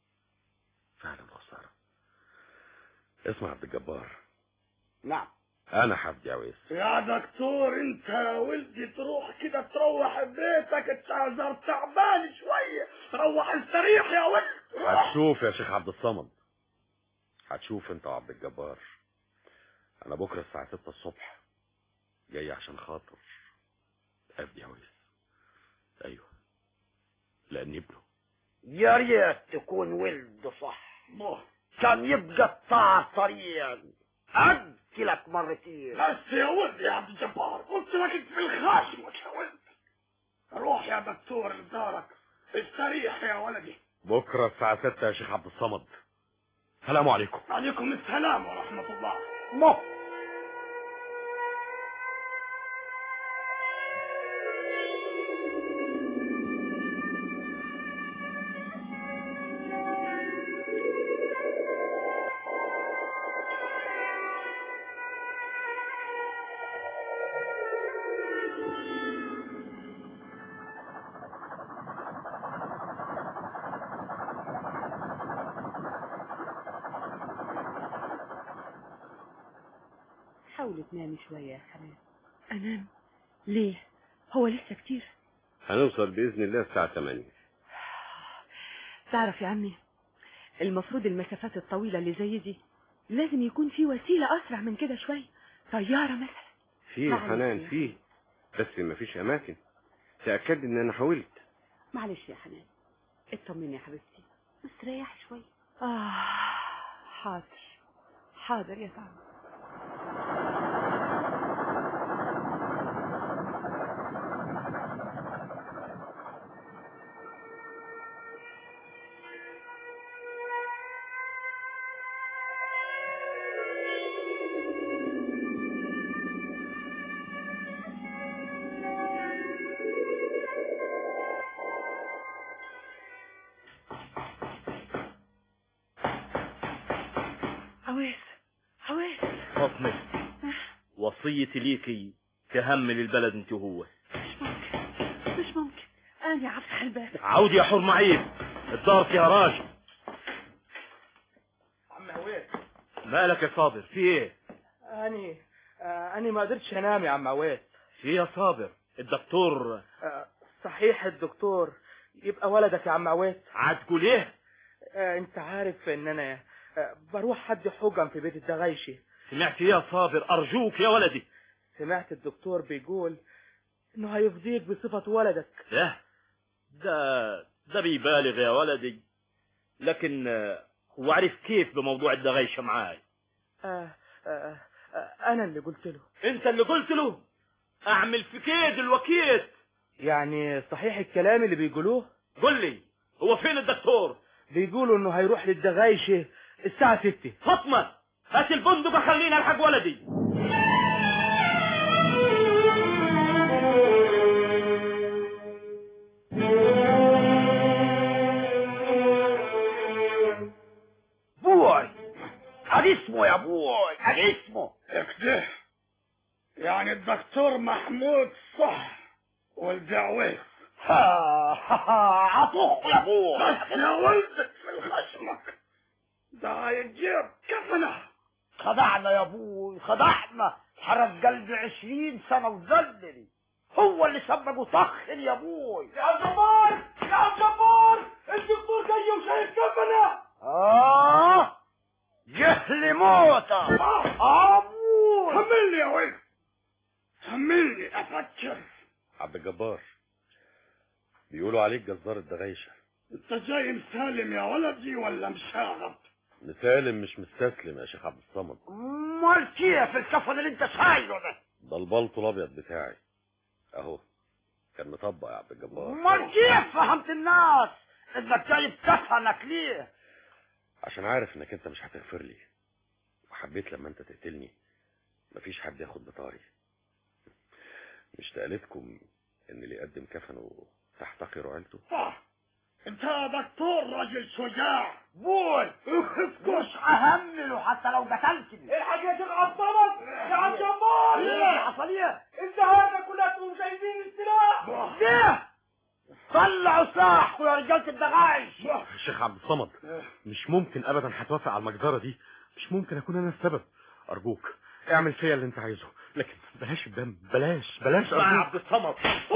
فعلا خسارة اسمع يا عبد الجبار نعم انا حفدي عويس يا دكتور انت يا ولدي تروح كده تروح بيتك التعذر تعبان شوية روح استريح يا ولد روح. هتشوف يا شيخ عبد الصمد هتشوف انت وعبد الجبار انا بكره الساعة 6 الصبح جاي عشان خاطر افدي عويس ايوه لاني ابنه يا ريت تكون ولد صح باه كان يبقى الطاعة طريا أكلك مرتين بس يا ولد يا عبد الجبار قلت لك اقفل خشمك يا ولد روح يا دكتور لدارك استريح يا ولدي بكره الساعة 6 يا شيخ عبد الصمد السلام عليكم عليكم السلام ورحمة الله مه حاولي تنامي شوية يا حنان أنام ليه هو لسه كتير هنوصل بإذن الله الساعة 8 تعرف يا عمي المفروض المسافات الطويلة اللي زي دي لازم يكون في وسيلة أسرع من كده شوية طيارة مثلا في معلش حنان يا في بس مفيش اماكن تاكد ان انا حاولت معلش يا حنان اطمني يا حبيبتي بس ريح شوية آه حاضر حاضر يا طعم عويس عويس فاطمة وصيتي ليكي تهمل البلد انت وهو مش ممكن أنا هفتح الباب عودي يا حور معيب الدار فيها راجل عم عويس مالك يا صابر في ايه أني آه، أني ما قدرتش أنام يا عم عويس في إيه يا صابر الدكتور آه، صحيح الدكتور يبقى ولدك يا عم عويس عاد تقول ايه آه، انت عارف ان انا آه، بروح حد حجم في بيت الدغايشي سمعت ايه يا صابر ارجوك يا ولدي سمعت الدكتور بيقول انه هيفضيك بصفة ولدك ده ده ده بيبالغ يا ولدي لكن آه، هو عرف كيف بموضوع الدغيشة معاي آه آه آه انا اللي قلت له انت اللي قلت له اعمل في كيد الوكيد يعني صحيح الكلام اللي بيقولوه قل لي هو فين الدكتور بيقولوا انه هيروح للدغايشة الساعة ستة فاطمة هات البندق خليني الحق ولدي بوي هذا اسمه يا بوي هذا اسمه كده يعني الدكتور محمود صح والدعوة عطوه يا بوي بس يا ولدك في الخشمك ده هيجيب كفنه خدعنا يا ابوي خدعنا حرق قلبي عشرين سنة وذلني هو اللي سبب وطخن يا ابوي يا جبار يا جبار الدكتور جاي وشايف كفنه اه جهل موتى ابوي حملني يا ولد حملني افكر عبد الجبار بيقولوا عليك جزار الدغايشة انت جاي مسالم يا ولدي ولا مشاغب مسالم مش مستسلم يا شيخ عبد الصمد امال كيف الكفن اللي انت شايله ده ده البلطو الابيض بتاعي اهو كان مطبق يا عبد الجبار امال كيف فهمت الناس انك جايب كفنك ليه عشان عارف انك انت مش هتغفر لي وحبيت لما انت تقتلني مفيش حد ياخد بطاري مش تقالتكم ان اللي يقدم كفنه تحتقر عيلته آه. انت يا دكتور راجل شجاع بوي مش اهمله حتى لو قتلتني الحاج يا شيخ عبد الصمد يا عم جبار ايه حصل ايه انت هذا كلكم شايفين السلاح ليه طلعوا سلاحكم يا رجالة الدغايش شيخ عبد الصمد مش ممكن ابدا هتوافق على المجزرة دي مش ممكن اكون انا السبب ارجوك اعمل فيا اللي انت عايزه لكن بلاش الدم بلاش بلاش اسمع يا عبد الصمد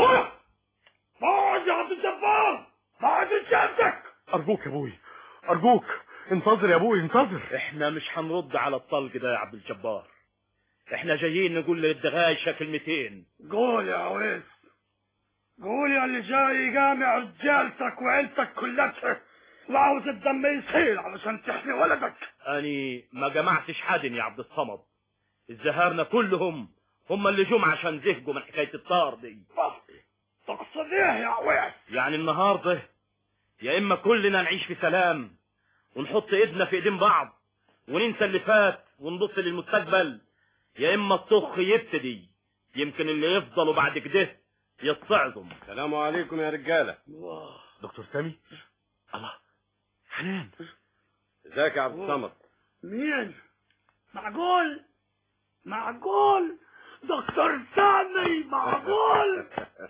اقعد يا عبد الجبار بعد شمسك ارجوك يا ابوي ارجوك انتظر يا ابوي انتظر احنا مش هنرد على الطلق ده يا عبد الجبار احنا جايين نقول للدغايشة كلمتين قول يا عويس قول يا اللي جاي جامع رجالتك وعيلتك كلها وعاوز الدم يسيل علشان تحمي ولدك اني ما جمعتش حد يا عبد الصمد الزهارنا كلهم هم اللي جم عشان زهقوا من حكاية الطار دي تقصد ايه يا عويس يعني النهاردة يا اما كلنا نعيش في سلام ونحط ايدنا في ايدين بعض وننسى اللي فات ونبص للمستقبل يا اما الطخ يبتدي يمكن اللي يفضلوا بعد كده يتصعدوا السلام عليكم يا رجالة دكتور سامي الله حنان ازيك يا عبد الصمد مين معقول معقول دكتور سامي معقول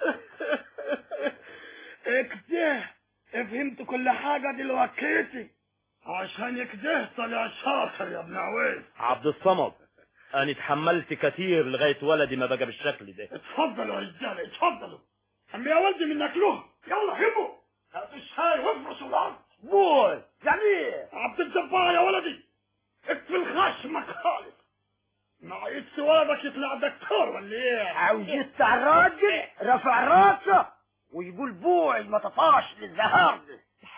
اكده فهمت كل حاجة دلوقتي عشان كده طلع شاطر يا ابن عويس عبد الصمد انا اتحملت كتير لغاية ولدي ما بقى بالشكل ده اتفضلوا يا رجالة اتفضلوا أما يا ولدي من أكلوه يلا هبوا هاتوا الشاي وافرشوا الأرض بوي جميل عبد الجبار يا ولدي اقفل خشمك خالص ما عيدش ولدك يطلع دكتور ولا ايه عاوز يطلع الراجل رفع راسه ويقول بوعي ما تطاش للزهار ده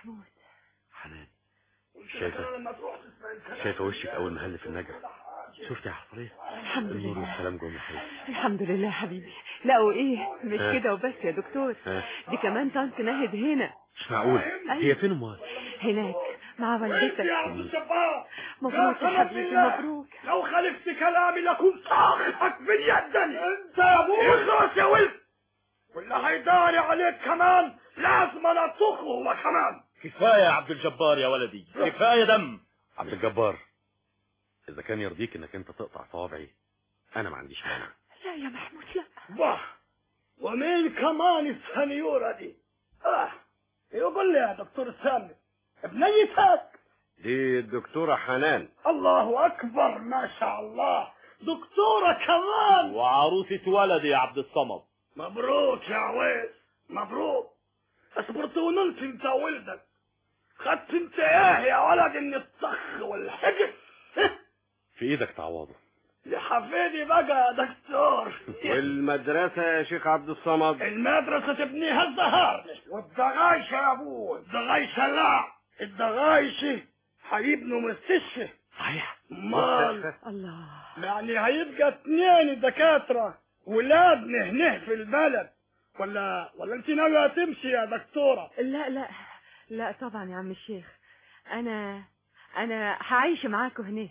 شايفه ما تروح تسمع الكلام. شايفه وشك اول ما هل في النجع شفت يا حصريه الحمد النور لله والسلام جم يا حبيبي الحمد لله يا حبيبي لا وايه مش ها؟ كده وبس يا دكتور ها؟ دي كمان طنط ناهد هنا مش معقول هي فين امال هناك مع والدتك يا عبد الجبار مبروك يا لا حبيبي بالله. مبروك لو خالفت كلامي لكنت صاخك باليدني انت يا ابوي اخلص يا ولد واللي هيداري عليك كمان لازم انا اطخه هو كمان كفايه يا عبد الجبار يا ولدي كفايه دم عبد الجبار اذا كان يرضيك انك انت تقطع صوابعي انا ما عنديش مانع لا يا محمود لا واه ومين كمان السنيورة دي اه يقول لي يا دكتور سامي بنيتك دي الدكتورة حنان الله اكبر ما شاء الله دكتورة كمان وعروسة ولدي يا عبد الصمد مبروك يا عويس مبروك اصبرت ونلت انت ولدك خدت انت ايه يا ولد ان الطخ والحجر في ايدك تعوضه يا حفيدي بقى يا دكتور والمدرسة يا شيخ عبد الصمد المدرسة تبنيها الزهار والدغايشة يا ابوي الدغايشة لا الدغايشة هيبنوا مستشفى صحيح مال الله يعني هيبقى اتنين دكاترة ولاد هنا في البلد ولا ولا انت ناوية تمشي يا دكتورة لا لا لا طبعا يا عم الشيخ انا انا هعيش معاكم هنا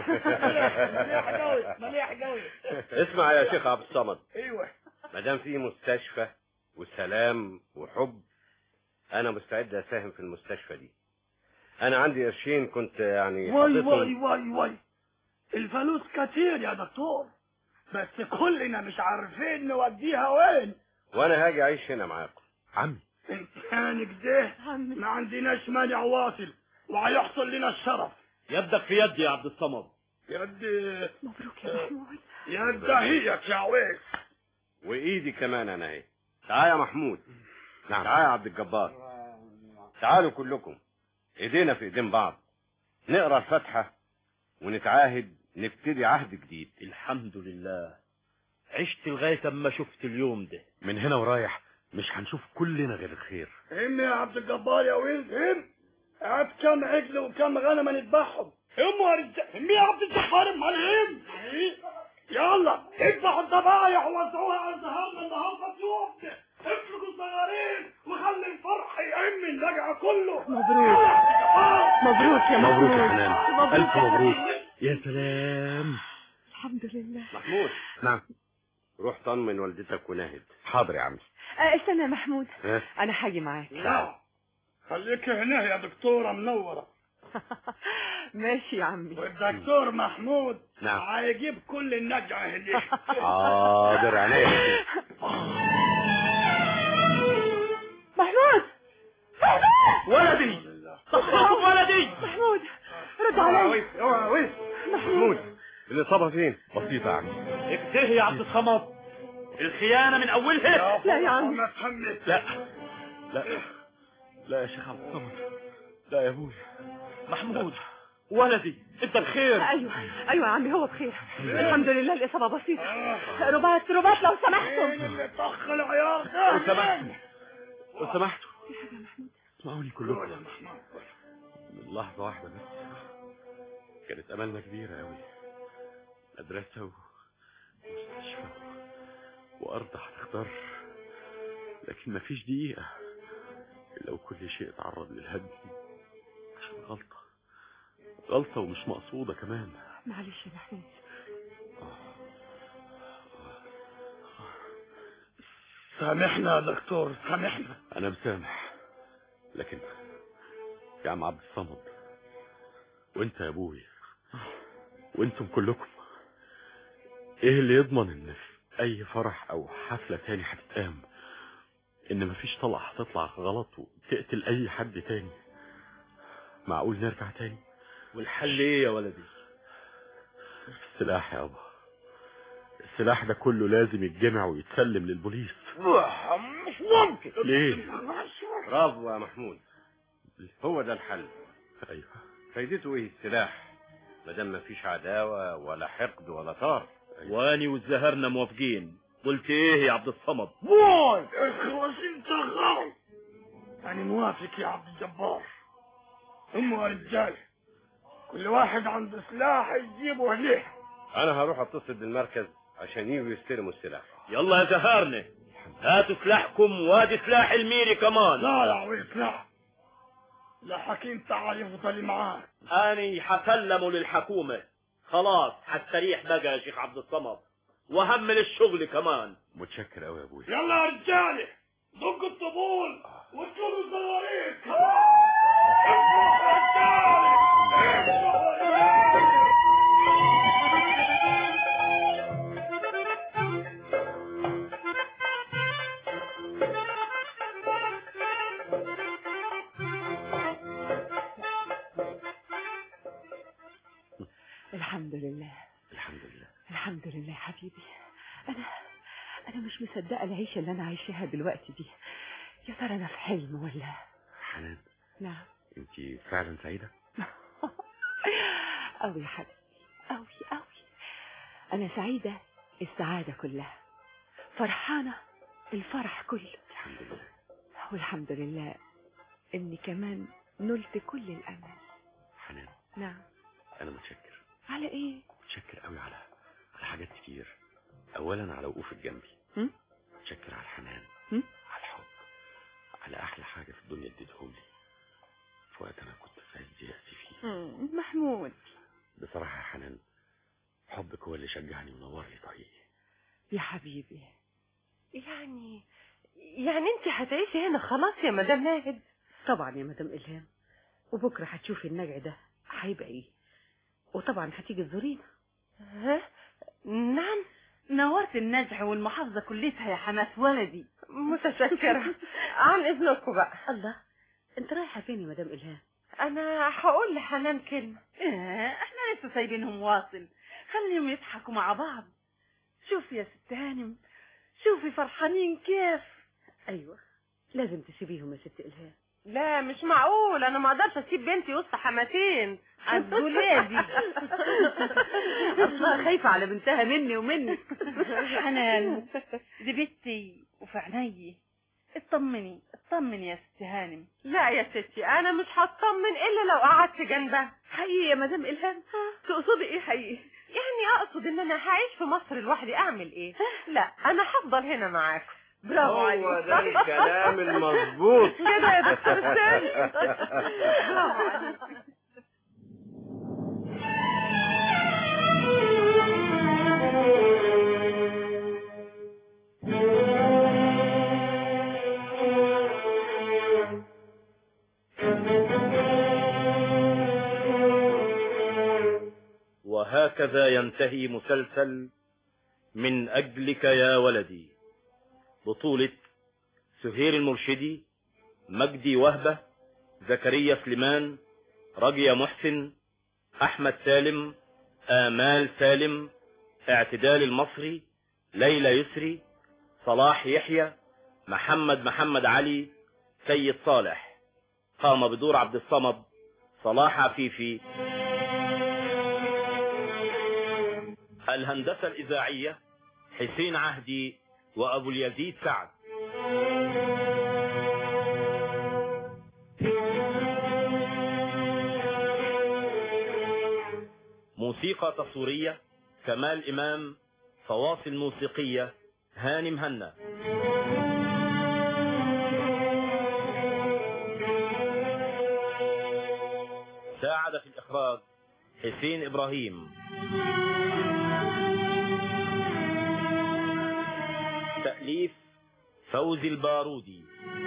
مليح قوي مليح قوي اسمع يا شيخ عبد الصمد ايوه ما دام في مستشفى وسلام وحب انا مستعد اساهم في المستشفى دي انا عندي قرشين كنت يعني واي حطيتهم- واي واي واي الفلوس كتير يا دكتور بس كلنا مش عارفين نوديها وين وانا هاجي اعيش هنا معاكم عمي ان كان كده ما عندناش مانع واصل وهيحصل لنا الشرف يدك في يدي يا عبد الصمد يد مبروك يا محمود يد هيك يا عويس وايدي كمان انا اهي تعال يا محمود نعم تعال يا عبد الجبار تعالوا كلكم ايدينا في ايدين بعض نقرا الفاتحه ونتعاهد نبتدي عهد جديد الحمد لله عشت لغايه اما شفت اليوم ده من هنا ورايح مش هنشوف كلنا غير الخير هم يا عبد الجبار يا ولد هم هات كم عجل وكم غنم نذبحهم هم يا رجال هم يا عبد الجبار امال هم يلا اذبحوا الذبايح ووزعوها على الزهار النهارده اليوم ده افرقوا الصغارين وخلي الفرح يعم النجع كله مبروك مبروك يا مبروك يا محمود حنان مبروك الف يا مبروك حبيبي. يا سلام الحمد لله محمود نعم روح طمن والدتك وناهد حاضر يا عمي آه، استنى يا محمود ها؟ انا هاجي معاك لا خليك هنا يا دكتورة منورة ماشي يا عمي والدكتور محمود نعم. هيجيب كل النجعة هنا حاضر عينيا محمود ولدي طخطخ ولدي محمود رد علي اوعى ويس محمود الاصابه فين بسيطة يا عمي اكته يا عبد الصمد الخيانه من اولها لا يا عمي ما تهمك لا لا لا يا شيخ عبد الصمد لا يا ابوي محمود ولدي انت بخير ايوه ايوه يا عمي هو بخير الحمد لله الاصابه بسيطه رباط رباط لو سمحتم مين اللي طخ العيار ده لو سمحتوا لو سمحتوا اسمعوني كلكم من لحظة واحدة بس كانت أملنا كبيرة أوي مدرسة ومستشفى وأرض هتختار لكن مفيش دقيقة إلا وكل شيء تعرض للهدم عشان غلطة غلطة ومش مقصودة كمان معلش يا محمود سامحنا يا دكتور سامحنا أنا مسامح لكن يا عم عبد الصمد وأنت يا أبوي وأنتم كلكم إيه اللي يضمن إن في أي فرح أو حفلة تاني هتتقام إن مفيش طلعة هتطلع غلط وتقتل أي حد تاني معقول نرجع تاني والحل ايه يا ولدي السلاح يا أبا السلاح ده كله لازم يتجمع ويتسلم للبوليس مش ممكن ليه؟ برافو يا محمود هو ده الحل أيوه فايدته ايه السلاح مادام مفيش عداوة ولا حقد ولا طار واني والزهرنا موافقين قلت ايه يا عبد الصمد واي اخلص انت غلط انا موافق يا عبد الجبار هم يا رجال كل واحد عنده سلاح يجيبه ليه انا هروح اتصل بالمركز عشان يجوا يستلموا السلاح يلا يا زهرنا هاتوا سلاحكم وادي سلاح الميري كمان لا يا عويس لا لا حكيم تعال يفضل معاك اني حسلمه للحكومة خلاص هستريح بقى يا شيخ عبد الصمد وهمل الشغل كمان متشكر قوي يا ابوي يلا يا رجالي دقوا الطبول واطلبوا الزواريك الحمد لله الحمد لله الحمد لله حبيبي انا انا مش مصدقه العيشه اللي انا عايشاها دلوقتي دي يا ترى انا في حلم ولا حنان نعم انت فعلا سعيدة قوي يا حبيبي قوي قوي انا سعيده السعاده كلها فرحانه الفرح كله الحمد لله والحمد لله اني كمان نلت كل الامل حنان نعم انا متشكر على ايه متشكر قوي على على حاجات كتير اولا على وقوفك جنبي هم؟ متشكر على الحنان هم؟ على الحب على احلى حاجة في الدنيا اديتهم لي في وقت انا كنت في عز يأسي فيه مم، محمود بصراحة يا حنان حبك هو اللي شجعني ونور لي طريقي يا حبيبي يعني يعني انت هتعيشي هنا خلاص يا مدام ناهد طبعا يا مدام الهام وبكره هتشوفي النجع ده هيبقى ايه وطبعا هتيجي تزورينا ها نعم نورت النجع والمحافظة كلتها يا حماس ولدي متشكرة عن اذنكم بقى الله انت رايحه فين يا مدام الهام انا هقول لحنان كلمة إيه، احنا لسه سايبينهم واصل خليهم يضحكوا مع بعض شوفي يا ست هانم شوفي فرحانين كيف ايوه لازم تسيبيهم يا ست الهام لا مش معقول انا ما اقدرش اسيب بنتي وسط حماتين عالدولابي اصلا خايفه على بنتها مني ومنك حنان دي بنتي وفي عيني اطمني اطمني يا ست هانم لا يا ستي انا مش هطمن الا لو قعدت جنبها حقيقي يا مدام الهام تقصدي ايه حقيقي يعني اقصد ان انا هعيش في مصر لوحدي اعمل ايه لا انا هفضل هنا معاكم برافو هو عليك ده الكلام المظبوط كده يا دكتور سامي برافو عليك وهكذا ينتهي مسلسل من أجلك يا ولدي بطولة سهير المرشدي مجدي وهبة زكريا سليمان رجيا محسن أحمد سالم آمال سالم اعتدال المصري ليلى يسري صلاح يحيى محمد محمد علي سيد صالح قام بدور عبد الصمد صلاح عفيفي الهندسة الإذاعية حسين عهدي وأبو اليزيد سعد موسيقى تصويرية كمال إمام فواصل موسيقية هاني مهنا ساعد في الإخراج حسين إبراهيم تأليف فوزي البارودي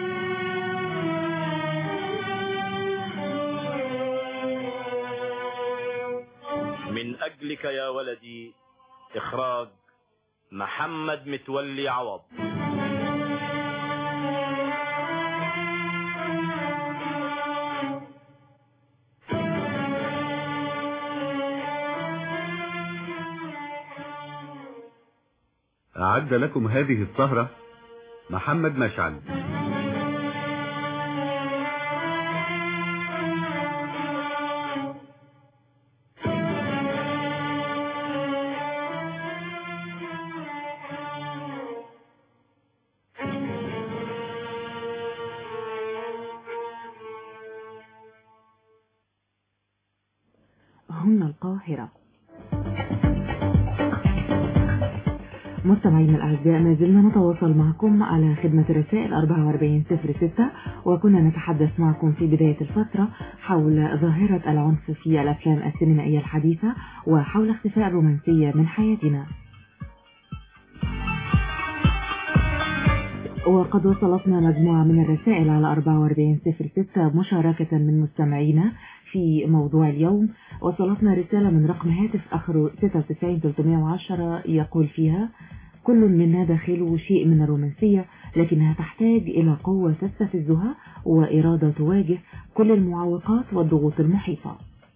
من أجلك يا ولدي إخراج محمد متولي عوض أعد لكم هذه السهرة محمد مشعل هنا القاهرة مستمعينا الأعزاء ما زلنا نتواصل معكم على خدمة الرسائل 4406 وكنا نتحدث معكم في بداية الفترة حول ظاهرة العنف في الأفلام السينمائية الحديثة وحول اختفاء الرومانسية من حياتنا وقد وصلتنا مجموعة من الرسائل على 4406 مشاركة من مستمعينا في موضوع اليوم وصلتنا رسالة من رقم هاتف آخره 96310 يقول فيها كل منا داخله شيء من الرومانسية لكنها تحتاج إلى قوة تستفزها وإرادة تواجه كل المعوقات والضغوط المحيطة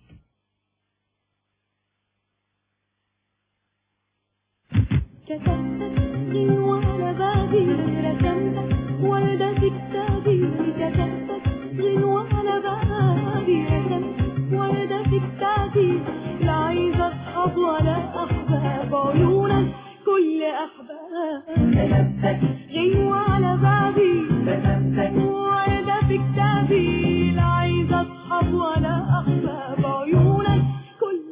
كتبتك وانا بابي رسمتك وردة في كتابي كتبتك وانا بابي رسمتك وردة في كتابي لا عايزة اصحاب ولا احباب عيونك كل احباب كتبتك غنوة على بابي كتبتك وردة في كتابي لا عايزة اصحاب ولا احباب عيونك كل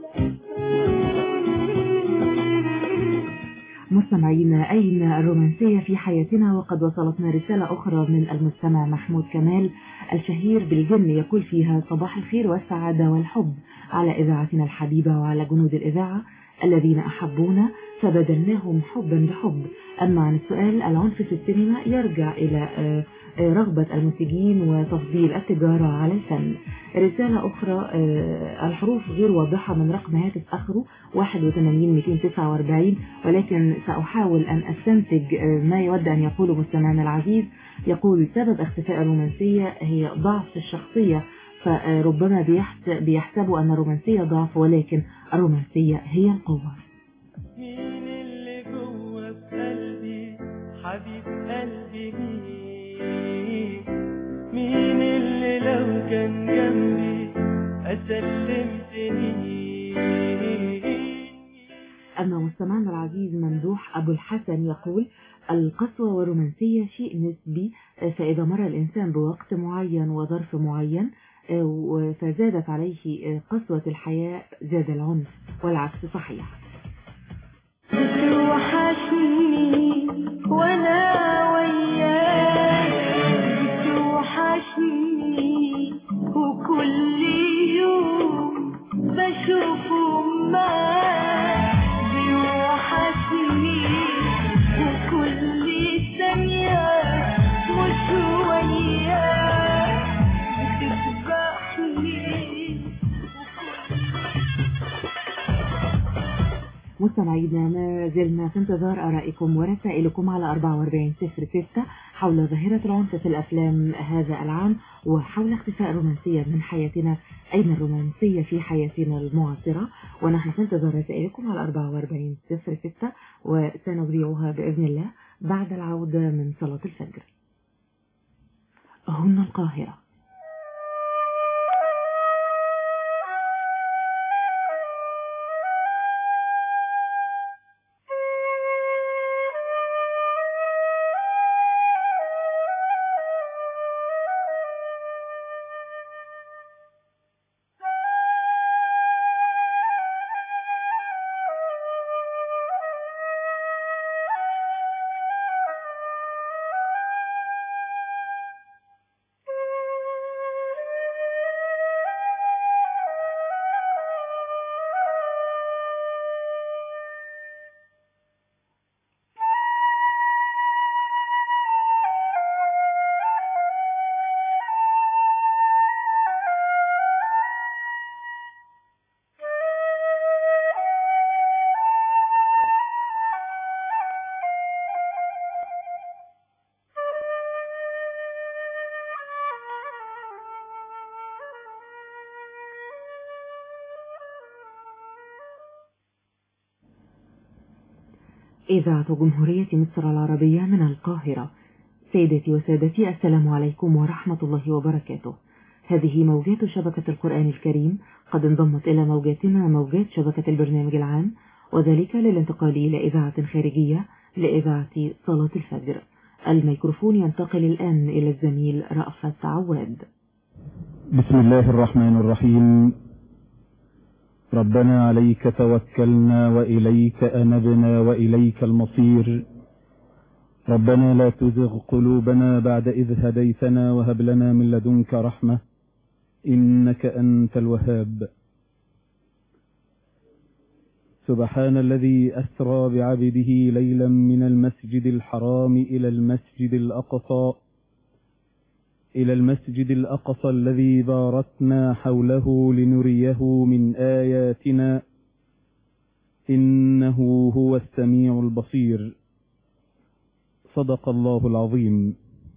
مستمعينا أين الرومانسية في حياتنا وقد وصلتنا رسالة أخرى من المستمع محمود كمال الشهير بالجن يقول فيها صباح الخير والسعادة والحب على إذاعتنا الحبيبة وعلى جنود الإذاعة الذين أحبونا فبدلناهم حبا بحب أما عن السؤال العنف في السينما يرجع إلى آه، آه، رغبة المنتجين وتفضيل التجارة على الفن رسالة أخرى آه، الحروف غير واضحة من رقم هاتف آخره 81 249 ولكن سأحاول أن أستنتج آه، ما يود أن يقوله مستمعنا العزيز يقول سبب اختفاء الرومانسية هي ضعف الشخصية فربما بيحس- بيحسبوا أن الرومانسية ضعف ولكن الرومانسية هي القوة مين اللي جوه في قلبي حبيب قلبي مين مين اللي لو كان جنبي أسلمتني أما مستمعنا العزيز ممدوح أبو الحسن يقول القسوة والرومانسية شيء نسبي آه، فإذا مر الإنسان بوقت معين وظرف معين آه، و- فزادت عليه آه، قسوة الحياة زاد العنف والعكس صحيح بتوحشني وانا وياك بتوحشني وكل يوم بشوفه معاك بيوحشني وكل ثانية مش وياك بتذبحني مستمعينا ما زلنا في انتظار آرائكم ورسائلكم على 4406 حول ظاهرة العنف في الأفلام هذا العام وحول اختفاء الرومانسية من حياتنا أين الرومانسية في حياتنا المعاصرة ونحن في انتظار رسائلكم على 4406 وسنذيعها بإذن الله بعد العودة من صلاة الفجر هنا القاهرة إذاعة جمهورية مصر العربية من القاهرة سيداتي وسادتي السلام عليكم ورحمة الله وبركاته هذه موجات شبكة القرآن الكريم قد انضمت إلى موجاتنا موجات شبكة البرنامج العام وذلك للانتقال إلى إذاعة خارجية لإذاعة صلاة الفجر الميكروفون ينتقل الآن إلى الزميل رأفت عواد بسم الله الرحمن الرحيم ربنا عليك توكلنا وإليك أنبنا وإليك المصير ربنا لا تزغ قلوبنا بعد إذ هديتنا وهب لنا من لدنك رحمة إنك أنت الوهاب سبحان الذي أسرى بعبده ليلا من المسجد الحرام إلى المسجد الأقصى إلى المسجد الأقصى الذي باركنا حوله لنريه من آياتنا إنه هو السميع البصير صدق الله العظيم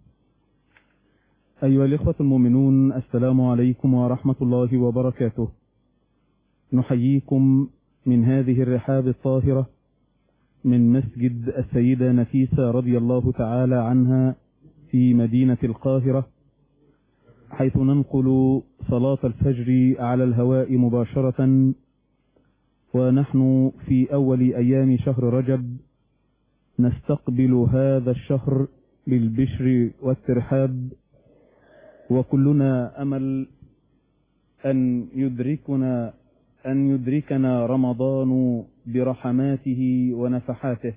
أيها الإخوة المؤمنون السلام عليكم ورحمة الله وبركاته نحييكم من هذه الرحاب الطاهرة من مسجد السيدة نفيسة رضي الله تعالى عنها في مدينة القاهرة حيث ننقل صلاة الفجر على الهواء مباشرة ونحن في أول أيام شهر رجب نستقبل هذا الشهر بالبشر والترحاب وكلنا أمل أن يدركنا أن يدركنا رمضان برحماته ونفحاته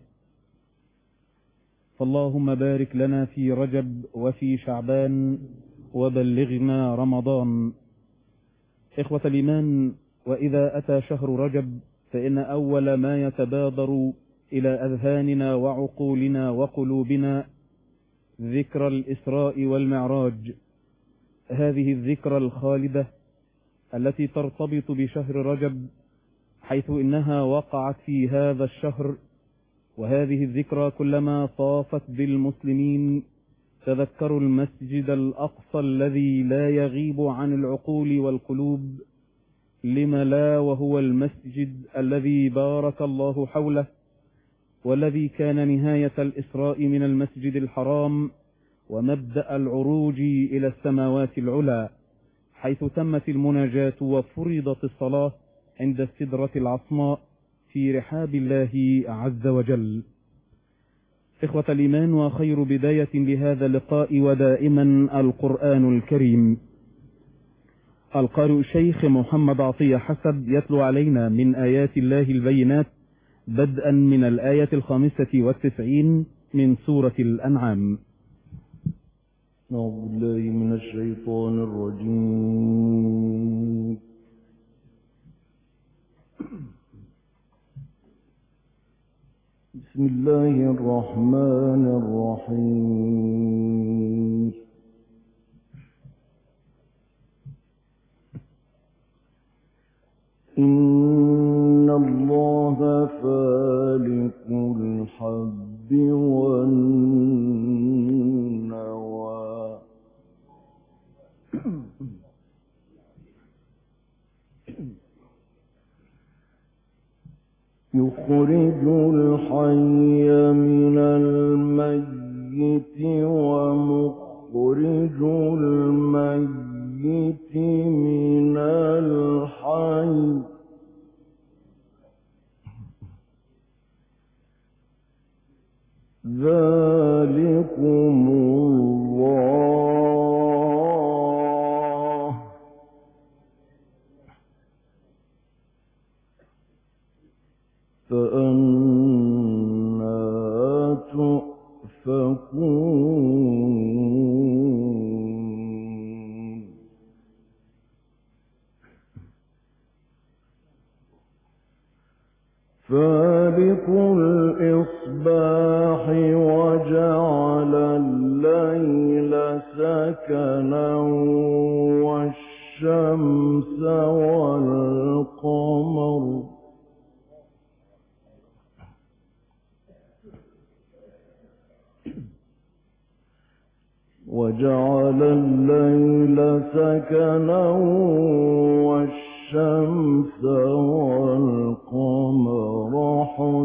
فاللهم بارك لنا في رجب وفي شعبان وبلغنا رمضان إخوة الإيمان وإذا أتى شهر رجب فإن أول ما يتبادر إلى أذهاننا وعقولنا وقلوبنا ذكر الإسراء والمعراج هذه الذكرى الخالدة التي ترتبط بشهر رجب حيث إنها وقعت في هذا الشهر وهذه الذكرى كلما طافت بالمسلمين تذكروا المسجد الأقصى الذي لا يغيب عن العقول والقلوب لم لا وهو المسجد الذي بارك الله حوله والذي كان نهاية الإسراء من المسجد الحرام ومبدأ العروج إلى السماوات العلى حيث تمت المناجاة وفرضت الصلاة عند السدرة العصماء في رحاب الله عز وجل إخوة الإيمان وخير بداية لهذا اللقاء ودائما القرآن الكريم القارئ الشيخ محمد عطية حسب يتلو علينا من آيات الله البينات بدءا من الآية الخامسة والتسعين من سورة الأنعام أعوذ بالله من الشيطان الرجيم بسم الله الرحمن الرحيم إن الله فالق الحب والنوى يخرج الحي من الميت ومخرج الميت من الحي ذلكم الله فأنا تؤفكون فالق الإصباح وجعل الليل سكنا والشمس والقمر وجعل الليل سكنا والشمس والقمر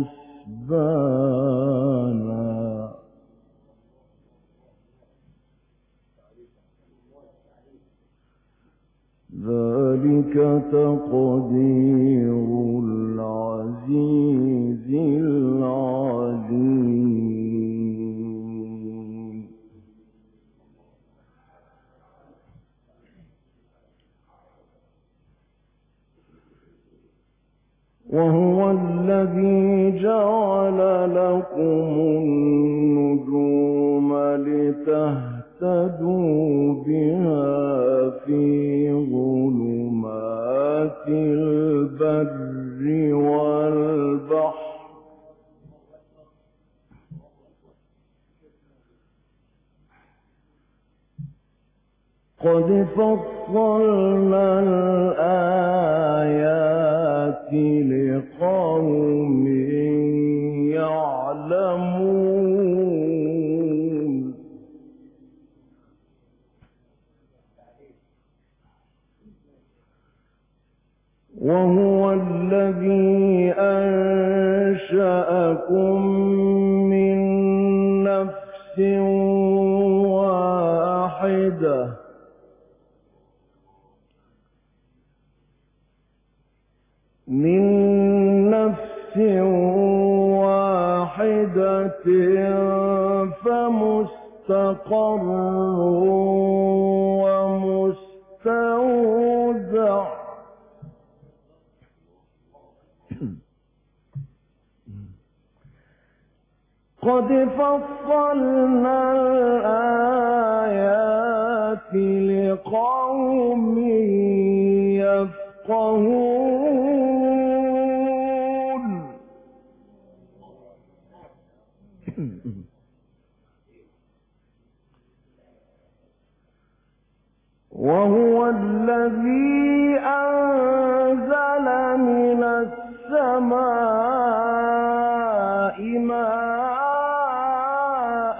حسبانا ذلك تقدير العزيز العليم وهو الذي جعل لكم النجوم لتهتدوا بها في ظلمات البر والبحر قد فصلنا الآيات لقوم يعلمون وهو الذي أنشأكم من نفس واحدة من نفس واحدة فمستقر ومستودع قد فصلنا الآيات لقوم يفقهون وهو الذي أنزل من السماء ماء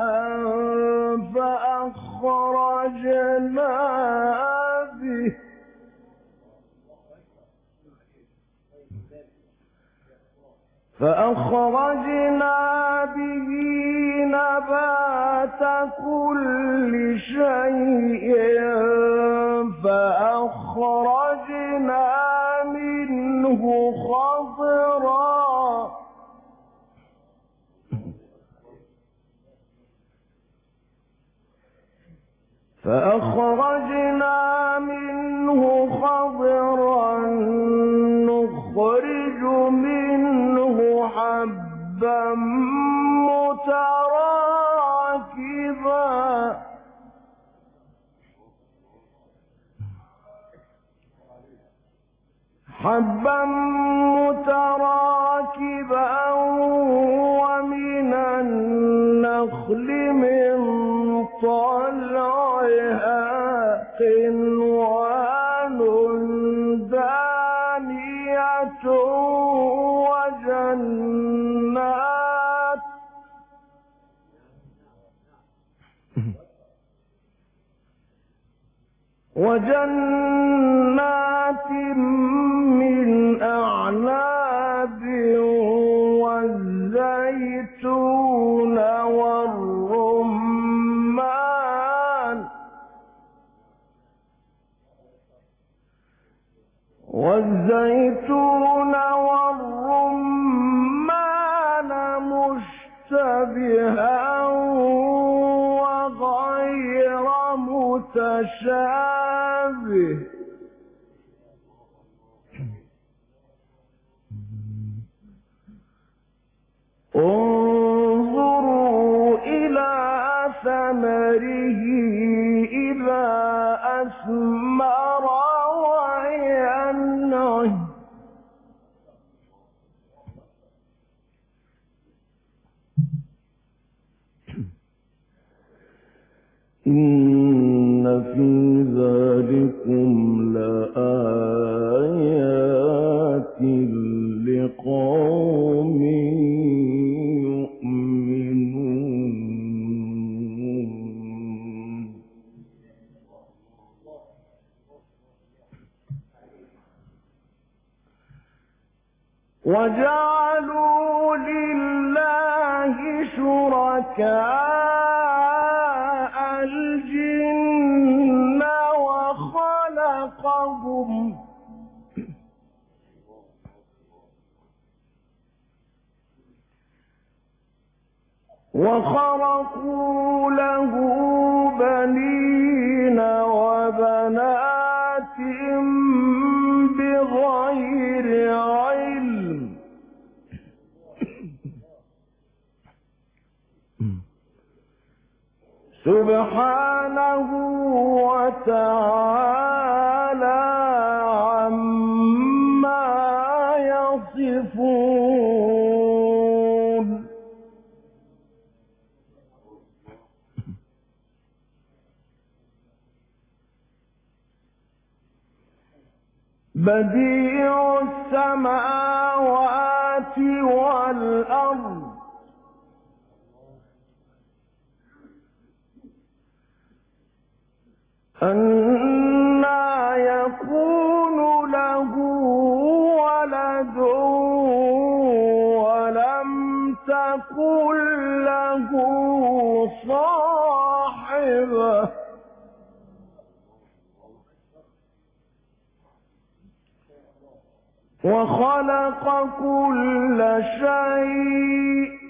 فأخرجنا به فأخرجنا به نبات كل شيء فأخرجنا منه خضرا فأخرجنا منه خضرا نخرج منه حبا متراكبا حبا متراكبا ومن النخل من طلعها قنوان دانية وجنات وجنات من أعناب والزيتون والرمان والزيتون والرمان مشتبها وغير متشابه انظروا إلى ثمره إذا أثمر وينعه إن في ذلكم لآيات لقوم يؤمنون وجعلوا لله شركاء الجن وخلقهم وخرقوا له بنين وبنات بغير علم سبحانه وتعالى عما يصفون بديع السماوات والأرض أنا يكون له ولد ولم تكن له صاحبة وخلق كل شيء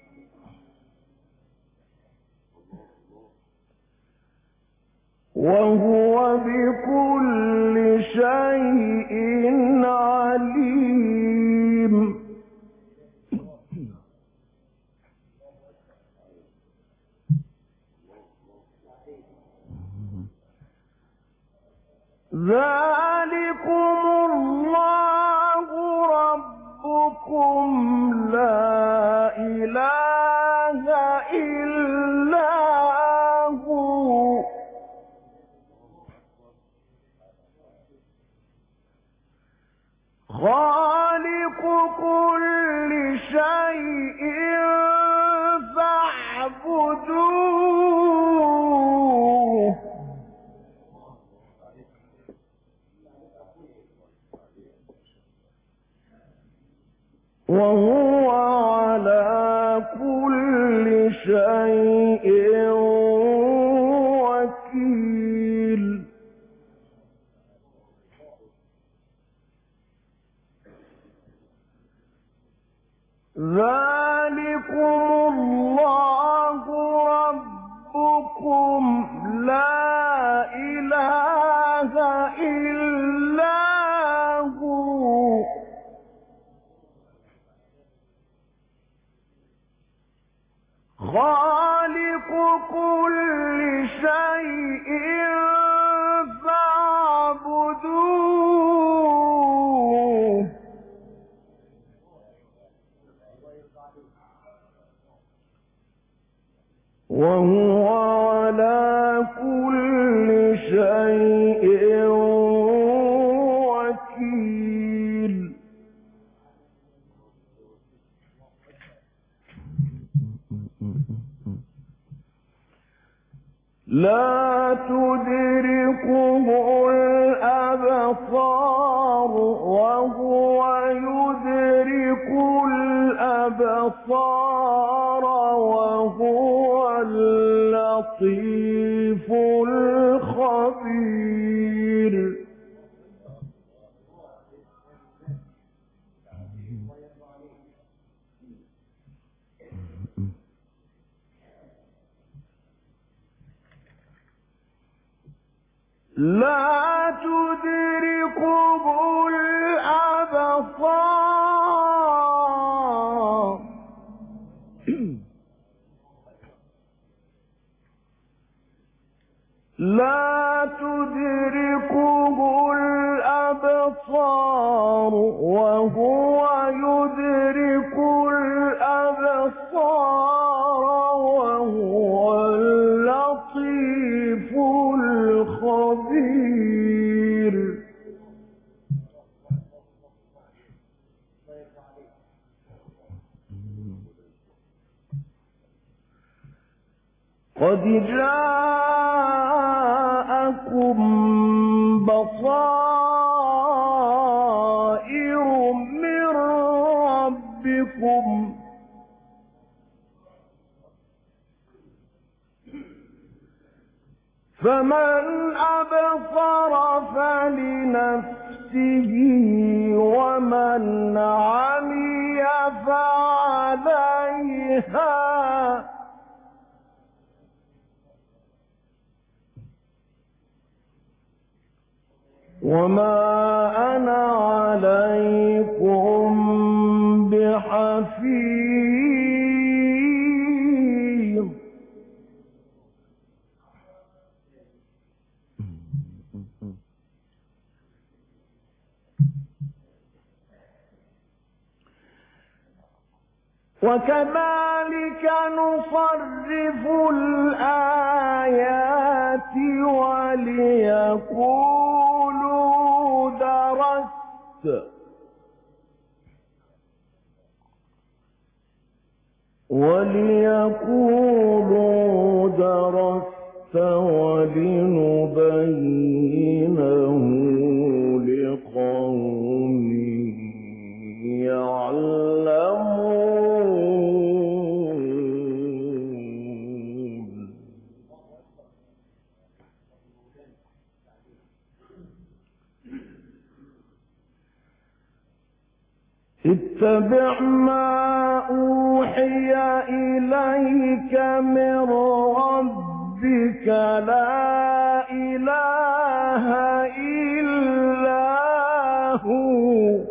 وهو بكل شيء عليم ذلكم الله ربكم لا إله إلا هو خالق كل شيء فاعبدوه وهو على كل شيء وكيل ذلكم الله ربكم لا إله إلا هو خالق كل شيء فاعبدوه وهو على كل شيء وكيل لا تدركه الأبصار وهو يدرك الأبصار وهو اللطيف الخبير لا تدركه الأبصار لا تدركه الأبصار وهو يدرك الأبصار وهو اللطيف الخبير قد جاءكم بصائر من ربكم فمن أبصر فلنفسه ومن عمي فعليها وما أنا عليكم بحفيظ وكذلك نصرف الآيات وليقولوا درست وليقولوا درست ولنبينه لقوم يعلمون اتبع ما أوحي إليك من ربك لا إله إلا هو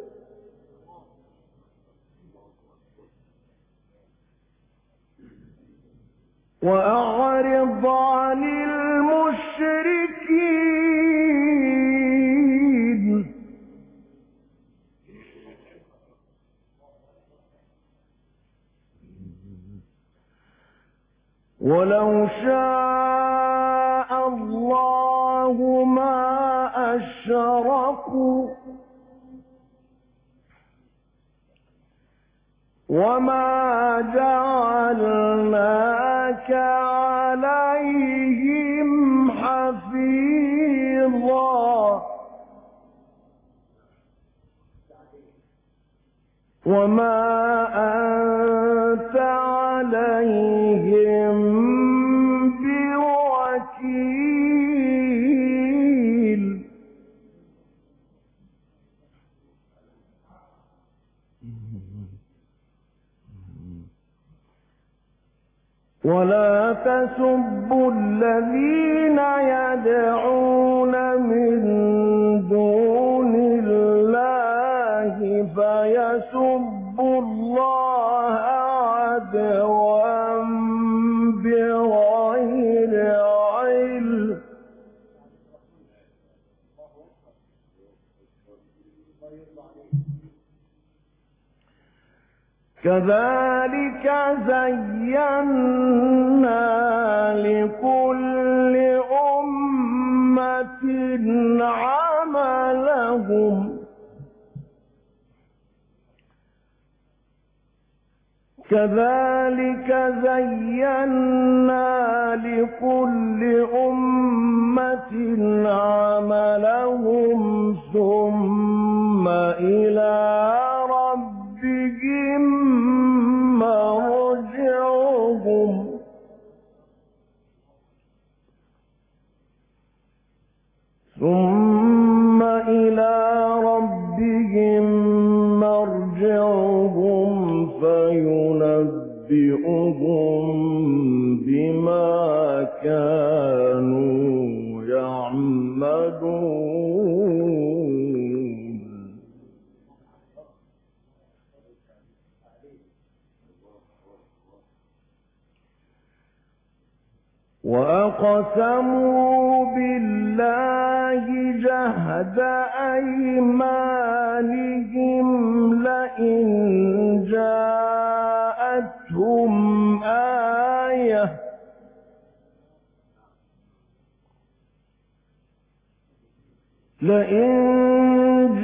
وأعرض عن المشركين ولو شاء الله ما أشركوا وما جعلناك عليهم حفيظا وما أنت عليهم بوكيل ولا تسبوا الذين يدعون من دون الله فيسبوا الله عدوا بغير علم كذلك زينا لكل أمة عملهم كذلك زينا لكل أمة عملهم ثم إلى ربهم مرجعهم ثم إلى ربهم مرجعهم فينبئهم بما كانوا يعملون وأقسموا بالله جهد أيمانهم لئن جاءتهم آية لئن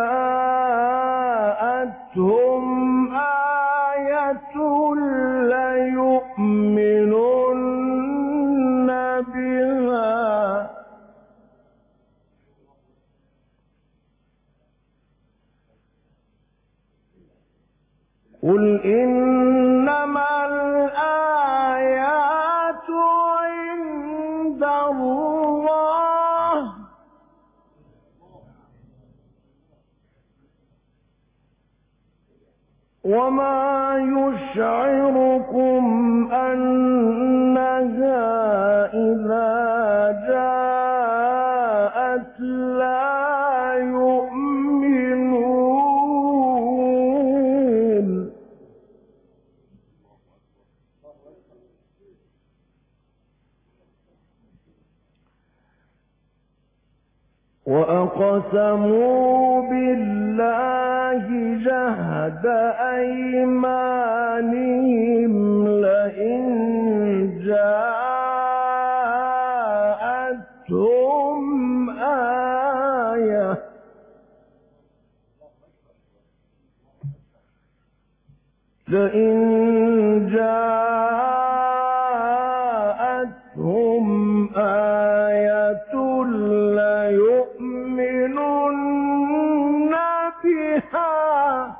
جاءتهم آية ليؤمنن بها قل إنما الآيات عند الله وما يشعركم أنها إذا جاءت لا يؤمنون وأقسموا بالله جهد أيمانهم لئن جاءتهم آية لئن جاءتهم آية ليؤمنن بها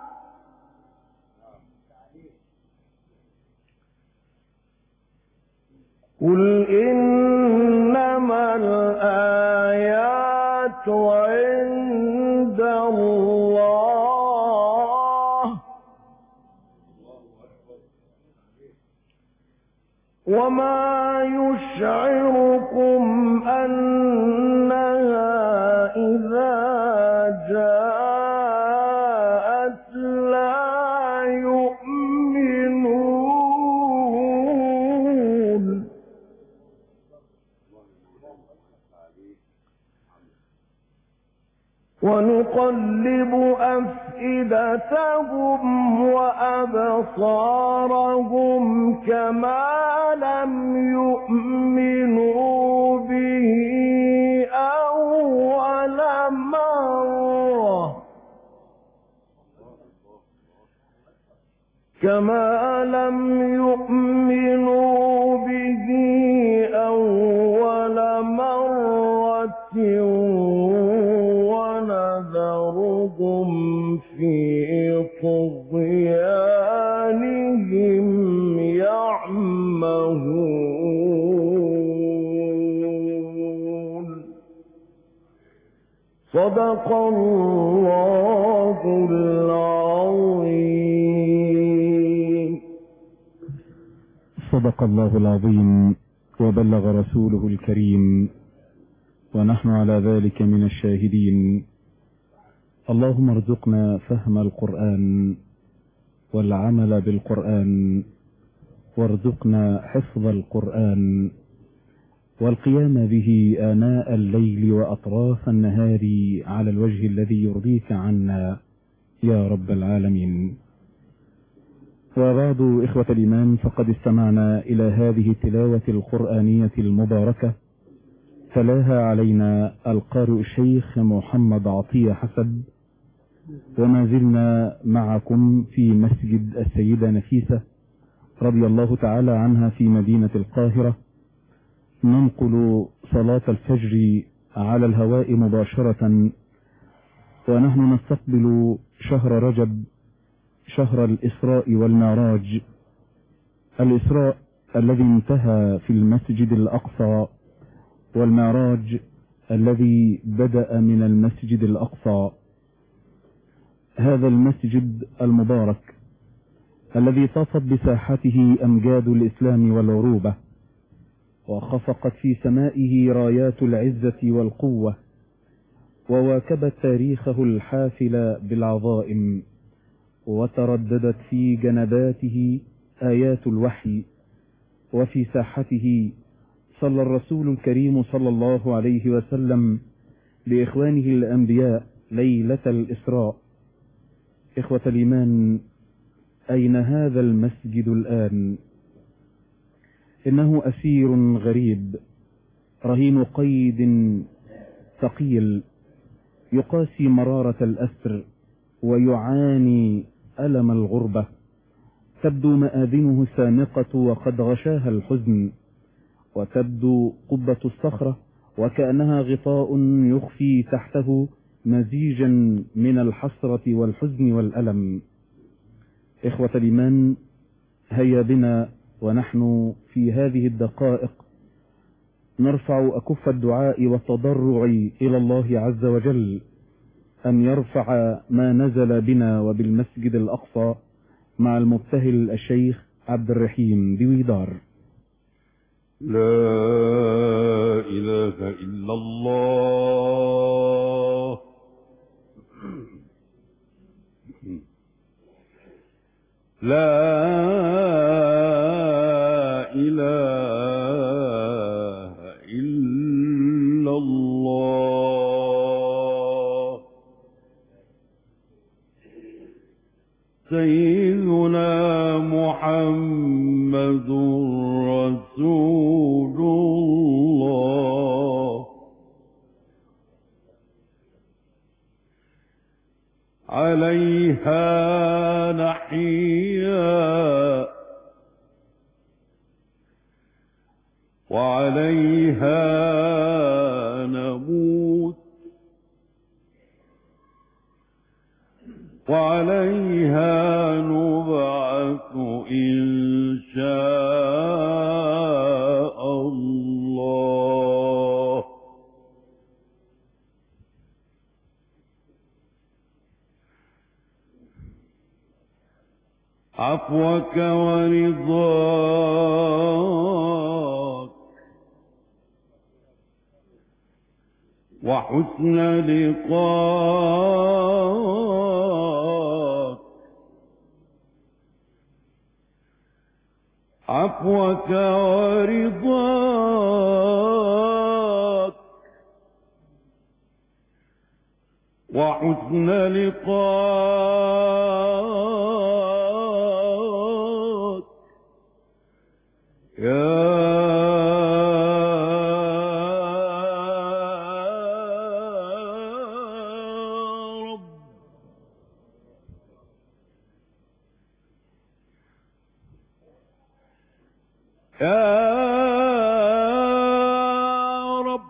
قل إنما الآيات عند الله وما يشعركم أنها إذا جاءت لا يؤمنون ونقلب أفئدتهم وأبصارهم كما لم يؤمنوا به أول مرة كما لم يؤمنوا به أول مرة ونذرهم في طغيانهم يعمهون صدق الله العظيم صدق الله العظيم وبلغ رسوله الكريم ونحن على ذلك من الشاهدين اللهم ارزقنا فهم القرآن والعمل بالقرآن وارزقنا حفظ القرآن والقيام به آناء الليل وأطراف النهار على الوجه الذي يرضيك عنا يا رب العالمين وبعد إخوة الإيمان فقد استمعنا إلى هذه التلاوة القرآنية المباركة تلاها علينا القارئ الشيخ محمد عطية حسب وما زلنا معكم في مسجد السيدة نفيسة رضي الله تعالى عنها في مدينة القاهرة ننقل صلاة الفجر على الهواء مباشرة ونحن نستقبل شهر رجب شهر الإسراء والمعراج الإسراء الذي انتهى في المسجد الأقصى والمعراج الذي بدأ من المسجد الأقصى هذا المسجد المبارك الذي طافت بساحته أمجاد الإسلام والعروبة وخفقت في سمائه رايات العزة والقوة وواكبت تاريخه الحافل بالعظائم وترددت في جنباته آيات الوحي وفي ساحته صلى الرسول الكريم صلى الله عليه وسلم لإخوانه الأنبياء ليلة الإسراء إخوة الإيمان أين هذا المسجد الآن إنه أسير غريب رهين قيد ثقيل يقاسي مرارة الأسر ويعاني ألم الغربة تبدو مآذنه سانقة وقد غشاها الحزن وتبدو قبة الصخرة وكأنها غطاء يخفي تحته مزيجا من الحسرة والحزن والألم إخوة الإيمان هيا بنا ونحن في هذه الدقائق نرفع أكف الدعاء والتضرع إلى الله عز وجل أن يرفع ما نزل بنا وبالمسجد الأقصى مع المبتهل الشيخ عبد الرحيم بويدار لا إله إلا الله لا إله إلا الله سيدنا محمد رسول الله عليها نحيا وعليها نموت وعليها نبعث إن شاء الله عفوك ورضاك وحسن لقاك عفوك ورضاك وحسن لقاك يا رب يا رب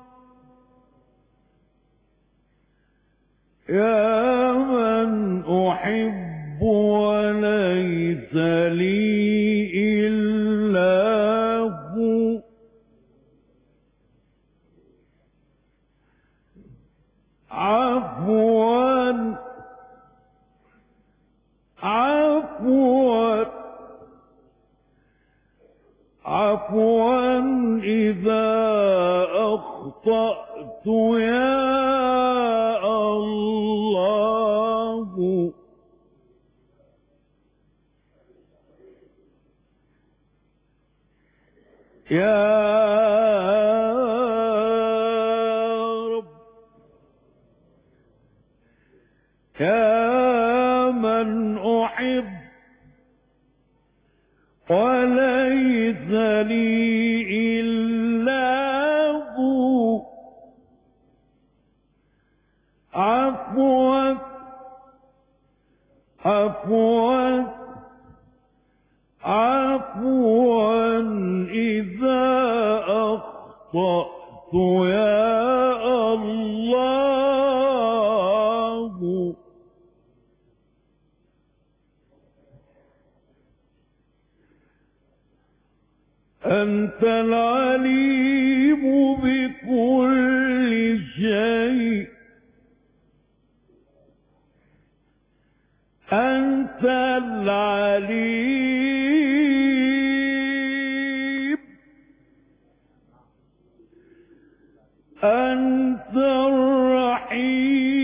يا من أحب وليس لي إلا هو عفوا عفوا عفوا إذا أخطأت يا الله يا رب يا من أحب وليس لي إلا هو عفوا عفوا عفوا إذا أخطأت يا الله أنت العليم بكل شيء أنت العليم أنت الرحيم